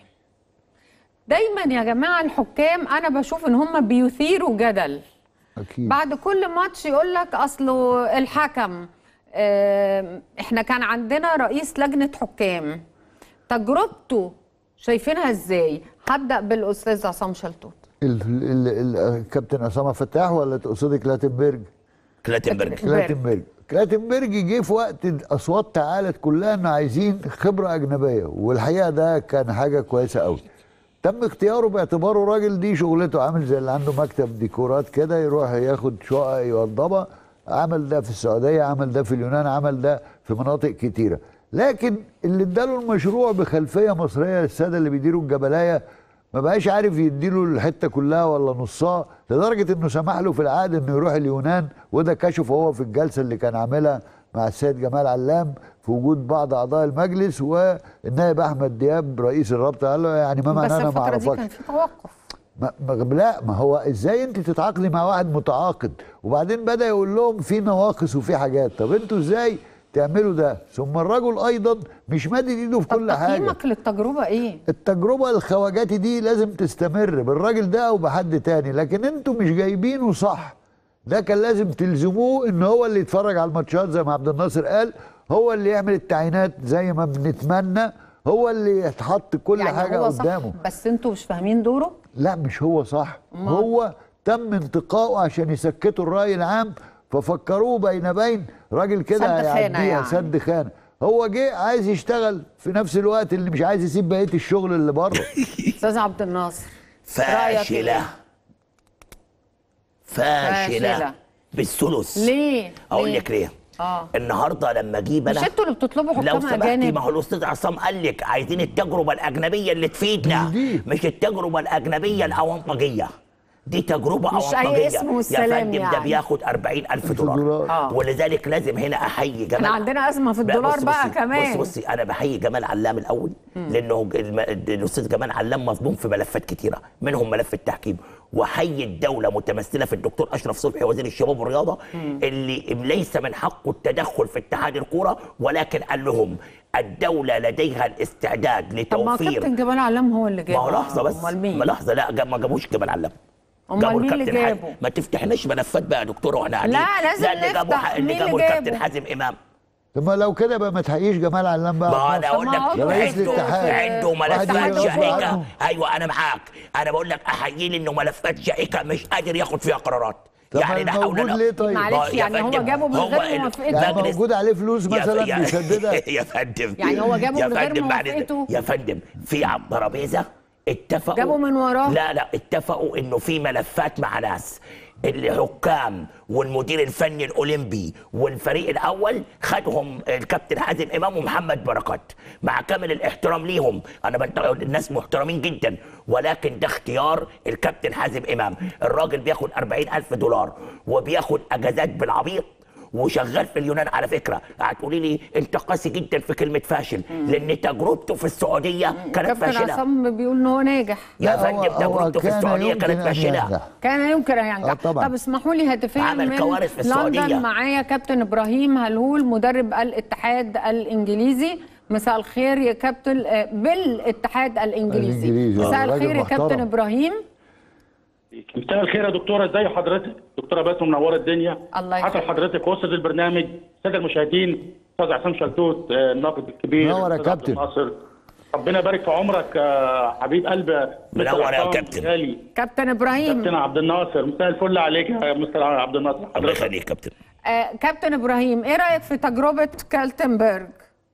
دايما يا جماعه الحكام انا بشوف ان هم بيثيروا جدل اكيد بعد كل ماتش يقول لك اصله الحكم آم، احنا كان عندنا رئيس لجنه حكام تجربته شايفينها ازاي هبدا بالاستاذ عصام شلتوت ال- ال- ال- الكابتن اسامه فتاح ولا تقصدي كلاتنبرج؟ كلاتنبرج كلاتنبرج كلاتنبرج جه في وقت الاصوات تعالت كلها انه عايزين خبره اجنبيه والحقيقه ده كان حاجه كويسه قوي تم اختياره باعتباره راجل دي شغلته عامل زي اللي عنده مكتب ديكورات كده يروح ياخد شقق يوضبها عمل ده في السعوديه عمل ده في اليونان عمل ده في مناطق كتيره لكن اللي اداله المشروع بخلفيه مصريه الساده اللي بيديروا الجبلايه ما بقاش عارف يديله الحته كلها ولا نصها لدرجه انه سمح له في العقد انه يروح اليونان وده كشف هو في الجلسه اللي كان عاملها مع السيد جمال علام في وجود بعض اعضاء المجلس والنائب احمد دياب رئيس الرابطه قال له يعني ما بس معناه انا ما الفتره دي اعرفكش كان في توقف ما ما لا ما هو ازاي انت تتعاقدي مع واحد متعاقد وبعدين بدا يقول لهم في نواقص وفي حاجات طب انتوا ازاي تعملوا ده ثم الرجل ايضا مش مادد ايده في كل حاجه تقييمك للتجربه ايه التجربه الخواجاتي دي لازم تستمر بالراجل ده او بحد تاني لكن انتوا مش جايبينه صح ده كان لازم تلزموه ان هو اللي يتفرج على الماتشات زي ما عبد الناصر قال هو اللي يعمل التعيينات زي ما بنتمنى هو اللي يتحط كل يعني حاجه هو صح قدامه بس انتوا مش فاهمين دوره لا مش هو صح أمال؟ هو تم انتقائه عشان يسكتوا الرأي العام ففكروه بين بين راجل كده سد خانة هيعديها يعني. سد خانه هو جه عايز يشتغل في نفس الوقت اللي مش عايز يسيب بقيه الشغل اللي بره استاذ عبد الناصر رأيك فاشله إيه؟ فاشله فاشلة. بالثلث ليه؟ اقول ليه؟ لك ليه اه النهارده لما اجيب مش انا انتوا اللي بتطلبوا لو حكام سمحتي اجانب ما هو الاستاذ عصام قال لك عايزين التجربه الاجنبيه اللي تفيدنا مش التجربه الاجنبيه الاونطجيه دي تجربه مش أي أونطجية. اسم يا والسلام فندم ده يعني. بياخد 40000 دولار آه. ولذلك لازم هنا احيي جمال احنا عندنا ازمه في لا، الدولار بص- بقى بصي- كمان بص بصي انا بحيي جمال علام الاول مم. لانه الم- الاستاذ جمال علام مظلوم في ملفات كتيره منهم ملف التحكيم وحي الدوله متمثله في الدكتور اشرف صبحي وزير الشباب والرياضه مم. اللي ليس من حقه التدخل في اتحاد الكوره ولكن قال لهم الدوله لديها الاستعداد طب ما لتوفير كابتن جمال علام هو اللي جابه ما هو لحظه بس امال مين ما لحظه لا جاب- ما جابوش جمال علام أمال جابوا مين اللي الكابتن حازم. جابه؟ ما تفتحناش ملفات بقى يا دكتوره واحنا قاعدين لا، لازم لا اللي جابوا نفتح. اللي مين اللي جابوا الكابتن جابه؟ حازم امام طب ما لو كده بقى ما تحقيش جمال علام بقى ما انا اقول لك ده رئيس عنده الاتحاد عنده واحد ملفات يجي غصب شائكه عنه. ايوه انا معاك انا بقول لك احييه لي انه ملفات شائكه مش قادر ياخد فيها قرارات طب يعني ما لا حول موجود ولا ليه طيب؟ معلش يا يعني هو فندم، جابه من هو غير ال- موافقته يعني مجلس- موجود عليه فلوس يا- مثلا يا- بيسددها يا فندم يعني هو جابه يا من غير فندم بعد- موافقته؟ يا فندم في على الترابيزه اتفقوا جابوا من وراه؟ لا لا اتفقوا انه في ملفات مع ناس الحكام والمدير الفني الاولمبي والفريق الاول خدهم الكابتن حازم امام ومحمد بركات مع كامل الاحترام ليهم انا بنت... الناس محترمين جدا ولكن ده اختيار الكابتن حازم امام الراجل بياخد 40000 دولار وبياخد اجازات بالعبيط وشغال في اليونان على فكره هتقولي لي انت قاسي جدا في كلمه فاشل لان تجربته في السعوديه كانت كابتن فاشله عصام بيقول ان هو ناجح يا لا، فندم هو- هو تجربته في كان السعوديه يمكن كانت أن فاشله ينجح. كان يمكن ان ينجح آه، طبعاً. طب اسمحوا لي هاتفيا عمل من كوارث في السعودية. لندن معايا كابتن ابراهيم هلول مدرب الاتحاد الانجليزي مساء الخير يا كابتن آه، بالاتحاد الانجليزي الإنجليزي، آه، مساء راجل الخير يا كابتن محترم. ابراهيم مساء الخير يا دكتوره ازي حضرتك دكتوره باسم منوره الدنيا الله حتى يخليك حضرتك وسط البرنامج الساده المشاهدين استاذ عصام شلتوت آه، الناقد الكبير منور يا الأستاذ عبد كابتن. الناصر ربنا يبارك في عمرك يا حبيب قلب مستر منور يا عصام كابتن. غالي. كابتن ابراهيم كابتن عبد الناصر مساء الفل عليك يا مستر عبد الناصر الله حضرتك يخليك كابتن آه، كابتن ابراهيم ايه رايك في تجربه كالتنبرج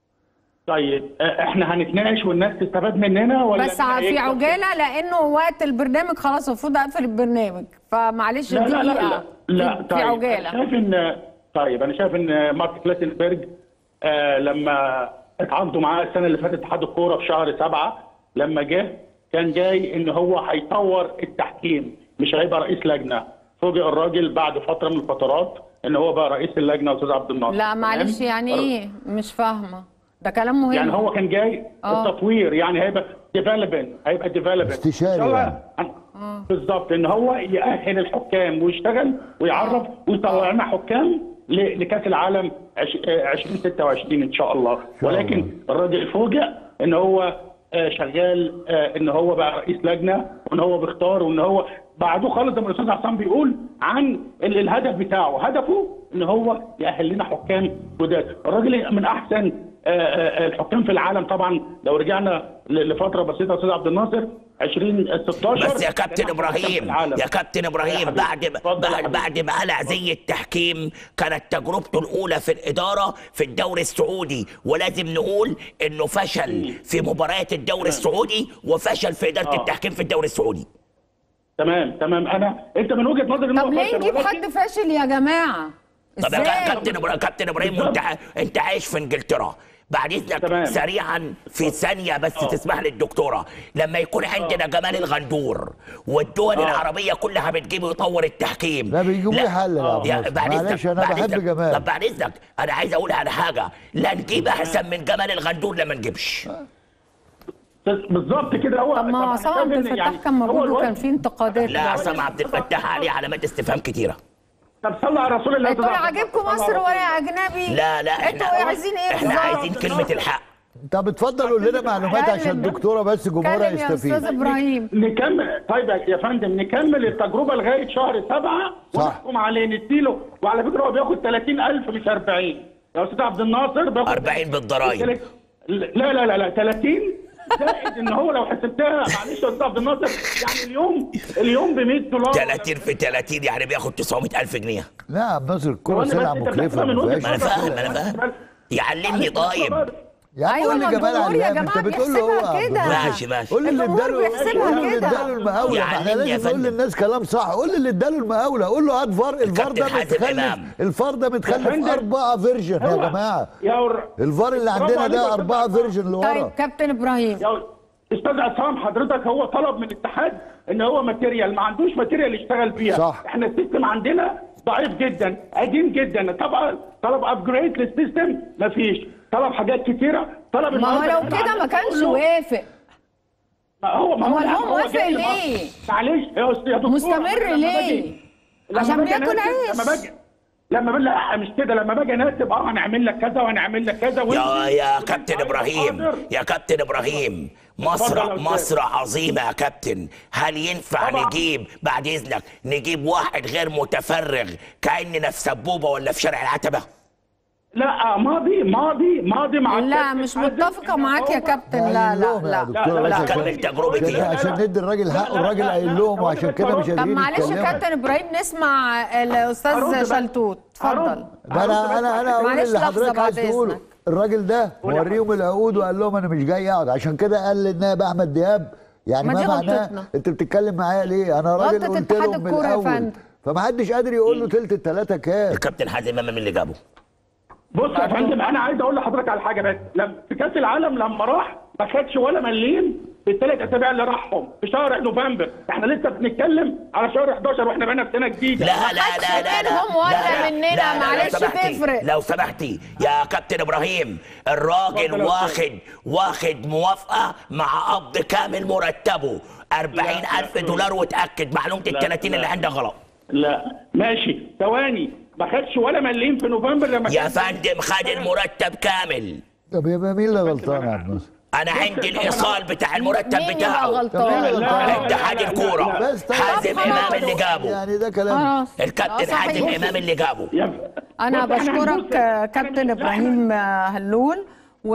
طيب آه، احنا هنتناقش والناس تستفاد مننا ولا بس إحنا في إيه؟ عجاله لانه وقت البرنامج خلاص المفروض اقفل البرنامج فمعلش لا لا لا دقيقه لا, لا في, طيب في أنا عجاله شايف ان طيب انا شايف ان مارك كلاتنبرج آه لما اتعاقدوا معاه السنه اللي فاتت اتحاد الكوره في شهر سبعه لما جه كان جاي ان هو هيطور التحكيم مش هيبقى رئيس لجنه فوجئ الراجل بعد فتره من الفترات ان هو بقى رئيس اللجنه استاذ عبد الناصر لا معلش تمام؟ يعني ايه مش فاهمه ده كلام مهم يعني هو كان جاي آه. التطوير يعني هيبقى ديفلوبمنت هيبقى ديفلوبمنت استشاري يعني. بالظبط ان هو يأهل الحكام ويشتغل ويعرف ويطلع لنا حكام ل- لكاس العالم عش- آه، 2026 ان شاء الله ولكن الراجل فوجئ ان هو آه، شغال آه، ان هو بقى رئيس لجنه وان هو بيختار وان هو بعده خالص زي ما الاستاذ عصام بيقول عن ال- الهدف بتاعه هدفه ان هو يأهل لنا حكام جداد الراجل من احسن آه، آه، الحكام في العالم طبعا لو رجعنا ل- لفتره بسيطه يا استاذ عبد الناصر 2016 بس يا كابتن كان أحسن حكام في ابراهيم العالم. يا كابتن ابراهيم بعد ما بعد, بعد ما قلع زي التحكيم كانت تجربته الاولى في الاداره في الدوري السعودي ولازم نقول انه فشل في مباريات الدوري السعودي وفشل في اداره آه. التحكيم في الدوري السعودي تمام تمام انا انت من وجهه نظري ان هو طب ليه فشل نجيب ولكن- حد فاشل يا جماعه طب يا ازاي كابتن ابراهيم كابتن ابراهيم وانت ع- انت عايش في انجلترا بعد اذنك سريعا في ثانيه بس تسمح لي الدكتوره لما يكون عندنا جمال الغندور والدول آه. العربيه كلها بتجيب ويطور التحكيم لا بيجيبوا لي حل يا عبد يا الناصر. بعد معلش إذنك- انا بعد بحب إذنك- جمال طب بعد اذنك انا عايز اقول على حاجه لا نجيب احسن من جمال الغندور لما نجيبش بالظبط كده هو طب ما عصام عبد الفتاح كان موجود وكان في انتقادات لا عصام عبد الفتاح عليه علامات استفهام كتيره طب صلى على رسول الله انتوا عاجبكم مصر ولا اجنبي لا لا انتوا احنا عايزين ايه احنا بالظبط؟ عايزين كلمه الحق طب اتفضل قول لنا معلومات عشان الدكتوره بس جمهورها يستفيد ابراهيم نكمل طيب يا فندم نكمل التجربه لغايه شهر سبعه ونحكم عليه نديله وعلى فكره هو بياخد 30000 مش 40 يا استاذ عبد الناصر بياخد 40 بالضرايب لا لا لا لا 30 زائد ان هو لو حسبتها معلش يا استاذ عبد الناصر يعني اليوم اليوم ب 100 دولار 30 في 30 يعني بياخد 900000 جنيه لا يا عبد الناصر الكوره وأنا بس سلعه أنت مكلفه بتفهم من ما وجهة فيهاش ما انا فاهم انا فاهم يعلمني طيب يا عم أيوة، قول لي ما جمال الجمهور يا علام انت جماعة بتقول له هو بيحسبها كده. ماشي ماشي قول لي اللي الجمهور اداله بيحسبها قول لي اللي كده. اداله المقاوله ما احنا يعلمني يا لازم نقول فندم. للناس كلام صح قول لي اللي اداله المقاوله قول له هات فار الفار ده الكابتن حازم متخلف إمام. الفار ده يا متخلف فندم. اربعه فيرجن يا هو- جماعه يا ور... الفار اللي برافو عندنا عليك يا ده أستاذ اربعه عصام. فيرجن لورا طيب كابتن ابراهيم يا استاذ عصام حضرتك هو طلب من الاتحاد ان هو ماتيريال ما عندوش ماتيريال يشتغل فيها صح. احنا السيستم عندنا ضعيف جدا قديم جدا طبعا طلب ابجريد للسيستم مفيش طلب حاجات كتيره طلب ما هو النهاردة لو إحنا كده ما عندنا كانش كله- وافق ما هو ما هو أمال لا، هو موافق جاي ليه؟ لمصر. معلش يا أستاذ- يا دكتور مستمر لما ليه؟ باجي- لما عشان باجي بياكل أناسب- عيش. لما باجي لما باجي لا مش كده لما باجي اناسب اه هنعمل لك كذا وهنعمل لك كذا يا وأنت- يا كابتن ابراهيم حاضر. يا كابتن ابراهيم اتفضل يا مصر أستاذ. مصر عظيمه يا كابتن هل ينفع طبعا. نجيب بعد اذنك نجيب واحد غير متفرغ كاننا في سبوبه ولا في شارع العتبه لا ماضي ماضي ماضي مع لا الكابتن مش حازم متفقه إن معاك يا هو- كابتن لا لا لهم يا لا دكتور لا، بس لا، عشان كمل تجربتي. عشان- عشان ندي الراجل حقه الراجل قايل لهم وعشان كده مش طب قادرين معلش يا يتكلموا كابتن ابراهيم نسمع هرد الاستاذ بس. شلتوت اتفضل هرد. ما انا انا انا اقول معلش اللي لحظة حضرتك عايز بعد تقوله إذنك. الراجل ده موريهم العقود وقال لهم انا مش جاي اقعد عشان كده قال للنائب احمد دياب يعني ما ما دي معناه غلطتنا. انت بتتكلم معايا ليه انا راجل غلطة قلت اتحاد لهم من الكورة يا الاول فندم. فمحدش قادر يقول له تلت التلاته كام الكابتن حازم امام اللي جابه بص يا فندم انا عايز اقول لحضرتك على حاجه بس لما في كاس العالم لما راح ما خدش ولا مليم في الثلاث اسابيع اللي راحهم في شهر نوفمبر احنا لسه بنتكلم على شهر 11 واحنا بقينا في سنه جديده لا لا لا لا لا منهم ولا لا، لا، مننا، لا، لا، لو معلش سمحتي، تفرق. لو سمحتي يا كابتن ابراهيم الراجل اتفضل يا واخد واخد موافقه مع قبض كامل مرتبه 40000 دولار وتاكد معلومه ال لا، 30 لا. اللي عندك غلط لا ماشي ثواني ما خدش ولا مليم في نوفمبر لما يا كان- فندم خد المرتب كامل طب يبقى مين اللي غلطان يا عبد الناصر؟ انا عندي الايصال بتاع المرتب مين يبقى بتاعه غلطان؟ لا، لا، اتحاد لا، لا، الكوره لا. بس طيب. حازم طب امام خلاص. اللي جابه يعني ده كلام خلاص الكابتن آه، حازم صحيح. امام اللي جابه يا- انا بص، إحنا بشكرك هنبص- آه، كابتن ابراهيم آه، هلول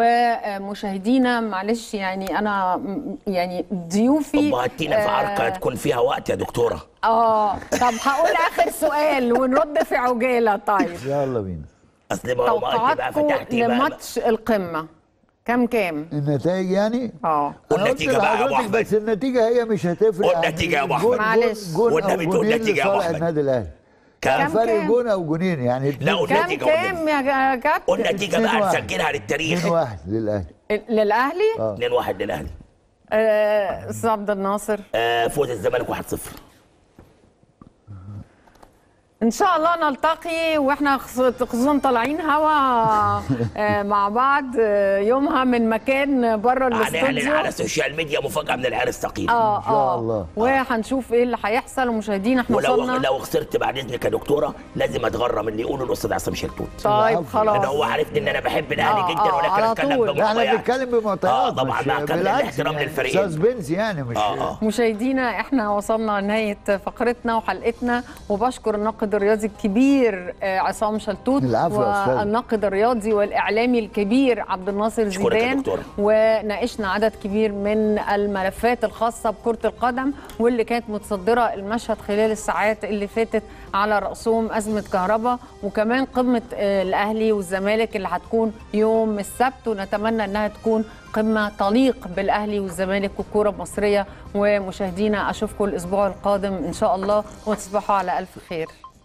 ومشاهدينا معلش يعني انا م- يعني ضيوفي طب هاتينا في آه، عركه تكون فيها وقت يا دكتوره اه طب هقول اخر سؤال ونرد في عجاله طيب يلا بينا اصل ما هو ما انت بقى توقعاتكم فتحتي بقى لماتش القمه كام كام النتائج يعني اه أنا قلت والنتيجة بقى يا أبو لحضرتك أحمد. بس النتيجه هي مش هتفرق عن والنتيجة يا أبو جون- أحمد. معلش. جون جون والنبي او تقول جونين نتيجة يا أبو لصالح أحمد. النادي الاهلي كام كان فرق كام؟ جون او جونين يعني لا كام والنتيجه كام يا كابتن والنتيجه بقى اتنين واحد. نسجلها للتاريخ 2 1 للاهلي للاهلي 2 1 للاهلي آه، استاذ عبد الناصر آه فوز الزمالك 1 0 ان شاء الله نلتقي واحنا خص- خصوصا طالعين هوا آه، مع بعض آه، يومها من مكان بره هنعلن الاستوديو على السوشيال ميديا مفاجاه من العيال الثقيل اه إن شاء اه الله. وهنشوف ايه اللي هيحصل ومشاهدينا احنا ولو وصلنا لو خسرت بعد اذنك يا دكتوره لازم اتغرم اللي يقوله الاستاذ عصام شلتوت طيب العفو. خلاص لان هو عارفني ان انا بحب آه، الاهلي جدا آه، ولكن على اتكلم طول. لا احنا بمعطيات بنتكلم بمعطيات اه طبعا مش- مع كامل بالعكس الاحترام يعني للفريقين سسبنس يعني مش اه اه مشاهدينا احنا وصلنا لنهايه فقرتنا وحلقتنا وبشكر الناقد الرياضي الكبير آه، عصام شلتوت العفو يا أستاذ. والناقد الرياضي والاعلامي الكبير عبد الناصر أشكرك يا زيدان دكتورة. وناقشنا عدد كبير من الملفات الخاصه بكره القدم واللي كانت متصدره المشهد خلال الساعات اللي فاتت على راسهم ازمه كهرباء وكمان قمه آه، الاهلي والزمالك اللي هتكون يوم السبت ونتمنى انها تكون قمه تليق بالاهلي والزمالك والكوره المصريه ومشاهدينا اشوفكم الاسبوع القادم ان شاء الله وتصبحوا على الف خير